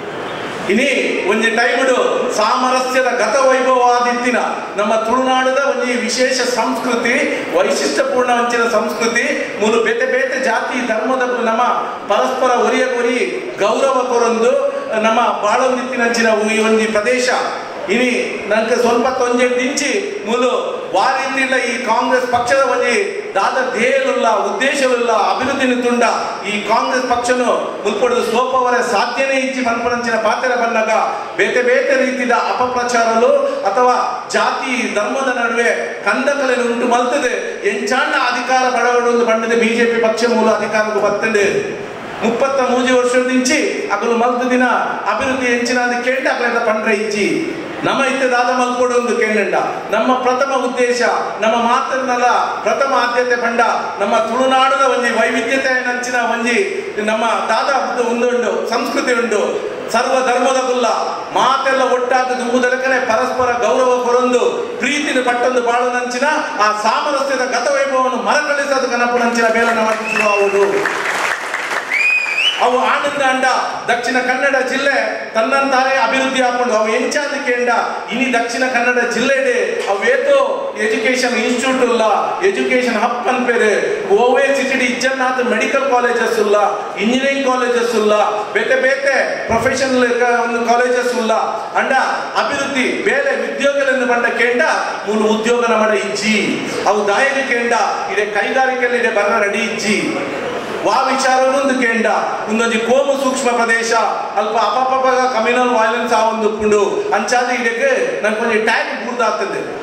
ಇನಿ ಒಂಜಿ ಟೈಮುಡು ಸಾಮರಸ್ಯದ ಗತ ವೈಭವಾದಿತ್ತಿನ ನಮ್ಮ ತುಳುನಾಡದ ಒಂಜಿ ವಿಶೇಷ ಸಂಸ್ಕೃತಿ ವೈಶಿಷ್ಟ್ಯಪೂರ್ಣ ವಂಚಿನ ಸಂಸ್ಕೃತಿ ಮೂಲು ಬೇತೆ ಬೇತೆ ಜಾತಿ ಧರ್ಮದ ನಮ್ಮ ಪರಸ್ಪರ ಒರಿಯ ಕೊರಿ ಗೌರವ ಕೊರೊಂದು ನಮ್ಮ ಬಾಳೊಂದಿತ್ತಿನಂಚಿನ ಈ ಒಂಜಿ ಪ್ರದೇಶ ಇನಿ ನಂಗೆ ಸ್ವಲ್ಪ ತೊಂಜೆ ದಿಂಚಿ ಮೂಲು ವಾರಿತಿಲ್ಲ ಈ ಕಾಂಗ್ರೆಸ್ ಪಕ್ಷದ ಒಂಜಿ ದಾದ ಧ್ಯೇಯಲುಲ್ಲ ಉದ್ದೇಶವಿಲ್ಲ ಅಭಿವೃದ್ಧಿ ತುಂಡ ಈ ಕಾಂಗ್ರೆಸ್ ಪಕ್ಷನು ಮುಲ್ಪಡದು ಸೋಪವರ ಸಾಧ್ಯನೇ ಇಚ್ಚಿ ಮನ್ಪರಂಚಿನ ಪಾತ್ರ ಬಂದಾಗ ಬೇತೆ ಬೇತೆ ರೀತಿಯ ಅಪಪ್ರಚಾರಲು ಅಥವಾ ಜಾತಿ ಧರ್ಮದ ನಡುವೆ ಕಂದಕಲೆಯನ್ನು ಉಂಟು ಮಲ್ತದೆ ಎಂಚಾಂಡ ಅಧಿಕಾರ ಬಡವಡು ಬಂಡದೆ ಬಿಜೆಪಿ ಪಕ್ಷ ಮೂಲ ಅಧಿಕಾರಕ್ಕೆ ಬರ್ತದೆ ಮುಪ್ಪತ್ತ ಮೂಜಿ ವರ್ಷದ నుంచి ಅಗಲು ಮಲ್ತು ದಿನ ಅಭಿವೃದ್ಧಿ ಹೆಂಚಿನ ಅದು ಕೇಂದ್ರ ಅಗಲೆಲ್ಲ ಪಂಡ್ರೆ ಇಜ್ಜಿ ನಮ್ಮ ಇತ್ತದಾದ ಮಲ್ಕೊಡು ಒಂದು ಕೇಂದ್ರ ನಮ್ಮ ಪ್ರಥಮ ಉದ್ದೇಶ ನಮ್ಮ ಮಾತನ್ನಲ್ಲ ಪ್ರಥಮ ಆದ್ಯತೆ ಪಂಡ ನಮ್ಮ ತುಳುನಾಡದ ಒಂಜಿ ವೈವಿಧ್ಯತೆ ನಂಚಿನ ಒಂಜಿ ನಮ್ಮ ದಾದ ಒಂದುಂಡು ಸಂಸ್ಕೃತಿ ಉಂಡು ಸರ್ವ ಧರ್ಮದ ಕುಲ್ಲ ಮಾತೆಲ್ಲ ಒಟ್ಟಾದ ದುಂಬುದಲಕನೆ ಪರಸ್ಪರ ಗೌರವ ಕೊರೊಂದು ಪ್ರೀತಿನ ಪಟ್ಟೊಂದು ಬಾಳು ನಂಚಿನ ಆ ಸಾಮರಸ್ಯದ ಗತ ವೈಭವವನ್ನು ಮರಕಳಿಸದ ಕನಪು ನಂಚಿನ ಬೇಲನ ಶುರುವಾಗುವುದು ಅವು ಆನಂದ ಅಂಡ ದಕ್ಷಿಣ ಕನ್ನಡ ಜಿಲ್ಲೆ ತನ್ನಂತಾರೆ ಅಭಿವೃದ್ಧಿ ಹಾಕೊಂಡು ಅವು ಎಂಚಾದಕ್ಕೆ ಅಂಡ ಇನಿ ದಕ್ಷಿಣ ಕನ್ನಡ ಜಿಲ್ಲೆಡೆ ಅವೇತೋ ಎಜುಕೇಶನ್ ಇನ್ಸ್ಟಿಟ್ಯೂಟ್ ಇಲ್ಲ ಎಜುಕೇಶನ್ ಹಬ್ ಅನ್ಪೇರು ಓವೇ ಸಿಟಿ ಇಜ್ಜನ್ನಾಥ ಮೆಡಿಕಲ್ ಕಾಲೇಜಸ್ ಇಲ್ಲ ಇಂಜಿನಿಯರಿಂಗ್ ಕಾಲೇಜಸ್ ಇಲ್ಲ ಬೇತೆ ಬೇತೆ ಪ್ರೊಫೆಷನಲ್ ಒಂದು ಕಾಲೇಜಸ್ ಇಲ್ಲ ಅಂಡ ಅಭಿವೃದ್ಧಿ ಬೇರೆ ಉದ್ಯೋಗಗಳನ್ನು ಬಂಡ ಕೇಂಡ ಮೂಲ ಉದ್ಯೋಗ ನಮ್ಮಡ ಇಜ್ಜಿ ಅವು ದಾಯಕ ಕೇಂಡ ಇದೆ ಕೈಗಾರಿಕೆಯಲ್ಲಿ ಇದೆ ಬರ ರೆಡಿ ಇಜ್ಜಿ ವಾ ವಿಚಾರವೊಂದು ಕೇಂಡ ಒಂದೊಂದು ಕೋಮು ಸೂಕ್ಷ್ಮ ಪ್ರದೇಶ ಅಲ್ಪ ಅಪಪಗ ಕಮ್ಯುನಲ್ ವೈಲೆನ್ಸ್ ಆ ಒಂದು ಉಂಡು ಅಂಚಾದ ಇದಕ್ಕೆ ನಂಗೆ ಕೊಂಚ ಟ್ಯಾಗ್ ಬೂರ್ದಾಗ್ತದೆ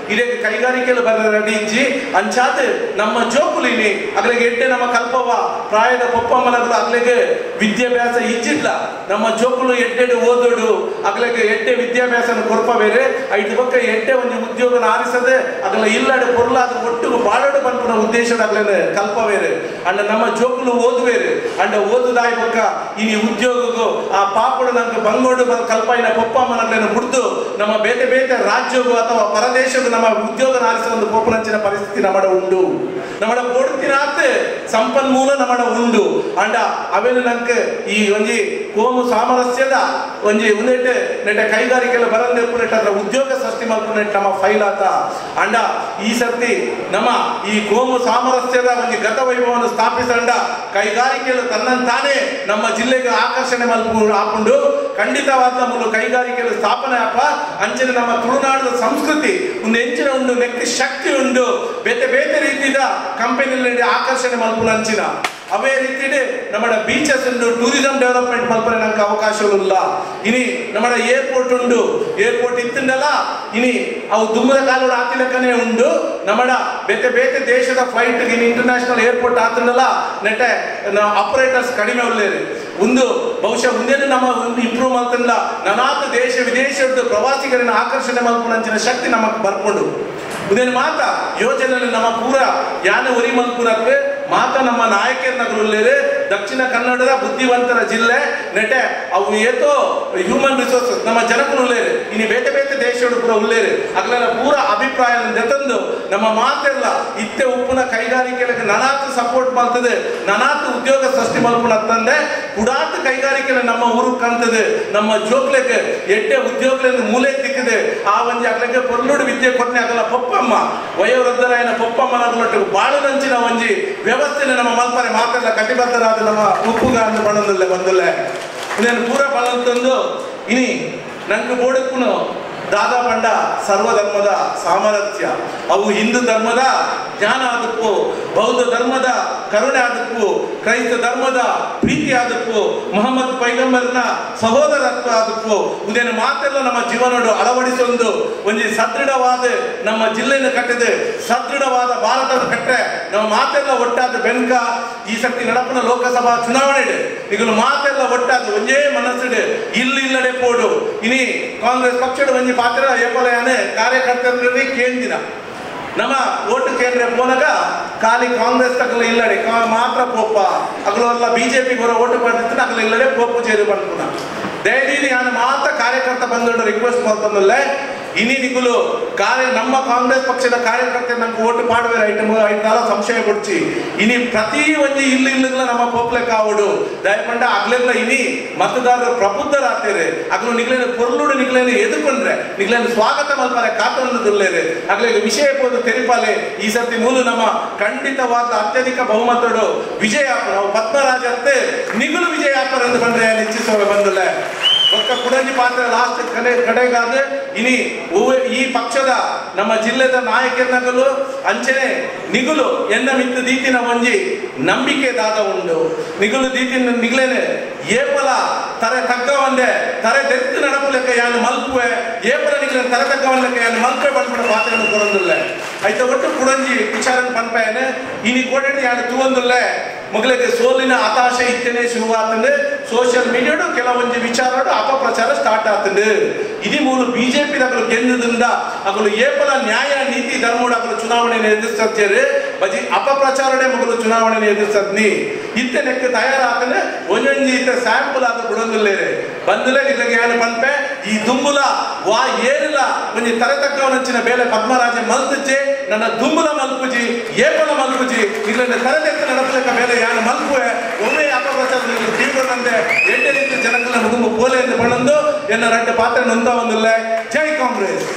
ಇದೇ ಕೈಗಾರಿಕೆಲು ಬರ ರೆಡಿ ಇಜ್ಜಿ ಅಂಚಾತ್ ನಮ್ಮ ಜೋಕುಲಿನಿ ಅಗ್ಲಿಗೆ ಎಡ್ಡೆ ನಮ್ಮ ಕಲ್ಪವ ಪ್ರಾಯದ ಪೊಪ್ಪಮ್ಮನಗಳು ಅಗ್ಲಿಗೆ ವಿದ್ಯಾಭ್ಯಾಸ ಇಜ್ಜಿಲ್ಲ ನಮ್ಮ ಜೋಕುಲು ಎಡ್ಡೆಡು ಓದೋಡು ಅಗ್ಲಿಗೆ ಎಡ್ಡೆ ವಿದ್ಯಾಭ್ಯಾಸನ ಕೊರ್ಪ ಬೇರೆ ಐದು ಪಕ್ಕ ಎಡ್ಡೆ ಒಂದು ಉದ್ಯೋಗನ ಆರಿಸದೆ ಅಗಲ ಇಲ್ಲಡೆ ಪೊರ್ಲಾದ ಒಟ್ಟು ಬಾಳಡು ಪಂಪನ ಉದ್ದೇಶದ ಅಗ್ಲೇನ ಕಲ್ಪ ಬೇರೆ ಅಂಡ ನಮ್ಮ ಜೋಕುಲು ಓದುವೇರು ಅಂಡ ಓದುದಾಯ ಪಕ್ಕ ಇನಿ ಉದ್ಯೋಗಗೂ ಆ ಪಾಪಡು ನಂಗೆ ಬಂಗೋಡು ಬ- ಕಲ್ಪೈನ ಪೊಪ್ಪಮ್ಮನಗಳನ್ನು ಮುಡ್ದು ನಮ್ಮ ಬೇತೆ ಬೇತೆ ರಾಜ್ಯಗೂ ಅಥವಾ ಪರದೇಶಗೂ ನಮ್ಮ ಉದ್ಯೋಗ ನಾರಿಸುವ ಒಂದು ಪೋಪನಂಚಿನ ಪರಿಸ್ಥಿತಿ ನಮ್ಮಡ ಉಂಡು ನಮ್ಮಡ ಕೊಡ್ತಿನಾತ್ ಸಂಪನ್ಮೂಲ ನಮ್ಮಡ ಉಂಡು ಅಂಡ ಅವೇನು ನಂಗೆ ಈ ಒಂಜಿ ಕೋಮು ಸಾಮರಸ್ಯದ ಒಂಜಿ ಉಂದೆಟ್ ನೆಟ್ಟ ಕೈಗಾರಿಕೆಲ್ಲ ಬರಂದೆ ನೆಟ್ಟ ಅದ್ರ ಉದ್ಯೋಗ ಸೃಷ್ಟಿ ಮಾಡ್ಕೊಂಡ್ ನಮ್ಮ ಫೈಲ್ ಆತ ಅಂಡ ಈ ಸರ್ತಿ ನಮ್ಮ ಈ ಕೋಮು ಸಾಮರಸ್ಯದ ಒಂದು ಗತ ವೈಭವವನ್ನು ಸ್ಥಾಪಿಸಂಡ ಕೈಗಾರಿಕೆಗಳು ತನ್ನಂತಾನೇ ನಮ್ಮ ಜಿಲ್ಲೆಗೆ ಆಕರ್ಷಣೆ ಮಲ್ಪು ಹಾಕೊಂಡು ಖಂಡಿತವಾದ ಮೂಲ ಕೈಗಾರಿಕೆಗಳು ಸ್ಥಾಪನೆ ಆಪ ಅಂಚನೆ ನಮ್ಮ ತುಳುನಾಡಿನ ಸಂಸ್ಕೃತಿ ಒಂದು ಹೆಂಚಿನ ಒಂದು ನೆಕ್ಸ್ಟ್ ಶಕ್ತಿ ಉಂಡು ಬೇತೆ ಬೇತೆ ರೀತಿಯ ಕಂಪನಿಯಲ್ಲಿ ಆಕರ್ಷಣೆ ಮಲ್ಪುನ ಅಂಚಿನ ಅವೇ ರೀತಿಯಲ್ಲಿ ನಮ್ಮ ಬೀಚಸ್ ಉಂಡು ಟೂರಿಸಂ ಡೆವಲಪ್ಮೆಂಟ್ ಮಲ್ಪನೆ ನಮ್ಗೆ ಅವಕಾಶಗಳಿಲ್ಲ ಇನಿ ನಮ್ಮ ಏರ್ಪೋರ್ಟ್ ಉಂಡು ಏರ್ಪೋರ್ಟ್ ಇತ್ತಂಡಲ್ಲ ಇನಿ ಅವು ದುಮ್ಮದ ಕಾಲೋಡ ಆತಿಲಕ್ಕನೆ ಉಂಡು ನಮ್ಮ ಬೇತೆ ಬೇತೆ ದೇಶದ ಫ್ಲೈಟ್ ಇನ್ ಇಂಟರ್ನ್ಯಾಷನಲ್ ಏರ್ಪೋರ್ಟ್ ಆತಂಡಲ್ಲ ನೆಟ್ಟೆ ಆಪರೇಟರ್ಸ್ ಕಡಿಮೆ ಉಳ್ಳೇರಿ ಒಂದು ಬಹುಶಃ ಮುಂದೇನು ನಮ್ಮ ಒಂದು ಇಂಪ್ರೂವ್ ಮಾಡ್ತಂಡ ನನಾತ ದೇಶ ವಿದೇಶದ ಪ್ರವಾಸಿಗರನ್ನ ಆಕರ್ಷಣೆ ಮಲ್ಪುನಂಚಿನ ಶಕ್ತಿ ನಮಗೆ ಬರ್ಕೊಂಡು ಇದೇನು ಮಾತ ಯೋಜನೆಯಲ್ಲಿ ನಮ್ಮ ಪೂರ ಯಾನ ಒರಿ ಮಲ್ಪುರಕ್ಕೆ ಮಾತ ನಮ್ಮ ನಾಯಕರ ನಗರಲ್ಲೇ ದಕ್ಷಿಣ ಕನ್ನಡದ ಬುದ್ಧಿವಂತರ ಜಿಲ್ಲೆ ನೆಟೆ ಅವು ಏತೋ ಹ್ಯೂಮನ್ ರಿಸೋರ್ಸಸ್ ನಮ್ಮ ಜನಕ್ಕೂ ಉಳ್ಳೇರು ಇನ್ನು ಬೇತೆ ಬೇತೆ ದೇಶಗಳು ಪೂರ ಉಳ್ಳೇರು ಅಗಲೆಲ್ಲ ಪೂರ ಅಭಿಪ್ರಾಯ ತಂದು ನಮ್ಮ ಮಾತೆಲ್ಲ ಇತ್ತೆ ಉಪ್ಪುನ ಕೈಗಾರಿಕೆಗಳಿಗೆ ನನಾತ್ ಸಪೋರ್ಟ್ ಮಾಡ್ತದೆ ನನಾತ್ ಉದ್ಯೋಗ ಸೃಷ್ಟಿ ಮಲ್ಪುನ ತಂದೆ ಕುಡಾತ್ ಕೈಗಾರಿಕೆಲ ನಮ್ಮ ಊರು ಕಾಣ್ತದೆ ನಮ್ಮ ಜೋಕ್ಲೆಗೆ ಎಡ್ಡೆ ಉದ್ಯೋಗಗಳನ್ನು ಮೂಲೆ ತಿಕ್ಕಿದೆ ಆ ಒಂಜಿ ಅಗ್ಲಕ್ಕೆ ಪೊರ್ಲುಡು ವಿದ್ಯೆ ಕೊಟ್ಟನೆ ಆಗಲ್ಲ ಪೊಪ್ಪಮ್ಮ ವಯೋವೃದ್ಧರಾಯನ ಪೊಪ್ಪಮ್ಮನಗಳೊಟ್ಟು ಬಾಳುನಂಚಿನ ಒಂಜಿ ವ್ಯವಸ್ಥೆನ ನಮ್ಮ ಮಲ್ಪನೆ ಮಾತೆಲ್ಲ ಕಟಿಬದ್ಧರಾದ ನಮ್ಮ ಉಪ್ಪುಗ ಅಂದು ಬಣ್ಣದಲ್ಲೇ ಬಂದಲ್ಲೇ ಇದನ್ನು ಪೂರ ಬಣ್ಣಂತಂದು ಇನಿ ನಂಗೆ ಬೋಡಕ್ಕೂ ದಾದಾ ಪಂಡ ಸರ್ವಧರ್ಮದ ಸಾಮರಸ್ಯ ಅವು ಹಿಂದೂ ಧರ್ಮದ ಜ್ಞಾನ ಆದಕ್ಕೂ ಬೌದ್ಧ ಧರ್ಮದ ಕರುಣೆ ಆದಕ್ಕೂ ಕ್ರೈಸ್ತ ಧರ್ಮದ ಪ್ರೀತಿ ಆದಕ್ಕೂ ಮೊಹಮ್ಮದ್ ಪೈಗಂಬರ್ನ ಸಹೋದರತ್ವ ಆದಕ್ಕೂ ಇದೇನು ಮಾತೆಲ್ಲ ನಮ್ಮ ಜೀವನೋಡು ಅಳವಡಿಸೊಂದು ಒಂದು ಸದೃಢವಾದ ನಮ್ಮ ಜಿಲ್ಲೆಯನ್ನು ಕಟ್ಟಿದೆ ಸದೃಢವಾದ ಭಾರತದ ಕಟ್ಟೆ ನಮ್ಮ ಮಾತೆಲ್ಲ ಒಟ್ಟಾದ ಬೆನ್ಕ ಈ ಸರ್ತಿ ನಡಪನ ಲೋಕಸಭಾ ಚುನಾವಣೆ ಈಗಲು ಮಾತೆಲ್ಲ ಒಟ್ಟಾದ ಒಂದೇ ಮನಸ್ಸಿಡೆ ಇಲ್ಲಿ ಇಲ್ಲಡೆ ಪೋಡು ಇನಿ ಕಾಂಗ್ರೆಸ್ ಪಕ್ಷದ ಒಂಜಿ ಪಾತ್ರ ಏಪಲಯಾನೆ ಕಾರ್ಯಕರ್ತರಲ್ಲಿ ಕೇಂದಿನ ನಮ್ಮ ಓಟು ಕೇಂದ್ರ ಪೋನಗ ಖಾಲಿ ಕಾಂಗ್ರೆಸ್ ತಗಲ ಇಲ್ಲಡೆ ಕಾ- ಮಾತ್ರ ಪೋಪ ಅಗಲೆಲ್ಲ ಬಿಜೆಪಿ ಬರೋ ಓಟು ಪಡ್ತಿತ್ತು ಅಗಲ ಇಲ್ಲಡೆ ಪೋಪು ಸೇರಿ ಬಂದ್ಪುನ ದಯದೀನಿ ನಾನು ಮಾತ್ರ ಕಾರ್ಯಕರ್ತ ಬಂದೊಂದು ರಿಕ್ವೆಸ್ಟ್ ಮಾಡ್ತಂದಲ್ಲೇ ಇನಿ ನಿಗುಲು ಕಾರ್ಯ ನಮ್ಮ ಕಾಂಗ್ರೆಸ್ ಪಕ್ಷದ ಕಾರ್ಯಕರ್ತೆ ನಮ್ಗೆ ಓಟು ಮಾಡುವ ಐಟಮ್ ಐಟಾಲ ಸಂಶಯ ಕೊಡ್ಚಿ ಇನಿ ಪ್ರತಿ ಒಂದು ಇಲ್ಲಿ ಇಲ್ಲಗಳ ನಮ್ಮ ಪೋಪ್ಲೆ ಕಾವಡು ದಯಪಂಡ ಅಗ್ಲೆಲ್ಲ ಇನಿ ಮತದಾರರು ಪ್ರಬುದ್ಧರಾಗ್ತಾರೆ ಅಗ್ಲು ನಿಗ್ಲೇನ ಪೊರ್ಲುಡು ನಿಗ್ಲೇನ ಎದುಕೊಂಡ್ರೆ ನಿಗ್ಲೇನ ಸ್ವಾಗತ ಮಲ್ಪನೆ ಕಾತೊಂದುಲ್ಲೇರೆ ಅಗ್ಲಿಗೆ ವಿಷಯ ಪೋದು ತೆರಿಪಾಲೆ ಈ ಸರ್ತಿ ಮೂಲು ನಮ್ಮ ಖಂಡಿತವಾದ ಅತ್ಯಧಿಕ ಬಹುಮತಡು ವಿಜಯ ನಾವು ಪದ್ಮರಾಜ ಅಂತೆ ನಿಗುಲು ವಿಜಯ ಆಪರ್ ಎಂದು ಬಂದ್ರೆ ನಿಶ್ಚಿಸುವ ಬಂದಲೆ ಒಕ್ಕ ಕುಡಂಜಿ ಪಾತ್ರ ಲಾಸ್ಟ್ ಕಡೆ ಕಡೆಗಾದ ಇನಿ ಉವೆ- ಈ ಪಕ್ಷದ ನಮ್ಮ ಜಿಲ್ಲೆದ ನಾಯಕರನಗಲು ಅಂಚನೆ ನಿಗುಲು ಎನ್ನ ಮಿತ್ತು ದೀತಿನ ಒಂಜಿ ನಂಬಿಕೆ ದಾದ ಉಂಡು ನಿಗುಲು ದೀತಿನ ನಿಗ್ಲೇನೆ ಏಪಲ ತರೆ ತಗ್ಗವಂದೆ ತರೆ ದೆತ್ತು ನಡಪು ಲೆಕ್ಕ ಯಾನು ಮಲ್ಪುವೆ ಏಪಲ ನಿಗ್ಲೇನೆ ತರೆ ತಗ್ಗವನ್ ಲೆಕ್ಕ ಯಾನು ಮಲ್ಪೆ ಬಂದ್ಬಿಡ ಪಾತ್ರಗಳನ್ನು ಕೊರೊಂದುಲ್ಲೆ ಐತ ಒಟ್ಟು ಕುಡಂಜಿ ವಿಚಾರನ ಪನ್ಪಯನೆ ಇನಿ ಕೋಟೆಡ್ ಯಾನು ತೂವೊಂದುಲ್ಲೆ ಮಗಳಿಗೆ ಸೋಲಿನ ಹತಾಶೆ ಇತ್ತೇನೆ ಶುರುವಾತಂದು ಸೋಷಿಯಲ್ ಮೀಡಿಯಾಡು ಕೆಲವೊಂದು ವಿಚಾರಡು ಅಪಪ್ರಚಾರ ಸ್ಟಾರ್ಟ್ ಆತಂದು ಇದಿ ಮೂಲ ಬಿಜೆಪಿ ಅಗಲು ಗೆಲ್ಲದಿಂದ ಅಗಲು ಏಪಲ ನ್ಯಾಯ ನೀತಿ ಧರ್ಮೋಡು ಅಗಲು ಚುನಾವಣೆಯನ್ನು ಎದುರಿಸ್ತಾರೆ ಬಜಿ ಅಪಪ್ರಚಾರನೇ ಮಗಲು ಚುನಾವಣೆಯನ್ನು ಎದುರಿಸದ್ನಿ ಇತ್ತೆ ನೆಕ್ಕ ತಯಾರಾತನೆ ಒಂದೊಂದು ಇತ್ತೆ ಸ್ಯಾಂಪಲ್ ಆದ ಬಿಡೊಂದಿಲ್ಲೇರೆ ಬಂದಲೇ ನಿಮಗೆ ಏನು ಪಂಪೆ ಈ ದುಂಬುಲ ವಾ ಏನಿಲ್ಲ ಒಂಜಿ ತರೆ ತಕ್ಕವನಂಚಿನ ಬೇಲೆ ಪದ್ಮರಾಜ ಮಲ್ತುಜೆ ನನ್ನ ದುಂಬುಲ ಮಲ್ಪುಜಿ ಏಪಲ ಮಲ್ಪುಜಿ ಇಲ್ಲಂದ್ರೆ ತರದೆತ್ತ ನಡಪಲೆಕ್ಕ ಬೇಲೆ ಯಾನು ಮಲ್ಪುವೆ ಒಮ್ಮೆ ಅಪಪ್ರಚಾರ ತೀವ್ರನಂದೆ ಎಂಟೆ ರೀತಿ ಜನಗಳ ಮುಗುಂಬು ಪೋಲೆ ಎಂದು ಬಣ್ಣಂದು ಎನ್ನ ರಡ್ಡ ಪಾತ್ರ ನೊಂದ ಒಂದಿಲ್ಲ ಜೈ ಕಾಂಗ್ರೆಸ್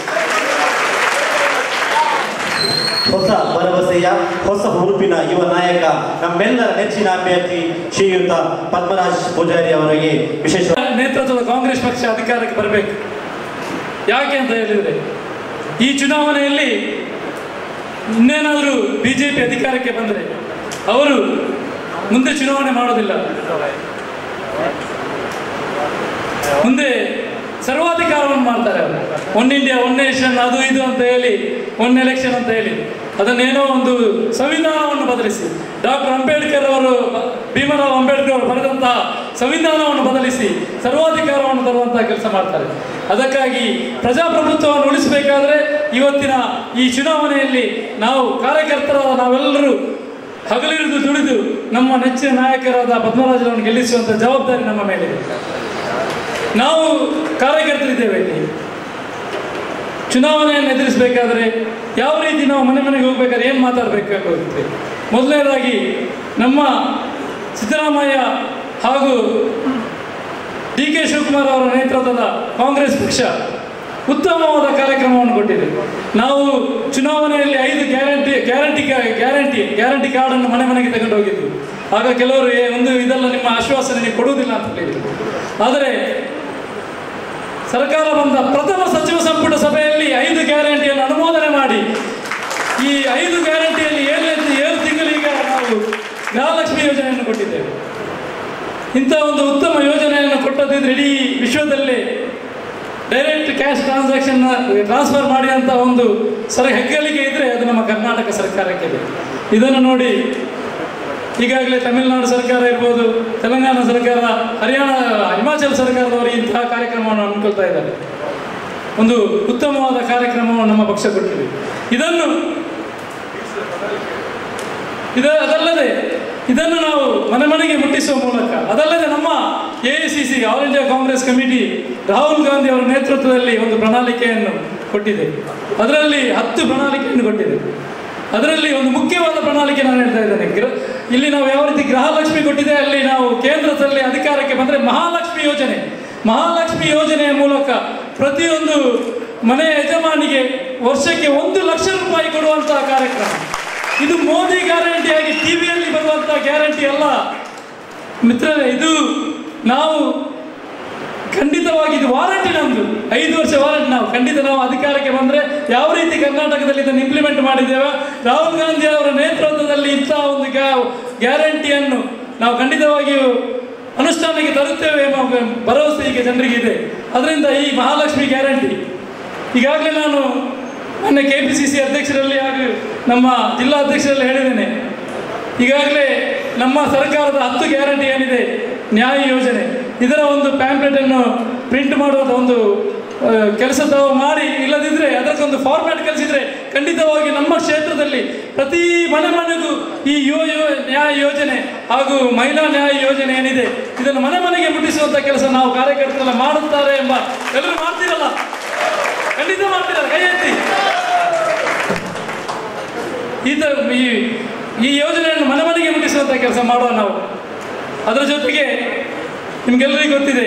ಹೊಸ ಭರವಸೆಯ ಹೊಸ ಹುರುಪಿನ ಯುವ ನಾಯಕ ನಮ್ಮೆಲ್ಲರ ನೆಚ್ಚಿನ ಅಭ್ಯರ್ಥಿ ಶ್ರೀಯುತ ಪದ್ಮರಾಜ್ ಪೂಜಾರಿ ಅವರಿಗೆ ವಿಶೇಷ ನೇತೃತ್ವದ ಕಾಂಗ್ರೆಸ್ ಪಕ್ಷ ಅಧಿಕಾರಕ್ಕೆ ಬರಬೇಕು ಯಾಕೆ ಅಂತ ಹೇಳಿದರೆ ಈ ಚುನಾವಣೆಯಲ್ಲಿ ಇನ್ನೇನಾದರೂ ಬಿ ಜೆ ಪಿ ಅಧಿಕಾರಕ್ಕೆ ಬಂದರೆ ಅವರು ಮುಂದೆ ಚುನಾವಣೆ ಮಾಡೋದಿಲ್ಲ ಮುಂದೆ ಸರ್ವಾಧಿಕಾರವನ್ನು ಮಾಡ್ತಾರೆ ಅವರು ಒನ್ ಇಂಡಿಯಾ ಒನ್ ನೇಷನ್ ಅದು ಇದು ಅಂತ ಹೇಳಿ ಒನ್ ಎಲೆಕ್ಷನ್ ಅಂತ ಹೇಳಿ ಅದನ್ನೇನೋ ಒಂದು ಸಂವಿಧಾನವನ್ನು ಬದಲಿಸಿ ಡಾಕ್ಟರ್ ಅಂಬೇಡ್ಕರ್ ಅವರು ಭೀಮರಾವ್ ಅಂಬೇಡ್ಕರ್ ಅವರು ಬರೆದಂತಹ ಸಂವಿಧಾನವನ್ನು ಬದಲಿಸಿ ಸರ್ವಾಧಿಕಾರವನ್ನು ತರುವಂತಹ ಕೆಲಸ ಮಾಡ್ತಾರೆ ಅದಕ್ಕಾಗಿ ಪ್ರಜಾಪ್ರಭುತ್ವವನ್ನು ಉಳಿಸಬೇಕಾದ್ರೆ ಇವತ್ತಿನ ಈ ಚುನಾವಣೆಯಲ್ಲಿ ನಾವು ಕಾರ್ಯಕರ್ತರಾದ ನಾವೆಲ್ಲರೂ ಹಗಲಿರುವುದು ದುಡಿದು ನಮ್ಮ ನೆಚ್ಚಿನ ನಾಯಕರಾದ ಪದ್ಮರಾಜರನ್ನು ಗೆಲ್ಲಿಸುವಂತ ಜವಾಬ್ದಾರಿ ನಮ್ಮ ಮೇಲಿದೆ ನಾವು ಕಾರ್ಯಕರ್ತರಿದ್ದೇವೆ ಇಲ್ಲಿ ಚುನಾವಣೆಯನ್ನು ಎದುರಿಸಬೇಕಾದ್ರೆ ಯಾವ ರೀತಿ ನಾವು ಮನೆ ಮನೆಗೆ ಹೋಗ್ಬೇಕಾದ್ರೆ ಏನು ಮಾತಾಡಬೇಕಾಗುತ್ತೆ ಮೊದಲನೇದಾಗಿ ನಮ್ಮ ಸಿದ್ದರಾಮಯ್ಯ ಹಾಗೂ ಡಿ ಕೆ ಶಿವಕುಮಾರ್ ಅವರ ನೇತೃತ್ವದ ಕಾಂಗ್ರೆಸ್ ಪಕ್ಷ ಉತ್ತಮವಾದ ಕಾರ್ಯಕ್ರಮವನ್ನು ಕೊಟ್ಟಿದೆ ನಾವು ಚುನಾವಣೆಯಲ್ಲಿ ಐದು ಗ್ಯಾರಂಟಿ ಗ್ಯಾರಂಟಿ ಗ್ಯಾರಂಟಿ ಗ್ಯಾರಂಟಿ ಕಾರ್ಡನ್ನು ಮನೆ ಮನೆಗೆ ತಗೊಂಡು ಹೋಗಿದ್ವಿ ಆಗ ಕೆಲವರು "ಏ, ಒಂದು ಇದೆಲ್ಲ ನಿಮ್ಮ ಆಶ್ವಾಸನೆ ನೀವು ಕೊಡುವುದಿಲ್ಲ ಅಂತ ಹೇಳಿದ್ರು ಆದರೆ ಸರ್ಕಾರ ಬಂದ ಪ್ರಥಮ ಸಚಿವ ಸಂಪುಟ ಸಭೆಯಲ್ಲಿ ಐದು ಗ್ಯಾರಂಟಿಯನ್ನು ಅನುಮೋದನೆ ಮಾಡಿ ಈ ಐದು ಗ್ಯಾರಂಟಿಯಲ್ಲಿ ಏಳು ಏಳು ತಿಂಗಳಿಗೆ ನಾವು ಗೃಹಲಕ್ಷ್ಮಿ ಯೋಜನೆಯನ್ನು ಕೊಟ್ಟಿದ್ದೇವೆ ಇಂಥ ಒಂದು ಉತ್ತಮ ಯೋಜನೆಯನ್ನು ಕೊಟ್ಟದಿದ್ರೆ ಇಡೀ ವಿಶ್ವದಲ್ಲೇ ಡೈರೆಕ್ಟ್ ಕ್ಯಾಶ್ ಟ್ರಾನ್ಸಾಕ್ಷನ್ ಟ್ರಾನ್ಸ್ಫರ್ ಮಾಡಿದಂಥ ಒಂದು ಸರ ಹೆಗ್ಗಳಿಕೆ ಇದ್ರೆ ಅದು ನಮ್ಮ ಕರ್ನಾಟಕ ಸರ್ಕಾರಕ್ಕಿದೆ ಇದನ್ನು ನೋಡಿ ಈಗಾಗಲೇ ತಮಿಳುನಾಡು ಸರ್ಕಾರ ಇರ್ಬೋದು ತೆಲಂಗಾಣ ಸರ್ಕಾರ ಹರಿಯಾಣ ಹಿಮಾಚಲ ಸರ್ಕಾರದವರು ಇಂತಹ ಕಾರ್ಯಕ್ರಮವನ್ನು ಹಮ್ಮಿಕೊಳ್ತಾ ಇದ್ದಾರೆ ಒಂದು ಉತ್ತಮವಾದ ಕಾರ್ಯಕ್ರಮವನ್ನು ನಮ್ಮ ಪಕ್ಷ ಕೊಟ್ಟಿದೆ ಇದನ್ನು ಇದ ಅದಲ್ಲದೆ ಇದನ್ನು ನಾವು ಮನೆ ಮನೆಗೆ ಮುಟ್ಟಿಸುವ ಮೂಲಕ ಅದಲ್ಲದೆ ನಮ್ಮ A I C C all India Congress committee Rahul Gandhi ಅವರ ನೇತೃತ್ವದಲ್ಲಿ ಒಂದು ಪ್ರಣಾಳಿಕೆಯನ್ನು ಕೊಟ್ಟಿದೆ ಅದರಲ್ಲಿ ಹತ್ತು ಪ್ರಣಾಳಿಕೆಯನ್ನು ಕೊಟ್ಟಿದೆ ಅದರಲ್ಲಿ ಒಂದು ಮುಖ್ಯವಾದ ಪ್ರಣಾಳಿಕೆ ನಾನು ಹೇಳ್ತಾ ಇದ್ದೇನೆ ಗ್ರ- ಇಲ್ಲಿ ನಾವು ಯಾವ ರೀತಿ ಗೃಹಲಕ್ಷ್ಮಿ ಕೊಟ್ಟಿದೆ ಅಲ್ಲಿ ನಾವು ಕೇಂದ್ರದಲ್ಲಿ ಅಧಿಕಾರಕ್ಕೆ ಬಂದರೆ ಮಹಾಲಕ್ಷ್ಮಿ ಯೋಜನೆ ಮಹಾಲಕ್ಷ್ಮಿ ಯೋಜನೆಯ ಮೂಲಕ ಪ್ರತಿಯೊಂದು ಮನೆ ಯಜಮಾನಿಗೆ ವರ್ಷಕ್ಕೆ ಒಂದು ಲಕ್ಷ ರೂಪಾಯಿ ಕೊಡುವಂತಹ ಕಾರ್ಯಕ್ರಮ ಇದು ಮೋದಿ ಗ್ಯಾರಂಟಿಯಾಗಿ ಟಿವಿಯಲ್ಲಿ ಬರುವಂತಹ ಗ್ಯಾರಂಟಿ ಅಲ್ಲ ಮಿತ್ರರೇ ಇದು ನಾವು ಖಂಡಿತವಾಗಿ ಇದು ವಾರಂಟಿ ನಮ್ದು ಐದು ವರ್ಷ ವಾರಂಟಿ ನಾವು ಖಂಡಿತ ನಾವು ಅಧಿಕಾರಕ್ಕೆ ಬಂದ್ರೆ ಯಾವ ರೀತಿ ಕರ್ನಾಟಕದಲ್ಲಿ ಇದನ್ನು ಇಂಪ್ಲಿಮೆಂಟ್ ಮಾಡಿದ್ದೇವೆ ರಾಹುಲ್ ಗಾಂಧಿ ಅವರ ನೇತೃತ್ವದಲ್ಲಿ ಇಂತಹ ಒಂದು ಗ್ಯಾರಂಟಿಯನ್ನು ನಾವು ಖಂಡಿತವಾಗಿಯೂ ಅನುಷ್ಠಾನಕ್ಕೆ ತರುತ್ತೇವೆ ಎಂಬ ಭರವಸೆ ಈಗ ಜನರಿಗೆ ಇದೆ ಅದರಿಂದ ಈ ಮಹಾಲಕ್ಷ್ಮಿ ಗ್ಯಾರಂಟಿ ಈಗಾಗಲೇ ನಾನು ಮೊನ್ನೆ ಕೆ ಪಿ ಸಿ ಸಿ ಅಧ್ಯಕ್ಷರಲ್ಲಿ ಹಾಗೂ ನಮ್ಮ ಜಿಲ್ಲಾ ಅಧ್ಯಕ್ಷರಲ್ಲಿ ಹೇಳಿದ್ದೇನೆ ಈಗಾಗಲೇ ನಮ್ಮ ಸರ್ಕಾರದ ಹತ್ತು ಗ್ಯಾರಂಟಿ ಏನಿದೆ ನ್ಯಾಯ ಯೋಜನೆ ಇದರ ಒಂದು ಪ್ಯಾಂಪ್ಲೆಟ್ ಅನ್ನು ಪ್ರಿಂಟ್ ಮಾಡುವಂಥ ಒಂದು ಆ, ಕೆಲಸ ತಾವು ಮಾಡಿ ಇಲ್ಲದಿದ್ದರೆ ಅದಕ್ಕೊಂದು ಫಾರ್ಮ್ಯಾಟ್ ಕಲಿಸಿದ್ರೆ ಖಂಡಿತವಾಗಿ ನಮ್ಮ ಕ್ಷೇತ್ರದಲ್ಲಿ ಪ್ರತಿ ಮನೆ ಮನೆಗೂ ಈ ಯೋ ಯೋ ನ್ಯಾಯ ಯೋಜನೆ ಹಾಗೂ ಮಹಿಳಾ ನ್ಯಾಯ ಯೋಜನೆ ಏನಿದೆ ಇದನ್ನು ಮನೆ ಮನೆಗೆ ಮುಟ್ಟಿಸುವಂಥ ಕೆಲಸ ನಾವು ಕಾರ್ಯಕರ್ತರೆಲ್ಲ ಮಾಡುತ್ತಾರೆ ಎಂಬ ಎಲ್ಲರೂ ಮಾಡ್ತೀರಲ್ಲ ಖಂಡಿತ ಮಾಡ್ತೀರಲ್ಲ ಕೈ ಎತ್ತಿ ಈತ ಈ ಈ ಯೋಜನೆಯನ್ನು ಮನೆ ಮನೆಗೆ ಮುಟ್ಟಿಸುವಂಥ ಕೆಲಸ ಮಾಡುವ ನಾವು ಅದರ ಜೊತೆಗೆ ನಿಮ್ಗೆಲ್ಲರಿಗೂ ಗೊತ್ತಿದೆ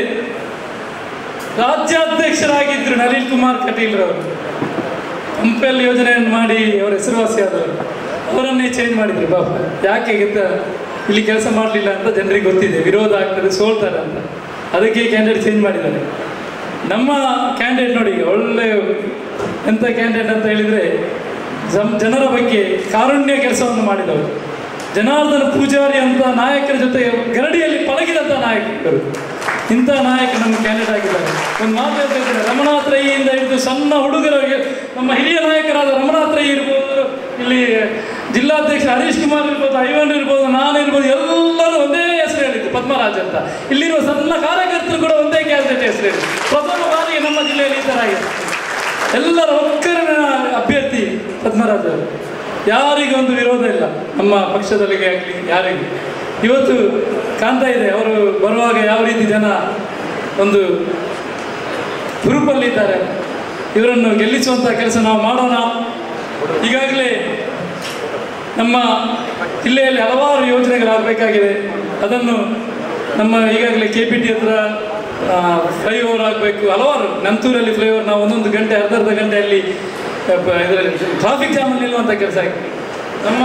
ರಾಜ್ಯಾಧ್ಯಕ್ಷರಾಗಿದ್ದರು ನಳಿನ್ ಕುಮಾರ್ ಕಟೀಲ್ ರವರು ಕಂಪೆಲ್ ಯೋಜನೆಯನ್ನು ಮಾಡಿ ಅವರ ಹೆಸರುವಾಸಿಯಾದವರು ಅವರನ್ನೇ ಚೇಂಜ್ ಮಾಡಿದ್ರು ಪಾಪ ಯಾಕೆ ಗೊತ್ತ ಇಲ್ಲಿ ಕೆಲಸ ಮಾಡಲಿಲ್ಲ ಅಂತ ಜನರಿಗೆ ಗೊತ್ತಿದೆ ವಿರೋಧ ಆಗ್ತದೆ ಸೋಲ್ತಾರೆ ಅಂತ ಅದಕ್ಕೆ ಕ್ಯಾಂಡಿಡೇಟ್ ಚೇಂಜ್ ಮಾಡಿದ್ದಾರೆ ನಮ್ಮ ಕ್ಯಾಂಡಿಡೇಟ್ ನೋಡಿ ಈಗ ಒಳ್ಳೆ ಎಂಥ ಕ್ಯಾಂಡಿಡೇಟ್ ಅಂತ ಹೇಳಿದರೆ ಜಮ್- ಜನರ ಬಗ್ಗೆ ಕಾರುಣ್ಯ ಕೆಲಸವನ್ನು ಮಾಡಿದವರು ಜನಾರ್ದನ ಪೂಜಾರಿ ಅಂತ ನಾಯಕರ ಜೊತೆ ಗರಡಿಯಲ್ಲಿ ಪಳಗಿದಂಥ ನಾಯಕರು ಇಂಥ ನಾಯಕ ನಮ್ಮ ಕ್ಯಾಂಡಿಡೇಟ್ ಆಗಿದ್ದಾರೆ ಒಂದು ಮಾತು ಹೇಳ್ತಾ ಇದ್ದೇನೆ ರಮನಾಥ್ ರೈಯಿಂದ ಹಿಡಿದು ಸಣ್ಣ ಹುಡುಗರಿಗೆ ನಮ್ಮ ಹಿರಿಯ ನಾಯಕರಾದ ರಮನಾಥ್ ರೈ ಇರ್ಬೋದು ಇಲ್ಲಿ ಜಿಲ್ಲಾಧ್ಯಕ್ಷ ಹರೀಶ್ ಕುಮಾರ್ ಇರ್ಬೋದು ಐವನ್ ಇರ್ಬೋದು ನಾನು ಇರ್ಬೋದು ಎಲ್ಲರೂ ಒಂದೇ ಹೆಸರು ಹೇಳಿದ್ದು ಪದ್ಮರಾಜ್ ಅಂತ ಇಲ್ಲಿರುವ ಸಣ್ಣ ಕಾರ್ಯಕರ್ತರು ಕೂಡ ಒಂದೇ ಕ್ಯಾಂಡಿಡೇಟ್ ಹೆಸರು ಹೇಳಿದ್ದು ಪ್ರಥಮ ಬಾರಿಗೆ ನಮ್ಮ ಜಿಲ್ಲೆಯಲ್ಲಿ ಈ ಥರ ಆಗಿದೆ ಎಲ್ಲರ ಒಕ್ಕರಿನ ಅಭ್ಯರ್ಥಿ ಪದ್ಮರಾಜ್ ಅವರು ಯಾರಿಗೂ ಒಂದು ವಿರೋಧ ಇಲ್ಲ ನಮ್ಮ ಪಕ್ಷದಲ್ಲಿ ಆಗಲಿ ಯಾರಿಗೂ ಇವತ್ತು ಕಾಣ್ತಾ ಇದೆ ಅವರು ಬರುವಾಗ ಯಾವ ರೀತಿ ಜನ ಒಂದು ಗ್ರೂಪಲ್ಲಿದ್ದಾರೆ ಇವರನ್ನು ಗೆಲ್ಲಿಸುವಂಥ ಕೆಲಸ ನಾವು ಮಾಡೋಣ ಈಗಾಗಲೇ ನಮ್ಮ ಜಿಲ್ಲೆಯಲ್ಲಿ ಹಲವಾರು ಯೋಜನೆಗಳಾಗಬೇಕಾಗಿದೆ ಅದನ್ನು ನಮ್ಮ ಈಗಾಗಲೇ ಕೆ ಪಿ ಟಿ ಹತ್ರ ಫ್ಲೈಓವರ್ ಆಗಬೇಕು ಹಲವಾರು ನಂತೂರಲ್ಲಿ ಫ್ಲೈಓವರ್ ನಾವು ಒಂದೊಂದು ಗಂಟೆ ಅರ್ಧ ಅರ್ಧ ಗಂಟೆಯಲ್ಲಿ ಇದರಲ್ಲಿ ಟ್ರಾಫಿಕ್ ಜಾಮಲ್ಲಿ ನಿಲ್ಲುವಂಥ ಕೆಲಸ ಆಗಿದೆ ನಮ್ಮ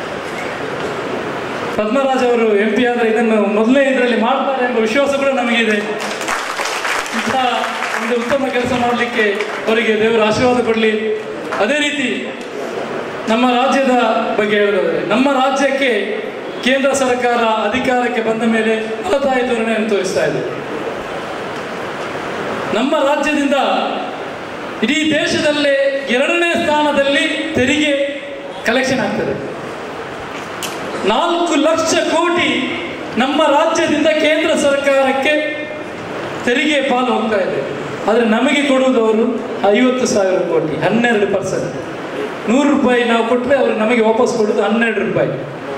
ಪದ್ಮರಾಜ್ ಅವರು ಎಂ ಪಿ ಆದರೆ ಇದನ್ನು ಮೊದಲೇ ಇದರಲ್ಲಿ ಮಾಡ್ತಾರೆ ಎಂಬ ವಿಶ್ವಾಸ ಕೂಡ ನಮಗಿದೆ ಇಂಥ ಒಂದು ಉತ್ತಮ ಕೆಲಸ ಮಾಡಲಿಕ್ಕೆ ಅವರಿಗೆ ದೇವರ ಆಶೀರ್ವಾದ ಕೊಡಲಿ ಅದೇ ರೀತಿ ನಮ್ಮ ರಾಜ್ಯದ ಬಗ್ಗೆ ಹೇಳೋದಾದ್ರೆ ನಮ್ಮ ರಾಜ್ಯಕ್ಕೆ ಕೇಂದ್ರ ಸರ್ಕಾರ ಅಧಿಕಾರಕ್ಕೆ ಬಂದ ಮೇಲೆ ಫಲತಾಯಿ ಧೋರಣೆಯನ್ನು ತೋರಿಸ್ತಾ ಇದೆ ನಮ್ಮ ರಾಜ್ಯದಿಂದ ಇಡೀ ದೇಶದಲ್ಲೇ ಎರಡನೇ ಸ್ಥಾನದಲ್ಲಿ ತೆರಿಗೆ ಕಲೆಕ್ಷನ್ ಆಗ್ತದೆ ನಾಲ್ಕು ಲಕ್ಷ ಕೋಟಿ ನಮ್ಮ ರಾಜ್ಯದಿಂದ ಕೇಂದ್ರ ಸರ್ಕಾರಕ್ಕೆ ತೆರಿಗೆ ಪಾಲು ಹೋಗ್ತಾ ಇದೆ ಆದರೆ ನಮಗೆ ಕೊಡುವುದು ಅವರು ಐವತ್ತು ಸಾವಿರ ಕೋಟಿ ಹನ್ನೆರಡು ಪರ್ಸೆಂಟ್ ನೂರು ರೂಪಾಯಿ ನಾವು ಕೊಟ್ಟರೆ ಅವರು ನಮಗೆ ವಾಪಸ್ ಕೊಡೋದು ಹನ್ನೆರಡು ರೂಪಾಯಿ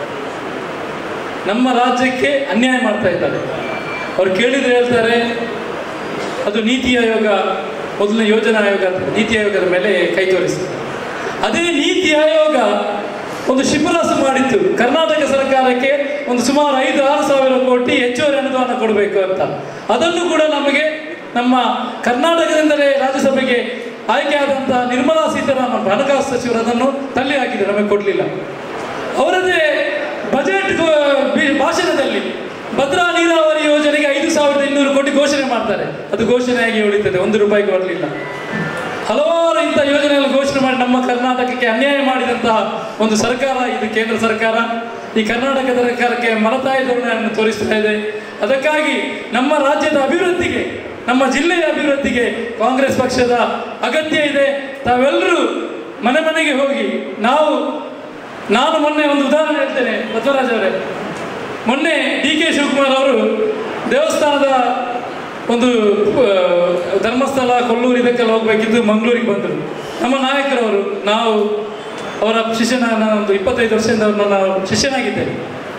ನಮ್ಮ ರಾಜ್ಯಕ್ಕೆ ಅನ್ಯಾಯ ಮಾಡ್ತಾ ಇದ್ದಾರೆ ಅವ್ರು ಕೇಳಿದ್ರೆ ಹೇಳ್ತಾರೆ ಅದು ನೀತಿ ಆಯೋಗ ಮೊದಲನೇ ಯೋಜನಾ ಆಯೋಗ ಅಂತ ನೀತಿ ಆಯೋಗದ ಮೇಲೆ ಕೈ ತೋರಿಸ್ತದೆ ಅದೇ ನೀತಿ ಆಯೋಗ ಒಂದು ಶಿಫಾರಸು ಮಾಡಿತ್ತು ಕರ್ನಾಟಕ ಸರ್ಕಾರಕ್ಕೆ ಒಂದು ಸುಮಾರು ಐದು ಆರು ಸಾವಿರ ಕೋಟಿ ಹೆಚ್ಚುವರಿ ಅನುದಾನ ಕೊಡಬೇಕು ಅಂತ ಅದನ್ನು ಕೂಡ ನಮಗೆ ನಮ್ಮ ಕರ್ನಾಟಕದಿಂದಲೇ ರಾಜ್ಯಸಭೆಗೆ ಆಯ್ಕೆಯಾದಂತಹ ನಿರ್ಮಲಾ ಸೀತಾರಾಮನ್ ಹಣಕಾಸು ಸಚಿವರು ಅದನ್ನು ತಳ್ಳಿ ಹಾಕಿದ್ರು ನಮಗೆ ಕೊಡಲಿಲ್ಲ ಅವರದೇ ಬಜೆಟ್ ಭಾಷಣದಲ್ಲಿ ಭದ್ರಾ ನೀರಾವರಿ ಯೋಜನೆಗೆ ಐದು ಸಾವಿರದ ಇನ್ನೂರು ಕೋಟಿ ಘೋಷಣೆ ಮಾಡ್ತಾರೆ ಅದು ಘೋಷಣೆಯಾಗಿ ಉಳಿತದೆ ಒಂದು ರೂಪಾಯಿ ಕೊಡಲಿಲ್ಲ ಹಲವಾರು ಇಂಥ ಯೋಜನೆಗಳು ಘೋಷಣೆ ಮಾಡಿ ನಮ್ಮ ಕರ್ನಾಟಕಕ್ಕೆ ಅನ್ಯಾಯ ಮಾಡಿದಂತಹ ಒಂದು ಸರ್ಕಾರ ಇದು ಕೇಂದ್ರ ಸರ್ಕಾರ ಈ ಕರ್ನಾಟಕ ಸರ್ಕಾರಕ್ಕೆ ಮಲತಾಯಿ ಧೋರಣೆಯನ್ನು ತೋರಿಸ್ತಾ ಇದೆ ಅದಕ್ಕಾಗಿ ನಮ್ಮ ರಾಜ್ಯದ ಅಭಿವೃದ್ಧಿಗೆ ನಮ್ಮ ಜಿಲ್ಲೆಯ ಅಭಿವೃದ್ಧಿಗೆ ಕಾಂಗ್ರೆಸ್ ಪಕ್ಷದ ಅಗತ್ಯ ಇದೆ ತಾವೆಲ್ಲರೂ ಮನೆ ಮನೆಗೆ ಹೋಗಿ ನಾವು ನಾನು ಮೊನ್ನೆ ಒಂದು ಉದಾಹರಣೆ ಹೇಳ್ತೇನೆ ಬಸವರಾಜ್ ಅವರೇ ಮೊನ್ನೆ ಡಿ ಕೆ ಶಿವಕುಮಾರ್ ಅವರು ದೇವಸ್ಥಾನದ ಒಂದು ಆ, ಧರ್ಮಸ್ಥಳ ಕೊಲ್ಲೂರು ಇದಕ್ಕೆಲ್ಲ ಹೋಗ್ಬೇಕಿದ್ದು ಮಂಗಳೂರಿಗೆ ಬಂದರು ನಮ್ಮ ನಾಯಕರವರು ನಾವು ಅವರ ಶಿಷ್ಯನ ನಾನು ಒಂದು ಇಪ್ಪತ್ತೈದು ವರ್ಷದಿಂದ ಅವ್ರನ್ನ ನಾನು ಶಿಷ್ಯನಾಗಿದ್ದೇನೆ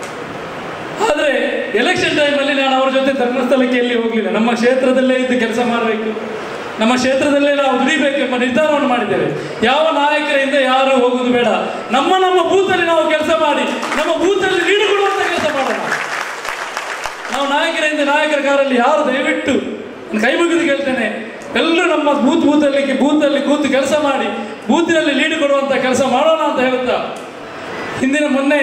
ಆದರೆ ಎಲೆಕ್ಷನ್ ಟೈಮಲ್ಲಿ ನಾನು ಅವ್ರ ಜೊತೆ ಧರ್ಮಸ್ಥಳಕ್ಕೆ ಎಲ್ಲಿ ಹೋಗಲಿಲ್ಲ ನಮ್ಮ ಕ್ಷೇತ್ರದಲ್ಲೇ ಇದ್ದು ಕೆಲಸ ಮಾಡಬೇಕು ನಮ್ಮ ಕ್ಷೇತ್ರದಲ್ಲೇ ನಾವು ದುಡಿಬೇಕು ಎಂಬ ನಿರ್ಧಾರವನ್ನು ಮಾಡಿದ್ದೇವೆ ಯಾವ ನಾಯಕರಿಂದ ಯಾರು ಹೋಗುದು ಬೇಡ ನಮ್ಮ ನಮ್ಮ ಬೂತಲ್ಲಿ ನಾವು ಕೆಲಸ ಮಾಡಿ ನಮ್ಮ ಬೂತಲ್ಲಿ ನೀಡು ಕೊಡುವಂತ ಕೆಲಸ ಮಾಡೋಣ ನಾವು ನಾಯಕರಿಂದ ನಾಯಕರ ಕಾರಲ್ಲಿ ಯಾರು ದಯವಿಟ್ಟು ನಾನು ಕೈ ಮುಗಿದು ಕೇಳ್ತೇನೆ ಎಲ್ಲರೂ ನಮ್ಮ ಬೂತ್ ಬೂತಲ್ಲಿ ಬೂತಲ್ಲಿ ಕೂತು ಕೆಲಸ ಮಾಡಿ ಬೂತಿನಲ್ಲಿ ಲೀಡ್ ಕೊಡುವಂತ ಕೆಲಸ ಮಾಡೋಣ ಅಂತ ಹೇಳುತ್ತಾ ಹಿಂದಿನ ಮೊನ್ನೆ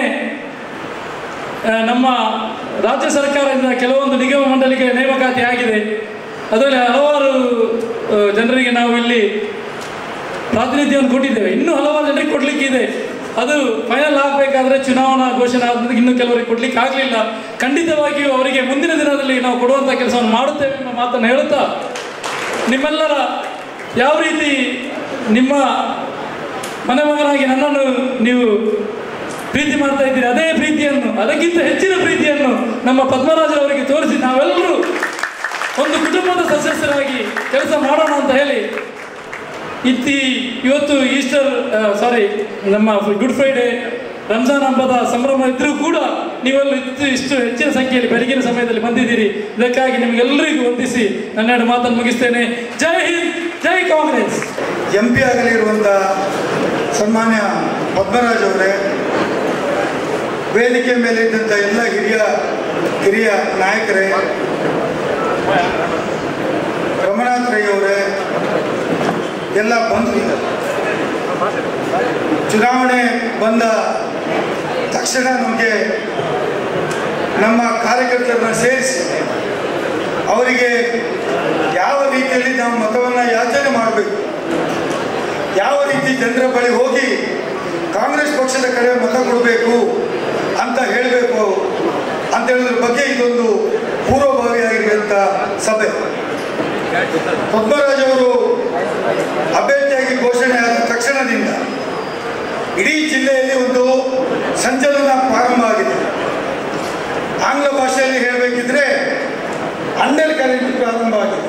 ಆ, ನಮ್ಮ ರಾಜ್ಯ ಸರ್ಕಾರದಿಂದ ಕೆಲವೊಂದು ನಿಗಮ ಮಂಡಳಿಗೆ ನೇಮಕಾತಿ ಆಗಿದೆ ಅದರಲ್ಲಿ ಹಲವಾರು ಆ, ಜನರಿಗೆ ನಾವು ಇಲ್ಲಿ ಪ್ರಾತಿನಿಧ್ಯವನ್ನು ಕೊಟ್ಟಿದ್ದೇವೆ ಇನ್ನೂ ಹಲವಾರು ಜನರಿಗೆ ಕೊಡ್ಲಿಕ್ಕೆ ಇದೆ ಅದು ಫೈನಲ್ ಆಗಬೇಕಾದ್ರೆ ಚುನಾವಣಾ ಘೋಷಣೆ ಆದ್ಮೇಲೆ ಇನ್ನೂ ಕೆಲವರಿಗೆ ಕೊಡ್ಲಿಕ್ಕೆ ಆಗಲಿಲ್ಲ ಖಂಡಿತವಾಗಿಯೂ ಅವರಿಗೆ ಮುಂದಿನ ದಿನದಲ್ಲಿ ನಾವು ಕೊಡುವಂಥ ಕೆಲಸವನ್ನು ಮಾಡುತ್ತೇವೆ ಎಂಬ ಮಾತನ್ನು ಹೇಳುತ್ತಾ ನಿಮ್ಮೆಲ್ಲರ ಯಾವ ರೀತಿ ನಿಮ್ಮ ಮನೆ ಮಗನಾಗಿ ನನ್ನನ್ನು ನೀವು ಪ್ರೀತಿ ಮಾಡ್ತಾ ಇದ್ದೀರಿ ಅದೇ ಪ್ರೀತಿಯನ್ನು ಅದಕ್ಕಿಂತ ಹೆಚ್ಚಿನ ಪ್ರೀತಿಯನ್ನು ನಮ್ಮ ಪದ್ಮರಾಜರವರಿಗೆ ತೋರಿಸಿ ನಾವೆಲ್ಲರೂ ಒಂದು ಕುಟುಂಬದ ಸದಸ್ಯರಾಗಿ ಕೆಲಸ ಮಾಡೋಣ ಅಂತ ಹೇಳಿ ಇತ್ತಿ ಇವತ್ತು ಈಸ್ಟರ್ ಸಾರಿ ನಮ್ಮ ಗುಡ್ ಫ್ರೈಡೆ ರಂಜಾನ್ ಹಬ್ಬದ ಸಂಭ್ರಮ ಇದ್ರೂ ಕೂಡ ನೀವೆಲ್ಲ ಇತ್ತು ಇಷ್ಟು ಹೆಚ್ಚಿನ ಸಂಖ್ಯೆಯಲ್ಲಿ ಬೆಳಗಿನ ಸಮಯದಲ್ಲಿ ಬಂದಿದ್ದೀರಿ ಇದಕ್ಕಾಗಿ ನಿಮಗೆಲ್ಲರಿಗೂ ವಂದಿಸಿ ನನ್ನೆರಡು ಮಾತನ್ನು ಮುಗಿಸ್ತೇನೆ Jai Hind Jai Congress M P ಆಗಲಿರುವಂಥ ಸನ್ಮಾನ್ಯ ಪದ್ಮರಾಜ್ ಅವರೇ ವೇದಿಕೆ ಮೇಲೆ ಇದ್ದಂಥ ಎಲ್ಲ ಹಿರಿಯ ಹಿರಿಯ ನಾಯಕರೇ ರಮನಾಥ್ ರೈ ಅವರೇ ಎಲ್ಲ ಬಂಧು ಚುನಾವಣೆ ಬಂದ ತಕ್ಷಣ ನಮಗೆ ನಮ್ಮ ಕಾರ್ಯಕರ್ತರನ್ನ ಸೇರಿಸಿ ಅವರಿಗೆ ಯಾವ ರೀತಿಯಲ್ಲಿ ನಾವು ಮತವನ್ನು ಯಾಚನೆ ಮಾಡಬೇಕು ಯಾವ ರೀತಿ ಜನರ ಬಳಿ ಹೋಗಿ ಕಾಂಗ್ರೆಸ್ ಪಕ್ಷದ ಕಡೆ ಮತ ಕೊಡಬೇಕು ಅಂತ ಹೇಳಬೇಕು ಅಂತ ಹೇಳೋದ್ರ ಬಗ್ಗೆ ಇದೊಂದು ಪೂರ್ವಭಾವಿಯಾಗಿರುವಂಥ ಸಭೆ ಪದ್ಮರಾಜ್ ಅವರು ಅಭ್ಯರ್ಥಿಯಾಗಿ ಘೋಷಣೆ ಆದ ತಕ್ಷಣದಿಂದ ಇಡೀ ಜಿಲ್ಲೆಯಲ್ಲಿ ಒಂದು ಸಂಚಲನ ಪ್ರಾರಂಭ ಆಗಿದೆ ಆಂಗ್ಲ ಭಾಷೆಯಲ್ಲಿ ಹೇಳಬೇಕಿದ್ರೆ ಅಂಡರ್ ಕರೆಂಟ್ ಪ್ರಾರಂಭ ಆಗಿದೆ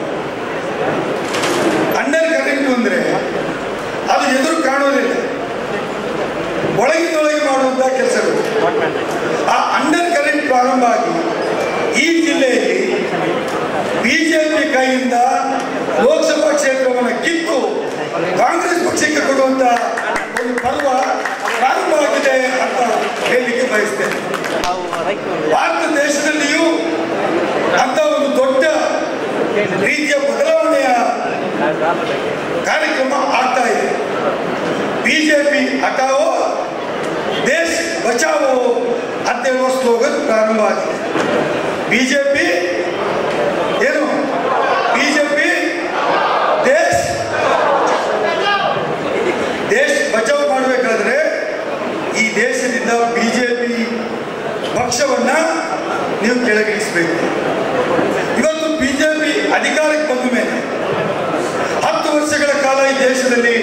ಅಂಡರ್ ಕರೆಂಟ್ ಅಂದರೆ ಅದು ಎದುರು ಕಾಣೋದಿಲ್ಲ ಒಳಗಿನೊಳಗೆ ಮಾಡುವಂಥ ಕೆಲಸಗಳು ಆ ಅಂಡರ್ ಕರೆಂಟ್ ಪ್ರಾರಂಭ ಆಗಿ ಈ ಜಿಲ್ಲೆಯಲ್ಲಿ ಬಿಜೆಪಿ ಕೈಯಿಂದ ಲೋಕಸಭಾ ಕ್ಷೇತ್ರವನ್ನು ಕಿತ್ತು ಕಾಂಗ್ರೆಸ್ ಪಕ್ಷಕ್ಕೆ ಕೊಡುವಂತ ಒಂದು ಪರ್ವ ಪ್ರಾರಂಭ ಆಗಿದೆ ಅಂತ ಹೇಳಲಿಕ್ಕೆ ಬಯಸ್ತೇನೆ ಭಾರತ ದೇಶದಲ್ಲಿಯೂ ಅಂತ ಒಂದು ದೊಡ್ಡ ರೀತಿಯ ಬದಲಾವಣೆಯ ಕಾರ್ಯಕ್ರಮ ಆಗ್ತಾ ಇದೆ ಬಿಜೆಪಿ ಹಟಾವೋ ದೇಶ್ ಬಚಾವೋ ಅಂತ ಹೇಳುವ ಸ್ಲೋಗನ್ ಪ್ರಾರಂಭ ಆಗಿದೆ ಬಿಜೆಪಿ ಏನು ಬಿಜೆಪಿ ದೇಶ್ ದೇಶ್ ಬಚಾವ್ ಮಾಡಬೇಕಾದ್ರೆ ಈ ದೇಶದಿಂದ ಬಿಜೆಪಿ ಪಕ್ಷವನ್ನ ನೀವು ಕೆಳಗಿಳಿಸಬೇಕು ಇವತ್ತು ಬಿಜೆಪಿ ಅಧಿಕಾರಕ್ಕೆ ಬಂದ ಮೇಲೆ ದೇಶದಲ್ಲಿ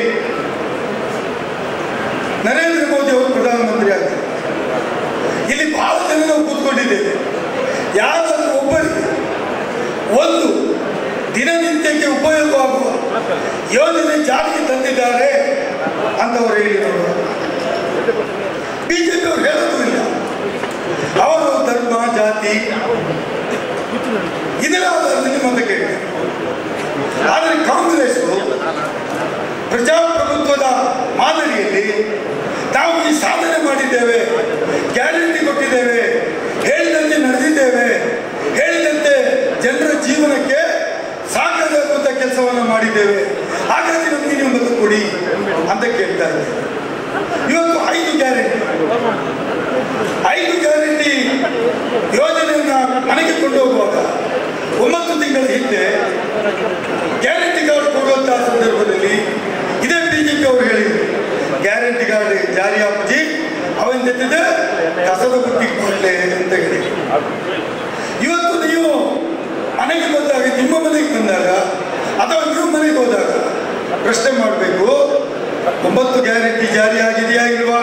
ನರೇಂದ್ರ ಮೋದಿ ಅವರು ಪ್ರಧಾನಮಂತ್ರಿ ಆಗ್ತಾರೆ ಇಲ್ಲಿ ಬಹಳ ಜನ ನಾವು ಕೂತ್ಕೊಂಡಿದ್ದೇವೆ ಯಾರಾದರೂ ಒಬ್ಬರಿಗೆ ಒಂದು ದಿನನಿತ್ಯಕ್ಕೆ ಉಪಯೋಗವಾಗುವ ಯೋಜನೆ ಜಾರಿಗೆ ತಂದಿದ್ದಾರೆ ಅಂತವರು ಹೇಳಿ ನೋಡುವ ಬಿಜೆಪಿ ಅವರು ಹೇಳೋದು ಇಲ್ಲ ಅವರು ಧರ್ಮ ಜಾತಿ ಇದರ ಆಧಾರದಲ್ಲಿ ಮತ ಕೇಳಿ ಆದರೆ ಕಾಂಗ್ರೆಸ್ ಪ್ರಜಾಪ್ರಭುತ್ವದ ಮಾದರಿಯಲ್ಲಿ ನಾವು ಈ ಸಾಧನೆ ಮಾಡಿದ್ದೇವೆ ಗ್ಯಾರಂಟಿ ಕೊಟ್ಟಿದ್ದೇವೆ ಹೇಳಿದಂತೆ ನಡೆದಿದ್ದೇವೆ ಹೇಳಿದಂತೆ ಜನರ ಜೀವನಕ್ಕೆ ಸಾಕಾಗುವಂಥ ಕೆಲಸವನ್ನು ಮಾಡಿದ್ದೇವೆ ಹಾಗಾಗಿ ನಮಗೆ ನೀವು ಮತ ಕೊಡಿ ಅಂತ ಕೇಳ್ತಾ ಇದ್ದೇವೆ ಇವತ್ತು ಐದು ಗ್ಯಾರಂಟಿ ಐದು ಗ್ಯಾರಂಟಿ ಯೋಜನೆಯನ್ನ ಮನೆಗೆ ಕೊಂಡು ಹೋಗುವಾಗ ಒಂಬತ್ತು ತಿಂಗಳ ಹಿಂದೆ ಗ್ಯಾರಂಟಿ ಕಾರ್ಡ್ ಕೊಡುವಂತಹ ಸಂದರ್ಭದಲ್ಲಿ ಇದೇ ಬಿಜೆಪಿ ಅವರು ಹೇಳಿದರು ಗ್ಯಾರಂಟಿ ಕಾರ್ಡ್ ಜಾರಿ ಹಾಕಿ ಅವನ್ ಜೊತೆ ಕಸದ ಬುಟ್ಟಿ ಕೊಡಲೆ ಅಂತ ಹೇಳಿ ಇವತ್ತು ನೀವು ಮನೆಗೆ ಬಂದಾಗ ನಿಮ್ಮ ಮನೆಗೆ ಬಂದಾಗ ಅಥವಾ ನೀವು ಮನೆಗೆ ಹೋದಾಗ ಪ್ರಶ್ನೆ ಮಾಡಬೇಕು ಒಂಬತ್ತು ಗ್ಯಾರಂಟಿ ಜಾರಿ ಆಗಿದೆಯಾ ಇಲ್ವಾ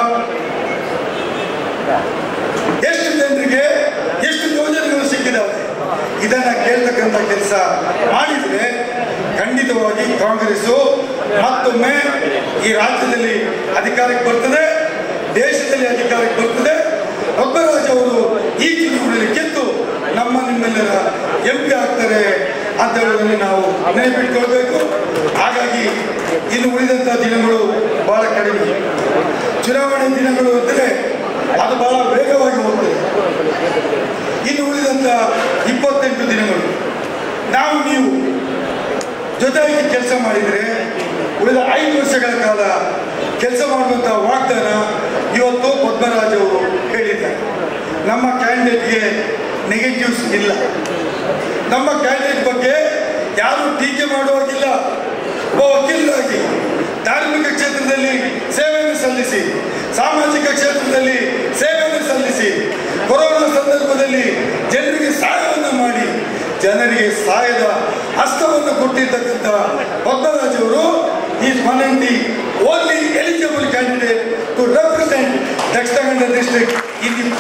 ಎಷ್ಟು ಜನರಿಗೆ ಎಷ್ಟು ಯೋಜನೆಗಳು ಸಿಕ್ಕಿದಾವೆ ಇದನ್ನ ಕೇಳ್ತಕ್ಕಂಥ ಕೆಲಸ ಮಾಡಿದ್ರೆ ಖಂಡಿತವಾಗಿ ಕಾಂಗ್ರೆಸ್ ಮತ್ತೊಮ್ಮೆ ಈ ರಾಜ್ಯದಲ್ಲಿ ಅಧಿಕಾರಕ್ಕೆ ಬರ್ತದೆ ದೇಶದಲ್ಲಿ ಅಧಿಕಾರಕ್ಕೆ ಬರ್ತದೆ ಒಬ್ಬರಾಜ್ ಅವರು ಈ ಚುನಾವಣೆಯಲ್ಲಿ ಗೆದ್ದು ನಮ್ಮ ನಿಮ್ಮೆಲ್ಲರ ಎಂ ಪಿ ಆಗ್ತಾರೆ ಅಂತ ಹೇಳೋದನ್ನು ನಾವು ನೆನಪಿಟ್ಕೊಳ್ಬೇಕು ಹಾಗಾಗಿ ಇನ್ನು ಉಳಿದಂತಹ ದಿನಗಳು ಬಹಳ ಕಡಿಮೆ ಚುನಾವಣೆ ದಿನಗಳು ಅಂದರೆ ಅದು ಬಹಳ ವೇಗವಾಗಿ ಹೋಗ್ತದೆ ಇನ್ನು ಉಳಿದಂತ ಇಪ್ಪತ್ತೆಂಟು ದಿನಗಳು ನಾವು ನೀವು ಜೊತೆಯಾಗಿ ಕೆಲಸ ಮಾಡಿದರೆ ಉಳಿದ ಐದು ವರ್ಷಗಳ ಕಾಲ ಕೆಲಸ ಮಾಡುವಂತಹ ವಾಗ್ದಾನ ಇವತ್ತು ಪದ್ಮರಾಜ್ ಅವರು ಹೇಳಿದ್ದಾರೆ ನಮ್ಮ ಕ್ಯಾಂಡಿಡೇಟ್ಗೆ ನೆಗೆಟಿವ್ಸ್ ಇಲ್ಲ ನಮ್ಮ ಕ್ಯಾಂಡಿಡೇಟ್ ಬಗ್ಗೆ ಯಾರು ಟೀಕೆ ಮಾಡುವಾಗಿಲ್ಲ ಒಬ್ಬ ವಕೀಲರಾಗಿ ಧಾರ್ಮಿಕ ಕ್ಷೇತ್ರದಲ್ಲಿ ಸೇವೆಯನ್ನು ಸಲ್ಲಿಸಿ ಸಾಮಾಜಿಕ ಕ್ಷೇತ್ರದಲ್ಲಿ ಸೇವೆಯನ್ನು ಸಲ್ಲಿಸಿ ಕೊರೋನಾ ಸಂದರ್ಭದಲ್ಲಿ ಜನರಿಗೆ ಸಹಾಯವನ್ನು ಮಾಡಿ ಜನರಿಗೆ ಸಹಾಯದ ಹಸ್ತವನ್ನು ಕೊಟ್ಟಿರ್ತಕ್ಕಂಥ ಪದ್ಮರಾಜ್ ಅವರು ಈ one and the only eligible candidate to represent Dakshina Kannada district in the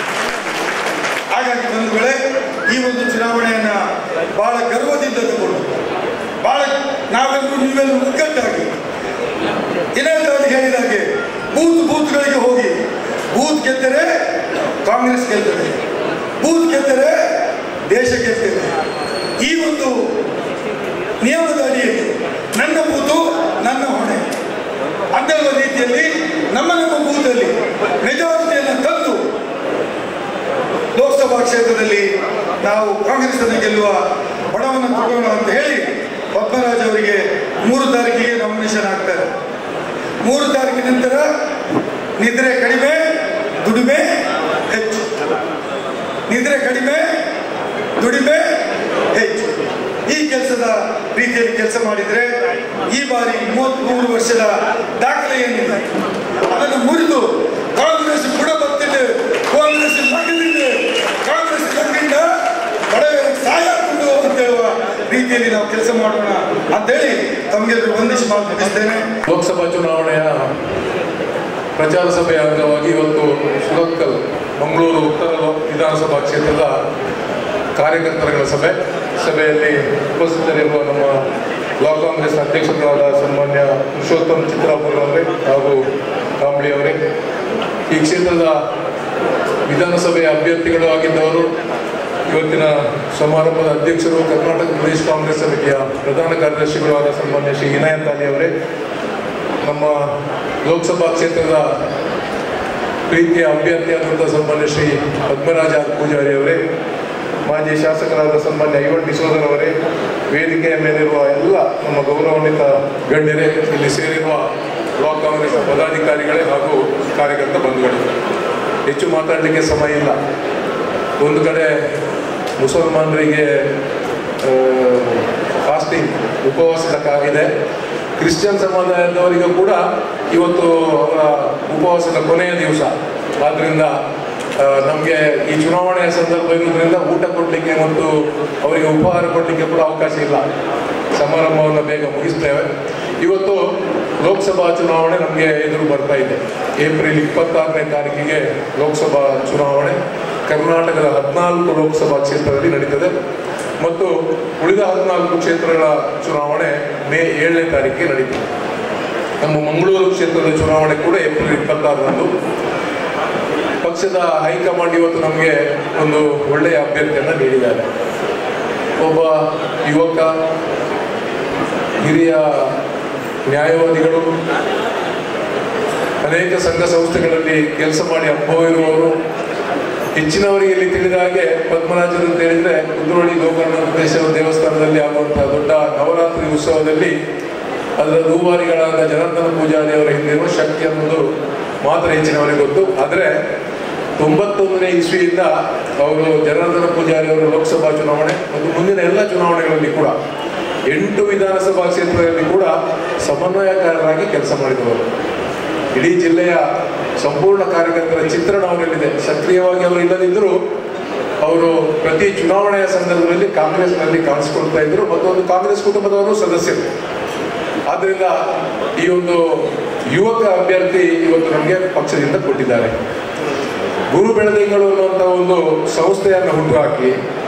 ಹಾಗಾಗಿ ಬಂಧುಗಳೇ ಈ ಒಂದು ಚುನಾವಣೆಯನ್ನ ಬಹಳ ಗರ್ವದಿಂದ ತಗೊಂಡು ಬಹಳ ನಾವೆಲ್ಲರೂ ನೀವೆಲ್ಲರೂ ಒಗ್ಗಟ್ಟಾಗಿ ದಿನದಲ್ಲಿ ಹೇಳಿದ ಹಾಗೆ ಬೂತ್ ಬೂತ್ಗಳಿಗೆ ಹೋಗಿ ಬೂತ್ ಗೆದ್ದರೆ ಕಾಂಗ್ರೆಸ್ ಗೆಲ್ತದೆ ಬೂತ್ ಗೆದ್ದರೆ ದೇಶ ಗೆಲ್ತದೆ ಈ ಒಂದು ನಿಯಮದ ಅಡಿಯಲ್ಲಿ ನನ್ನ ಬೂತು ನನ್ನ ಹೊಣೆ ಅಂತೆಲ್ಲ ರೀತಿಯಲ್ಲಿ ನಮ್ಮ ನಮ್ಮ ಬೂತಲ್ಲಿ ಮೆಜಾರಿಟಿಯನ್ನು ತಂದು ಲೋಕಸಭಾ ಕ್ಷೇತ್ರದಲ್ಲಿ ನಾವು ಕಾಂಗ್ರೆಸ್ ಅನ್ನು ಗೆಲ್ಲುವ ಹೊಣವನ್ನು ತಗೋಣ ಅಂತ ಹೇಳಿ ಪದ್ಮರಾಜ್ ಅವರಿಗೆ ಮೂರು ತಾರೀಕಿಗೆ ನಾಮಿನೇಷನ್ ಆಗ್ತಾರೆ ಮೂರು ತಾರೀಕಿನ ನಂತರ ನಿದ್ರೆ ಕಡಿಮೆ ದುಡಿಮೆ ಹೆಚ್ಚು ನಿದ್ರೆ ಕಡಿಮೆ ದುಡಿಮೆ ಹೆಚ್ಚು ಈ ಕೆಲಸದ ರೀತಿಯಲ್ಲಿ ಕೆಲಸ ಮಾಡಿದರೆ ಈ ಬಾರಿ ಮೂವತ್ಮೂರು ವರ್ಷದ ದಾಖಲೆ ಏನಿದೆ ಅದನ್ನು ಮುರಿದು ಕಾಂಗ್ರೆಸ್ ಬುಡ ಬರ್ತಿದೆ ಕಾಂಗ್ರೆಸ್ ಲಗದಿದೆ ಕಾಂಗ್ರೆಸ್ ಲಗ್ಗಿಂದ ಬಡವರಿಗೆ ಸಹಾಯ ಕೊಡು ಅಂತ ಹೇಳುವ ರೀತಿಯಲ್ಲಿ ನಾವು ಕೆಲಸ ಮಾಡೋಣ ಅಂತೇಳಿ ತಮಗೆಲ್ಲರೂ ವಂದಿಸಿ ಮಾತು ಮುಗಿಸ್ತೇನೆ ಲೋಕಸಭಾ ಚುನಾವಣೆಯ ಪ್ರಚಾರ ಸಭೆಯ ಅಂಗವಾಗಿ ಇವತ್ತು ಸುರತ್ಕಲ್ ಮಂಗಳೂರು ಉತ್ತರ ಲೋ- ವಿಧಾನಸಭಾ ಕ್ಷೇತ್ರದ ಕಾರ್ಯಕರ್ತರುಗಳ ಸಭೆ ಸಭೆಯಲ್ಲಿ ಉಪಸ್ಥಿತರಿರುವ ನಮ್ಮ ಬ್ಲಾಕ್ ಕಾಂಗ್ರೆಸ್ ಅಧ್ಯಕ್ಷರಾದ ಸನ್ಮಾನ್ಯ ಪುರುಷೋತ್ತಮ್ ಚಿತ್ರಾಪುರ ಅವರೇ ಹಾಗೂ ಕಾಂಬ್ಳಿ ಅವರೇ ಈ ಕ್ಷೇತ್ರದ ವಿಧಾನಸಭೆಯ ಅಭ್ಯರ್ಥಿಗಳು ಆಗಿದ್ದವರು ಇವತ್ತಿನ ಸಮಾರಂಭದ ಅಧ್ಯಕ್ಷರು ಕರ್ನಾಟಕ ಪ್ರದೇಶ ಕಾಂಗ್ರೆಸ್ ಸಮಿತಿಯ ಪ್ರಧಾನ ಕಾರ್ಯದರ್ಶಿಗಳು ಆದ ಸನ್ಮಾನ್ಯ ಶ್ರೀ ವಿನಾಯಕ್ ಅಲಿ ಅವರೇ ನಮ್ಮ ಲೋಕಸಭಾ ಕ್ಷೇತ್ರದ ಪ್ರೀತಿಯ ಅಭ್ಯರ್ಥಿಯಾದಂಥ ಸನ್ಮಾನ್ಯ ಶ್ರೀ ಪದ್ಮರಾಜ ಪೂಜಾರಿ ಅವರೇ ಮಾಜಿ ಶಾಸಕರಾದ ಸನ್ಮಾನ್ಯ ಐವನ್ ಡಿಸೋದರ್ ಅವರೇ ವೇದಿಕೆಯ ಮೇಲಿರುವ ಎಲ್ಲ ನಮ್ಮ ಗೌರವಾನ್ವಿತ ಗಣ್ಯರೇ ಇಲ್ಲಿ ಸೇರಿರುವ ಬ್ಲಾಕ್ ಕಾಂಗ್ರೆಸ್ ಪದಾಧಿಕಾರಿಗಳೇ ಹಾಗೂ ಕಾರ್ಯಕರ್ತ ಬಂಧುಗಳೇ ಹೆಚ್ಚು ಮಾತಾಡಲಿಕ್ಕೆ ಸಮಯ ಇಲ್ಲ ಒಂದು ಕಡೆ ಮುಸಲ್ಮಾನರಿಗೆ ಫಾಸ್ಟಿಂಗ್ ಉಪವಾಸದ ಕಾಗಿದೆ ಕ್ರಿಶ್ಚಿಯನ್ ಸಮುದಾಯದವರಿಗೂ ಕೂಡ ಇವತ್ತು ಅವರ ಉಪವಾಸದ ಕೊನೆಯ ದಿವಸ ಆದ್ದರಿಂದ ನಮಗೆ ಈ ಚುನಾವಣೆಯ ಸಂದರ್ಭ ಇರುವುದರಿಂದ ಊಟ ಕೊಡಲಿಕ್ಕೆ ಮತ್ತು ಅವರಿಗೆ ಉಪಹಾರ ಕೊಡಲಿಕ್ಕೆ ಕೂಡ ಅವಕಾಶ ಇಲ್ಲ ಸಮಾರಂಭವನ್ನು ಬೇಗ ಮುಗಿಸ್ತೇವೆ ಇವತ್ತು ಲೋಕಸಭಾ ಚುನಾವಣೆ ನಮಗೆ ಎದುರು ಬರ್ತಾ ಇದೆ ಏಪ್ರಿಲ್ ಇಪ್ಪತ್ತಾರನೇ ತಾರೀಕಿಗೆ ಲೋಕಸಭಾ ಚುನಾವಣೆ ಕರ್ನಾಟಕದ ಹದಿನಾಲ್ಕು ಲೋಕಸಭಾ ಕ್ಷೇತ್ರದಲ್ಲಿ ನಡೀತದೆ ಮತ್ತು ಉಳಿದ ಹದಿನಾಲ್ಕು ಕ್ಷೇತ್ರಗಳ ಚುನಾವಣೆ ಮೇ ಏಳನೇ ತಾರೀಕಿಗೆ ನಡೀತದೆ ನಮ್ಮ ಮಂಗಳೂರು ಕ್ಷೇತ್ರದ ಚುನಾವಣೆ ಕೂಡ ಏಪ್ರಿಲ್ ಇಪ್ಪತ್ತಾರರಂದು ಪಕ್ಷದ ಹೈಕಮಾಂಡ್ ಇವತ್ತು ನಮಗೆ ಒಂದು ಒಳ್ಳೆಯ ಅಭ್ಯರ್ಥಿಯನ್ನು ನೀಡಿದ್ದಾರೆ ಒಬ್ಬ ಯುವಕ ಹಿರಿಯ ನ್ಯಾಯವಾದಿಗಳು ಅನೇಕ ಸಂಘ ಸಂಸ್ಥೆಗಳಲ್ಲಿ ಕೆಲಸ ಮಾಡಿ ಅನುಭವ ಇರುವವರು ಹೆಚ್ಚಿನವರಿಗೆ ಇಲ್ಲಿ ತಿಳಿದ ಹಾಗೆ ಪದ್ಮರಾಜರು ಅಂತ ಹೇಳಿದ್ರೆ ಕುದ್ರೋಳಿ ಗೋಕರ್ಣೇಶ್ವರ ದೇವಸ್ಥಾನದಲ್ಲಿ ಆಗುವಂತಹ ದೊಡ್ಡ ನವರಾತ್ರಿ ಉತ್ಸವದಲ್ಲಿ ಅದರ ರೂವಾರಿಗಳಾದ ಜನಾರ್ದನ ಪೂಜಾರಿ ಅವರ ಹಿಂದಿರುವ ಶಕ್ತಿ ಅನ್ನೋದು ಮಾತ್ರ ಹೆಚ್ಚಿನವರಿಗೆ ಗೊತ್ತು ಆದರೆ ತೊಂಬತ್ತೊಂದನೇ ಇಸ್ವಿಯಿಂದ ಅವರು ಜನಾರ್ದನ ಪೂಜಾರಿ ಅವರ ಲೋಕಸಭಾ ಚುನಾವಣೆ ಮತ್ತು ಮುಂದಿನ ಎಲ್ಲ ಚುನಾವಣೆಗಳಲ್ಲಿ ಕೂಡ ಎಂಟು ವಿಧಾನಸಭಾ ಕ್ಷೇತ್ರದಲ್ಲಿ ಕೂಡ ಸಮನ್ವಯಕಾರರಾಗಿ ಕೆಲಸ ಮಾಡಿದವರು ಇಡೀ ಜಿಲ್ಲೆಯ ಸಂಪೂರ್ಣ ಕಾರ್ಯಕರ್ತರ ಚಿತ್ರಣ ಅವರಲ್ಲಿದೆ ಸಕ್ರಿಯವಾಗಿ ಅವರು ಇಲ್ಲದಿದ್ದರೂ ಅವರು ಪ್ರತಿ ಚುನಾವಣೆಯ ಸಂದರ್ಭದಲ್ಲಿ ಕಾಂಗ್ರೆಸ್ನಲ್ಲಿ ಕಾಣಿಸ್ಕೊಳ್ತಾ ಇದ್ರು ಮತ್ತು ಒಂದು ಕಾಂಗ್ರೆಸ್ ಕುಟುಂಬದವರು ಸದಸ್ಯರು ಆದ್ರಿಂದ ಈ ಒಂದು ಯುವಕ ಅಭ್ಯರ್ಥಿ ಇವತ್ತು ನಮಗೆ ಪಕ್ಷದಿಂದ ಕೊಟ್ಟಿದ್ದಾರೆ ಗುರು ಬೆಳದಿಂಗಳು ಅನ್ನುವಂಥ ಒಂದು ಸಂಸ್ಥೆಯನ್ನು ಹುಟ್ಟುಹಾಕಿ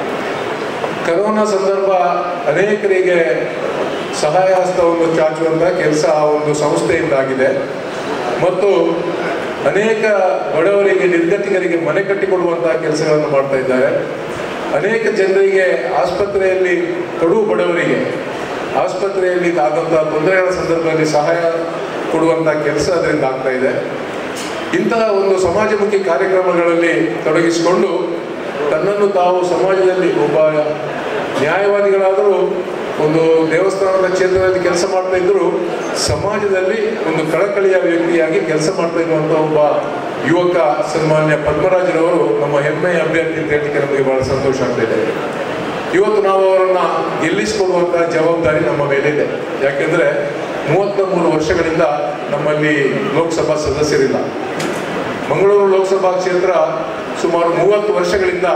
ಕರೋನಾ ಸಂದರ್ಭ ಅನೇಕರಿಗೆ ಸಹಾಯ ಹಸ್ತವನ್ನು ಚಾಚುವಂತಹ ಕೆಲಸ ಆ ಒಂದು ಸಂಸ್ಥೆಯಿಂದ ಆಗಿದೆ ಮತ್ತು ಅನೇಕ ಬಡವರಿಗೆ ನಿರ್ಗತಿಕರಿಗೆ ಮನೆ ಕಟ್ಟಿಕೊಡುವಂತಹ ಕೆಲಸಗಳನ್ನು ಮಾಡ್ತಾ ಇದ್ದಾರೆ ಅನೇಕ ಜನರಿಗೆ ಆಸ್ಪತ್ರೆಯಲ್ಲಿ ಕಡು ಬಡವರಿಗೆ ಆಸ್ಪತ್ರೆಯಲ್ಲಿ ಆದಂತಹ ತೊಂದರೆಗಳ ಸಂದರ್ಭದಲ್ಲಿ ಸಹಾಯ ಕೊಡುವಂತಹ ಕೆಲಸ ಅದರಿಂದ ಆಗ್ತಾ ಇದೆ ಇಂತಹ ಒಂದು ಸಮಾಜಮುಖಿ ಕಾರ್ಯಕ್ರಮಗಳಲ್ಲಿ ತೊಡಗಿಸಿಕೊಂಡು ತನ್ನನ್ನು ತಾವು ಸಮಾಜದಲ್ಲಿ ಒಬ್ಬ ನ್ಯಾಯವಾದಿಗಳಾದರೂ ಒಂದು ದೇವಸ್ಥಾನದ ಕ್ಷೇತ್ರದಲ್ಲಿ ಕೆಲಸ ಮಾಡ್ತಾ ಇದ್ರು ಸಮಾಜದಲ್ಲಿ ಒಂದು ಕಳಕಳಿಯ ವ್ಯಕ್ತಿಯಾಗಿ ಕೆಲಸ ಮಾಡ್ತಾ ಇರುವಂತ ಒಬ್ಬ ಯುವಕ ಸನ್ಮಾನ್ಯ ಪದ್ಮರಾಜರವರು ನಮ್ಮ ಹೆಮ್ಮೆಯ ಅಭ್ಯರ್ಥಿ ಅಂತ ಹೇಳಲಿಕ್ಕೆ ನಮಗೆ ಬಹಳ ಸಂತೋಷ ಆಗ್ತಾ ಇದೆ ಇವತ್ತು ನಾವು ಅವರನ್ನ ಗೆಲ್ಲಿಸಿಕೊಡುವಂತಹ ಜವಾಬ್ದಾರಿ ನಮ್ಮ ಮೇಲಿದೆ ಯಾಕೆಂದ್ರೆ ಮೂವತ್ತ ಮೂರು ವರ್ಷಗಳಿಂದ ನಮ್ಮಲ್ಲಿ ಲೋಕಸಭಾ ಸದಸ್ಯರಿಲ್ಲ ಮಂಗಳೂರು ಲೋಕಸಭಾ ಕ್ಷೇತ್ರ ಸುಮಾರು ಮೂವತ್ತು ವರ್ಷಗಳಿಂದ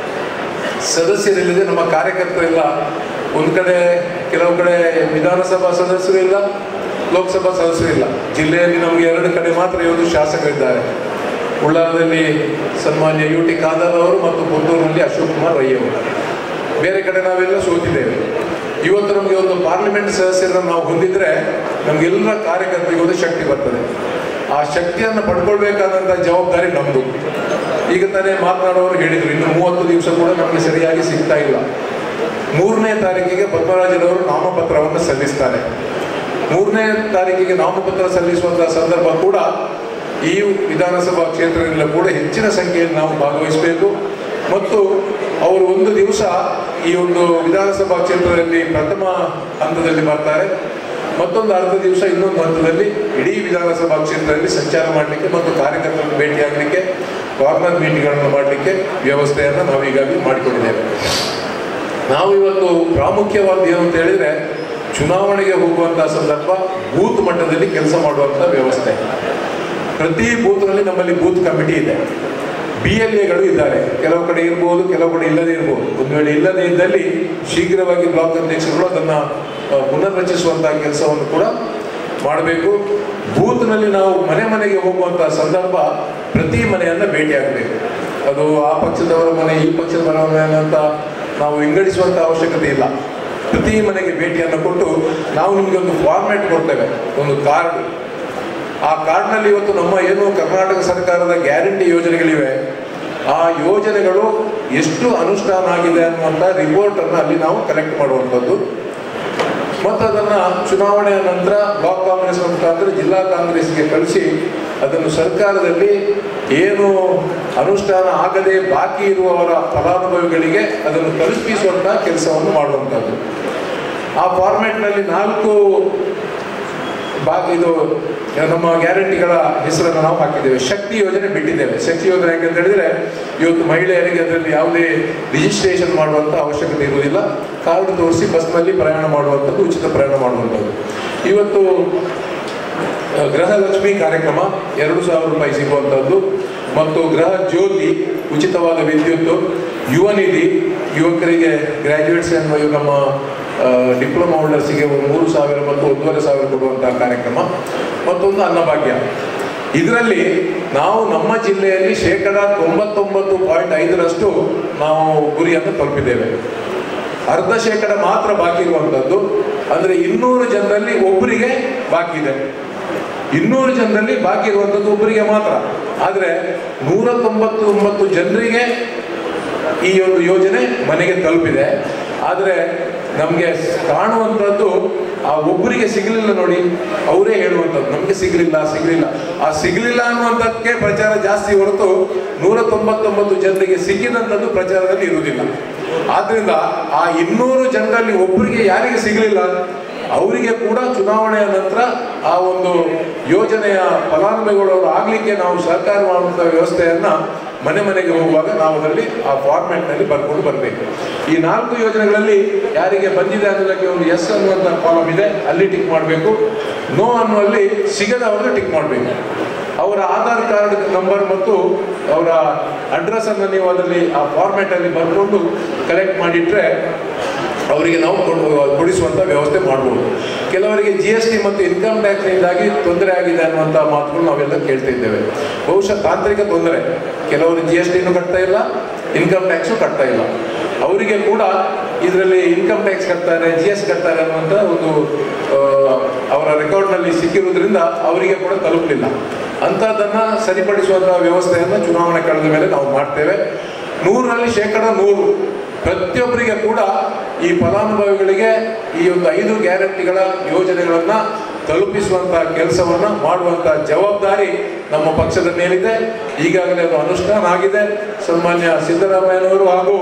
ಸದಸ್ಯರಿಲ್ಲದೆ ನಮ್ಮ ಕಾರ್ಯಕರ್ತರಿಲ್ಲ ಒಂದು ಕಡೆ ಕೆಲವು ಕಡೆ ವಿಧಾನಸಭಾ ಸದಸ್ಯರು ಇಲ್ಲ ಲೋಕಸಭಾ ಸದಸ್ಯರಿಲ್ಲ ಜಿಲ್ಲೆಯಲ್ಲಿ ನಮಗೆ ಎರಡು ಕಡೆ ಮಾತ್ರ ಇವತ್ತು ಶಾಸಕರಿದ್ದಾರೆ ಉಳ್ಳಾಲದಲ್ಲಿ ಸನ್ಮಾನ್ಯ ಯು ಟಿ ಖಾದರ್ ಅವರು ಮತ್ತು ಪುತ್ತೂರಿನಲ್ಲಿ ಅಶೋಕ್ ಕುಮಾರ್ ರೈ ಅವರು ಬೇರೆ ಕಡೆ ನಾವೆಲ್ಲ ಸೋತಿದ್ದೇವೆ ಇವತ್ತು ನಮಗೆ ಒಂದು ಪಾರ್ಲಿಮೆಂಟ್ ಸದಸ್ಯರನ್ನು ನಾವು ಹೊಂದಿದ್ರೆ ನಮಗೆಲ್ಲ ಕಾರ್ಯಕರ್ತರಿಗೆ ಒಂದು ಶಕ್ತಿ ಬರ್ತದೆ ಆ ಶಕ್ತಿಯನ್ನು ಪಡ್ಕೊಳ್ಬೇಕಾದಂಥ ಜವಾಬ್ದಾರಿ ನಮ್ಮದು ಈಗ ತಾನೇ ಮಾತನಾಡೋರು ಹೇಳಿದ್ರು ಇನ್ನು ಮೂವತ್ತು ದಿವಸ ಕೂಡ ನಮಗೆ ಸರಿಯಾಗಿ ಸಿಗ್ತಾ ಇಲ್ಲ ಮೂರನೇ ತಾರೀಕಿಗೆ ಪದ್ಮರಾಜರವರು ನಾಮಪತ್ರವನ್ನು ಸಲ್ಲಿಸ್ತಾರೆ ಮೂರನೇ ತಾರೀಕಿಗೆ ನಾಮಪತ್ರ ಸಲ್ಲಿಸುವಂತಹ ಸಂದರ್ಭ ಕೂಡ ಈ ವಿಧಾನಸಭಾ ಕ್ಷೇತ್ರದಿಂದ ಕೂಡ ಹೆಚ್ಚಿನ ಸಂಖ್ಯೆಯಲ್ಲಿ ನಾವು ಭಾಗವಹಿಸಬೇಕು ಮತ್ತು ಅವರು ಒಂದು ದಿವಸ ಈ ಒಂದು ವಿಧಾನಸಭಾ ಕ್ಷೇತ್ರದಲ್ಲಿ ಪ್ರಥಮ ಹಂತದಲ್ಲಿ ಬರ್ತಾರೆ ಮತ್ತೊಂದು ಅರ್ಧ ದಿವಸ ಇನ್ನೊಂದು ಹಂತದಲ್ಲಿ ಇಡೀ ವಿಧಾನಸಭಾ ಕ್ಷೇತ್ರದಲ್ಲಿ ಸಂಚಾರ ಮಾಡಲಿಕ್ಕೆ ಮತ್ತು ಕಾರ್ಯಕರ್ತರನ್ನು ಭೇಟಿಯಾಗಲಿಕ್ಕೆ ಕಾರ್ನರ್ ಮೀಟಿಂಗ್ಗಳನ್ನು ಮಾಡಲಿಕ್ಕೆ ವ್ಯವಸ್ಥೆಯನ್ನು ನಾವು ಈಗಾಗಲೇ ಮಾಡಿಕೊಂಡಿದ್ದೇವೆ ನಾವು ಇವತ್ತು ಪ್ರಾಮುಖ್ಯವಾದ ಏನು ಅಂತ ಹೇಳಿದ್ರೆ ಚುನಾವಣೆಗೆ ಹೋಗುವಂತಹ ಸಂದರ್ಭ ಬೂತ್ ಮಟ್ಟದಲ್ಲಿ ಕೆಲಸ ಮಾಡುವಂಥ ವ್ಯವಸ್ಥೆ ಪ್ರತಿ ಬೂತ್ನಲ್ಲಿ ನಮ್ಮಲ್ಲಿ ಬೂತ್ ಕಮಿಟಿ ಇದೆ ಬಿ ಎಲ್ ಎಗಳು ಇದ್ದಾರೆ ಕೆಲವು ಕಡೆ ಇರ್ಬೋದು ಕೆಲವು ಕಡೆ ಇಲ್ಲದೇ ಇರ್ಬೋದು ಒಂದು ವೇಳೆ ಇಲ್ಲದೇ ಇದ್ದಲ್ಲಿ ಶೀಘ್ರವಾಗಿ ಬ್ಲಾಕ್ ಅಧ್ಯಕ್ಷರುಗಳು ಅದನ್ನು ಆ, ಪುನರ್ರಚಿಸುವಂತಹ ಕೆಲಸವನ್ನು ಕೂಡ ಮಾಡಬೇಕು ಬೂತ್ನಲ್ಲಿ ನಾವು ಮನೆ ಮನೆಗೆ ಹೋಗುವಂತಹ ಸಂದರ್ಭ ಪ್ರತಿ ಮನೆಯನ್ನ ಭೇಟಿಯಾಗಬೇಕು ಅದು ಆ ಪಕ್ಷದವರ ಮನೆ ಈ ಪಕ್ಷದವರ ಮನೆ ಅಂತ ನಾವು ವಿಂಗಡಿಸುವಂತ ಅವಶ್ಯಕತೆ ಇಲ್ಲ ಪ್ರತಿ ಮನೆಗೆ ಭೇಟಿಯನ್ನು ಕೊಟ್ಟು ನಾವು ನಿಮಗೆ ಒಂದು ಫಾರ್ಮ್ಯಾಟ್ ಕೊಡ್ತೇವೆ ಒಂದು ಕಾರ್ಡ್ ಆ ಕಾರ್ಡ್ನಲ್ಲಿ ಇವತ್ತು ನಮ್ಮ ಏನು ಕರ್ನಾಟಕ ಸರ್ಕಾರದ ಗ್ಯಾರಂಟಿ ಯೋಜನೆಗಳಿವೆ ಆ ಯೋಜನೆಗಳು ಎಷ್ಟು ಅನುಷ್ಠಾನ ಆಗಿದೆ ಅನ್ನುವಂಥ ರಿಪೋರ್ಟ್ ಅನ್ನು ಅಲ್ಲಿ ನಾವು ಕಲೆಕ್ಟ್ ಮಾಡುವಂಥದ್ದು ಮತ್ತು ಅದನ್ನ ಚುನಾವಣೆಯ ನಂತರ ಬ್ಲಾಕ್ ಕಾಂಗ್ರೆಸ್ ಮುಖಾಂತರ ಜಿಲ್ಲಾ ಕಾಂಗ್ರೆಸ್ಗೆ ಕಳಿಸಿ ಅದನ್ನು ಸರ್ಕಾರದಲ್ಲಿ ಏನು ಅನುಷ್ಠಾನ ಆಗದೆ ಬಾಕಿ ಇರುವವರ ಫಲಾನುಭವಿಗಳಿಗೆ ಅದನ್ನು ತಲುಪಿಸುವಂತಹ ಕೆಲಸವನ್ನು ಮಾಡುವಂಥದ್ದು ಆ ಫಾರ್ಮ್ಯಾಟ್ನಲ್ಲಿ ನಾಲ್ಕು ಬಾಕಿ ಇದು ನಮ್ಮ ಗ್ಯಾರಂಟಿಗಳ ಹೆಸರನ್ನು ನಾವು ಹಾಕಿದ್ದೇವೆ ಶಕ್ತಿ ಯೋಜನೆ ಬಿಟ್ಟಿದ್ದೇವೆ ಶಕ್ತಿ ಯೋಜನೆ ಯಾಕಂತ ಹೇಳಿದ್ರೆ ಇವತ್ತು ಮಹಿಳೆಯರಿಗೆ ಅದರಲ್ಲಿ ಯಾವುದೇ ರಿಜಿಸ್ಟ್ರೇಷನ್ ಮಾಡುವಂತ ಅವಶ್ಯಕತೆ ಇರುವುದಿಲ್ಲ ಕಾರ್ಡ್ ತೋರಿಸಿ ಬಸ್ನಲ್ಲಿ ಪ್ರಯಾಣ ಮಾಡುವಂಥದ್ದು ಉಚಿತ ಪ್ರಯಾಣ ಮಾಡುವಂಥದ್ದು ಇವತ್ತು ಆ, ಗೃಹಲಕ್ಷ್ಮಿ ಕಾರ್ಯಕ್ರಮ ಎರಡು ಸಾವಿರ ರೂಪಾಯಿ ಸಿಗುವಂಥದ್ದು ಮತ್ತು ಗೃಹ ಜ್ಯೋತಿ ಉಚಿತವಾದ ವಿದ್ಯುತ್ ಯುವ ನಿಧಿ ಯುವಕರಿಗೆ ಗ್ರಾಜ್ಯುಯೇಟ್ಸ್ ಎನ್ನುವ ಇವು ನಮ್ಮ ಡಿಪ್ಲೊಮಾ ಹೋಲ್ಡರ್ಸಿಗೆ ಒಂದು ಮೂರು ಸಾವಿರ ಮತ್ತು ಒಂದೂವರೆ ಸಾವಿರ ಕೊಡುವಂತಹ ಕಾರ್ಯಕ್ರಮ ಮತ್ತೊಂದು ಅನ್ನಭಾಗ್ಯ ಇದರಲ್ಲಿ ನಾವು ನಮ್ಮ ಜಿಲ್ಲೆಯಲ್ಲಿ ಶೇಕಡ ತೊಂಬತ್ತೊಂಬತ್ತು ಪಾಯಿಂಟ್ ಐದರಷ್ಟು ನಾವು ಗುರಿಯನ್ನು ತಲುಪಿದ್ದೇವೆ ಅರ್ಧ ಶೇಕಡ ಮಾತ್ರ ಬಾಕಿ ಇರುವಂಥದ್ದು ಅಂದರೆ ಇನ್ನೂರು ಜನರಲ್ಲಿ ಒಬ್ಬರಿಗೆ ಬಾಕಿ ಇದೆ ಇನ್ನೂರು ಜನರಲ್ಲಿ ಬಾಕಿ ಇರುವಂಥದ್ದು ಒಬ್ಬರಿಗೆ ಮಾತ್ರ ಆದರೆ ನೂರ ತೊಂಬತ್ತು ಒಂಬತ್ತು ಜನರಿಗೆ ಈ ಒಂದು ಯೋಜನೆ ಮನೆಗೆ ತಲುಪಿದೆ ಆದರೆ ನಮಗೆ ಕಾಣುವಂಥದ್ದು ಆ ಒಬ್ಬರಿಗೆ ಸಿಗಲಿಲ್ಲ ನೋಡಿ ಅವರೇ ಹೇಳುವಂಥದ್ದು ನಮಗೆ ಸಿಗಲಿಲ್ಲ ಸಿಗಲಿಲ್ಲ ಆ ಸಿಗಲಿಲ್ಲ ಅನ್ನುವಂಥದ್ದಕ್ಕೆ ಪ್ರಚಾರ ಜಾಸ್ತಿ ಹೊರತು ನೂರ ತೊಂಬತ್ತೊಂಬತ್ತು ಜನರಿಗೆ ಸಿಕ್ಕಿದಂಥದ್ದು ಪ್ರಚಾರದಲ್ಲಿ ಇರುವುದಿಲ್ಲ ಆದ್ರಿಂದ ಆ ಇನ್ನೂರು ಜನರಲ್ಲಿ ಒಬ್ಬರಿಗೆ ಯಾರಿಗೆ ಸಿಗಲಿಲ್ಲ ಅವರಿಗೆ ಕೂಡ ಚುನಾವಣೆಯ ನಂತರ ಆ ಒಂದು ಯೋಜನೆಯ ಫಲಾನುಭವಿಗಳು ಆಗಲಿಕ್ಕೆ ನಾವು ಸಹಕಾರ ಮಾಡುವಂಥ ವ್ಯವಸ್ಥೆಯನ್ನ ಮನೆ ಮನೆಗೆ ಹೋಗುವಾಗ ನಾವು ಅದರಲ್ಲಿ ಆ ಫಾರ್ಮ್ಯಾಟ್ನಲ್ಲಿ ಬರ್ಕೊಂಡು ಬರಬೇಕು ಈ ನಾಲ್ಕು ಯೋಜನೆಗಳಲ್ಲಿ ಯಾರಿಗೆ ಬಂದಿದೆ ಅನ್ನೋದಕ್ಕೆ ಒಂದು ಎಸ್ ಅನ್ನುವಂಥ ಕಾಲಮ್ ಇದೆ ಅಲ್ಲಿ ಟಿಕ್ ಮಾಡಬೇಕು ನೋ ಅನ್ನುವಲ್ಲಿ ಸಿಗದವರು ಟಿಕ್ ಮಾಡಬೇಕು ಅವರ ಆಧಾರ್ ಕಾರ್ಡ್ ನಂಬರ್ ಮತ್ತು ಅವರ ಅಡ್ರೆಸ್ ಅನ್ನು ನೀವು ಅದರಲ್ಲಿ ಆ ಫಾರ್ಮ್ಯಾಟ್ ಅಲ್ಲಿ ಬರ್ಕೊಂಡು ಕಲೆಕ್ಟ್ ಮಾಡಿಟ್ರೆ ಅವರಿಗೆ ನಾವು ಕೊಡು- ಕೊಡಿಸುವಂತ ವ್ಯವಸ್ಥೆ ಮಾಡಬಹುದು ಕೆಲವರಿಗೆ ಜಿ ಎಸ್ ಟಿ ಮತ್ತು ಇನ್ಕಮ್ ಟ್ಯಾಕ್ಸ್ನಿಂದಾಗಿ ತೊಂದರೆ ಆಗಿದೆ ಅನ್ನುವಂಥ ಮಾತುಗಳು ನಾವೆಲ್ಲ ಕೇಳ್ತಾ ಇದ್ದೇವೆ ಬಹುಶಃ ತಾಂತ್ರಿಕ ತೊಂದರೆ ಕೆಲವರು ಜಿ ಎಸ್ ಟಿನೂ ಕಟ್ತಾ ಇಲ್ಲ ಇನ್ಕಮ್ ಟ್ಯಾಕ್ಸು ಕಟ್ತಾ ಇಲ್ಲ ಅವರಿಗೆ ಕೂಡ ಇದರಲ್ಲಿ ಇನ್ಕಮ್ ಟ್ಯಾಕ್ಸ್ ಕಟ್ತಾರೆ ಜಿ ಎಸ್ ಕಟ್ತಾರೆ ಅನ್ನುವಂಥ ಒಂದು ಆ, ಅವರ ರೆಕಾರ್ಡ್ನಲ್ಲಿ ಸಿಕ್ಕಿರುವುದರಿಂದ ಅವರಿಗೆ ಕೂಡ ತಲುಪಲಿಲ್ಲ ಅಂಥದ್ದನ್ನ ಸರಿಪಡಿಸುವಂತಹ ವ್ಯವಸ್ಥೆಯನ್ನು ಚುನಾವಣೆ ಕಳೆದ ಮೇಲೆ ನಾವು ಮಾಡ್ತೇವೆ ನೂರರಲ್ಲಿ ಶೇಕಡ ನೂರು ಪ್ರತಿಯೊಬ್ಬರಿಗೆ ಕೂಡ ಈ ಫಲಾನುಭವಿಗಳಿಗೆ ಈ ಒಂದು ಐದು ಗ್ಯಾರಂಟಿಗಳ ಯೋಜನೆಗಳನ್ನ ತಲುಪಿಸುವಂತಹ ಕೆಲಸವನ್ನ ಮಾಡುವಂತಹ ಜವಾಬ್ದಾರಿ ನಮ್ಮ ಪಕ್ಷದ ಮೇಲಿದೆ ಈಗಾಗಲೇ ಅದು ಅನುಷ್ಠಾನ ಆಗಿದೆ ಸನ್ಮಾನ್ಯ ಸಿದ್ದರಾಮಯ್ಯನವರು ಹಾಗೂ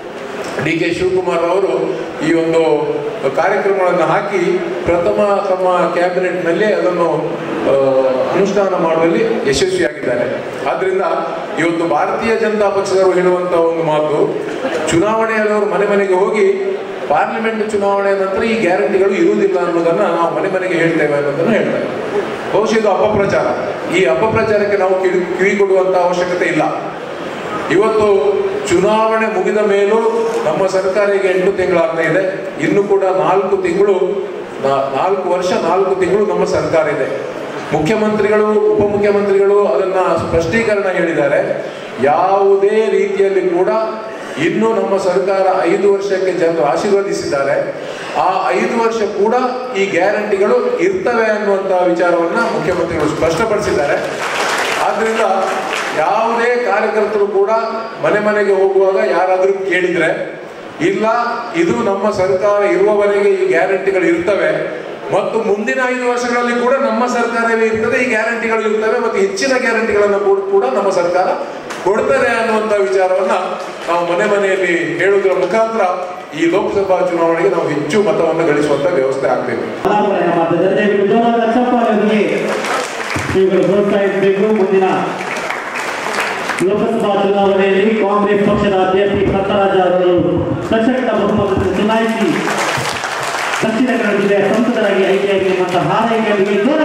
ಡಿ ಕೆ ಶಿವಕುಮಾರ್ ಅವರು ಈ ಒಂದು ಕಾರ್ಯಕ್ರಮಗಳನ್ನು ಹಾಕಿ ಪ್ರಥಮ ತಮ್ಮ ಕ್ಯಾಬಿನೆಟ್ನಲ್ಲಿ ಅದನ್ನು ಆ, ಅನುಷ್ಠಾನ ಮಾಡುವಲ್ಲಿ ಯಶಸ್ವಿಯಾಗಿದ್ದಾರೆ ಆದ್ರಿಂದ ಇವತ್ತು ಭಾರತೀಯ ಜನತಾ ಪಕ್ಷದವರು ಹೇಳುವಂತಹ ಒಂದು ಮಾತು ಚುನಾವಣೆಯಲ್ಲಿ ಅವರು ಮನೆ ಮನೆಗೆ ಹೋಗಿ ಪಾರ್ಲಿಮೆಂಟ್ ಚುನಾವಣೆಯ ನಂತರ ಈ ಗ್ಯಾರಂಟಿಗಳು ಇರುವುದಿಲ್ಲ ಅನ್ನೋದನ್ನ ನಾವು ಮನೆ ಮನೆಗೆ ಹೇಳ್ತೇವೆ ಅನ್ನೋದನ್ನು ಹೇಳ್ತಾರೆ ಬಹುಶಃ ಇದು ಅಪಪ್ರಚಾರ ಈ ಅಪಪ್ರಚಾರಕ್ಕೆ ನಾವು ಕಿವಿ ಕಿವಿ ಕೊಡುವಂತ ಅವಶ್ಯಕತೆ ಇಲ್ಲ ಇವತ್ತು ಚುನಾವಣೆ ಮುಗಿದ ಮೇಲೂ ನಮ್ಮ ಸರ್ಕಾರ ಈಗ ಎಂಟು ತಿಂಗಳಾಗ್ತಾ ಇದೆ ಇನ್ನು ಕೂಡ ನಾಲ್ಕು ತಿಂಗಳು ನಾ- ನಾಲ್ಕು ವರ್ಷ ನಾಲ್ಕು ತಿಂಗಳು ನಮ್ಮ ಸರ್ಕಾರ ಇದೆ ಮುಖ್ಯಮಂತ್ರಿಗಳು ಉಪಮುಖ್ಯಮಂತ್ರಿಗಳು ಅದನ್ನ ಸ್ಪಷ್ಟೀಕರಣ ಹೇಳಿದ್ದಾರೆ ಯಾವುದೇ ರೀತಿಯಲ್ಲಿ ಕೂಡ ಇನ್ನು ನಮ್ಮ ಸರ್ಕಾರ ಐದು ವರ್ಷಕ್ಕೆ ಜನರು ಆಶೀರ್ವದಿಸಿದ್ದಾರೆ ಆ ಐದು ವರ್ಷ ಕೂಡ ಈ ಗ್ಯಾರಂಟಿಗಳು ಇರ್ತವೆ ಅನ್ನುವಂತ ವಿಚಾರವನ್ನ ಮುಖ್ಯಮಂತ್ರಿಗಳು ಸ್ಪಷ್ಟಪಡಿಸಿದ್ದಾರೆ ಆದ್ರಿಂದ ಯಾವುದೇ ಕಾರ್ಯಕರ್ತರು ಕೂಡ ಮನೆ ಮನೆಗೆ ಹೋಗುವಾಗ ಯಾರಾದರೂ ಕೇಳಿದ್ರೆ ಇಲ್ಲ ಇದು ನಮ್ಮ ಸರ್ಕಾರ ಇರುವವರೆಗೆ ಈ ಗ್ಯಾರಂಟಿಗಳು ಇರ್ತವೆ ಮತ್ತು ಮುಂದಿನ ಐದು ವರ್ಷಗಳಲ್ಲಿ ಕೂಡ ನಮ್ಮ ಸರ್ಕಾರವೇ ಇರ್ತದೆ ಈ ಗ್ಯಾರಂಟಿಗಳು ಇರ್ತವೆ ಮತ್ತು ಹೆಚ್ಚಿನ ಗ್ಯಾರಂಟಿಗಳನ್ನು ಕೂಡ ಕೂಡ ನಮ್ಮ ಸರ್ಕಾರ ಕೊಡ್ತಾರೆ ಅನ್ನುವಂಥ ವಿಚಾರವನ್ನ ನಾವು ಮನೆ ಮನೆಯಲ್ಲಿ ಹೇಳುವುದರ ಮುಖಾಂತರ ಈ ಲೋಕಸಭಾ ಚುನಾವಣೆಗೆ ನಾವು ಹೆಚ್ಚು ಮತವನ್ನು ಗಳಿಸುವಂತ ವ್ಯವಸ್ಥೆ ಆಗಬೇಕು ಬಲಾಬಲನೆ ಮಾಡ್ತಿದ್ದಾರೆ ದಯವಿಟ್ಟು ಜೋರಾದ ಚಪ್ಪಾಳೆಯೊಂದಿಗೆ ಇವುಗಳು ಪ್ರೋತ್ಸಾಹಿಸಬೇಕು ಮುಂದಿನ ಲೋಕಸಭಾ ಚುನಾವಣೆಯಲ್ಲಿ ಕಾಂಗ್ರೆಸ್ ಪಕ್ಷದ ಅಭ್ಯರ್ಥಿ ಪ್ರತಾರಾಜ ಅವರು ಸಶಕ್ತ ಬಹುಮತದಿಂದ ಚುನಾಯಿಸಿ ದಕ್ಷಿಣ ಕನ್ನಡ ಜಿಲ್ಲೆಯ ಸಂಸದರಾಗಿ ಆಯ್ಕೆಯಾಗಿರುವಂತಹ ಹಾರೈಕೆಯೊಂದಿಗೆ ಜೋರಾದ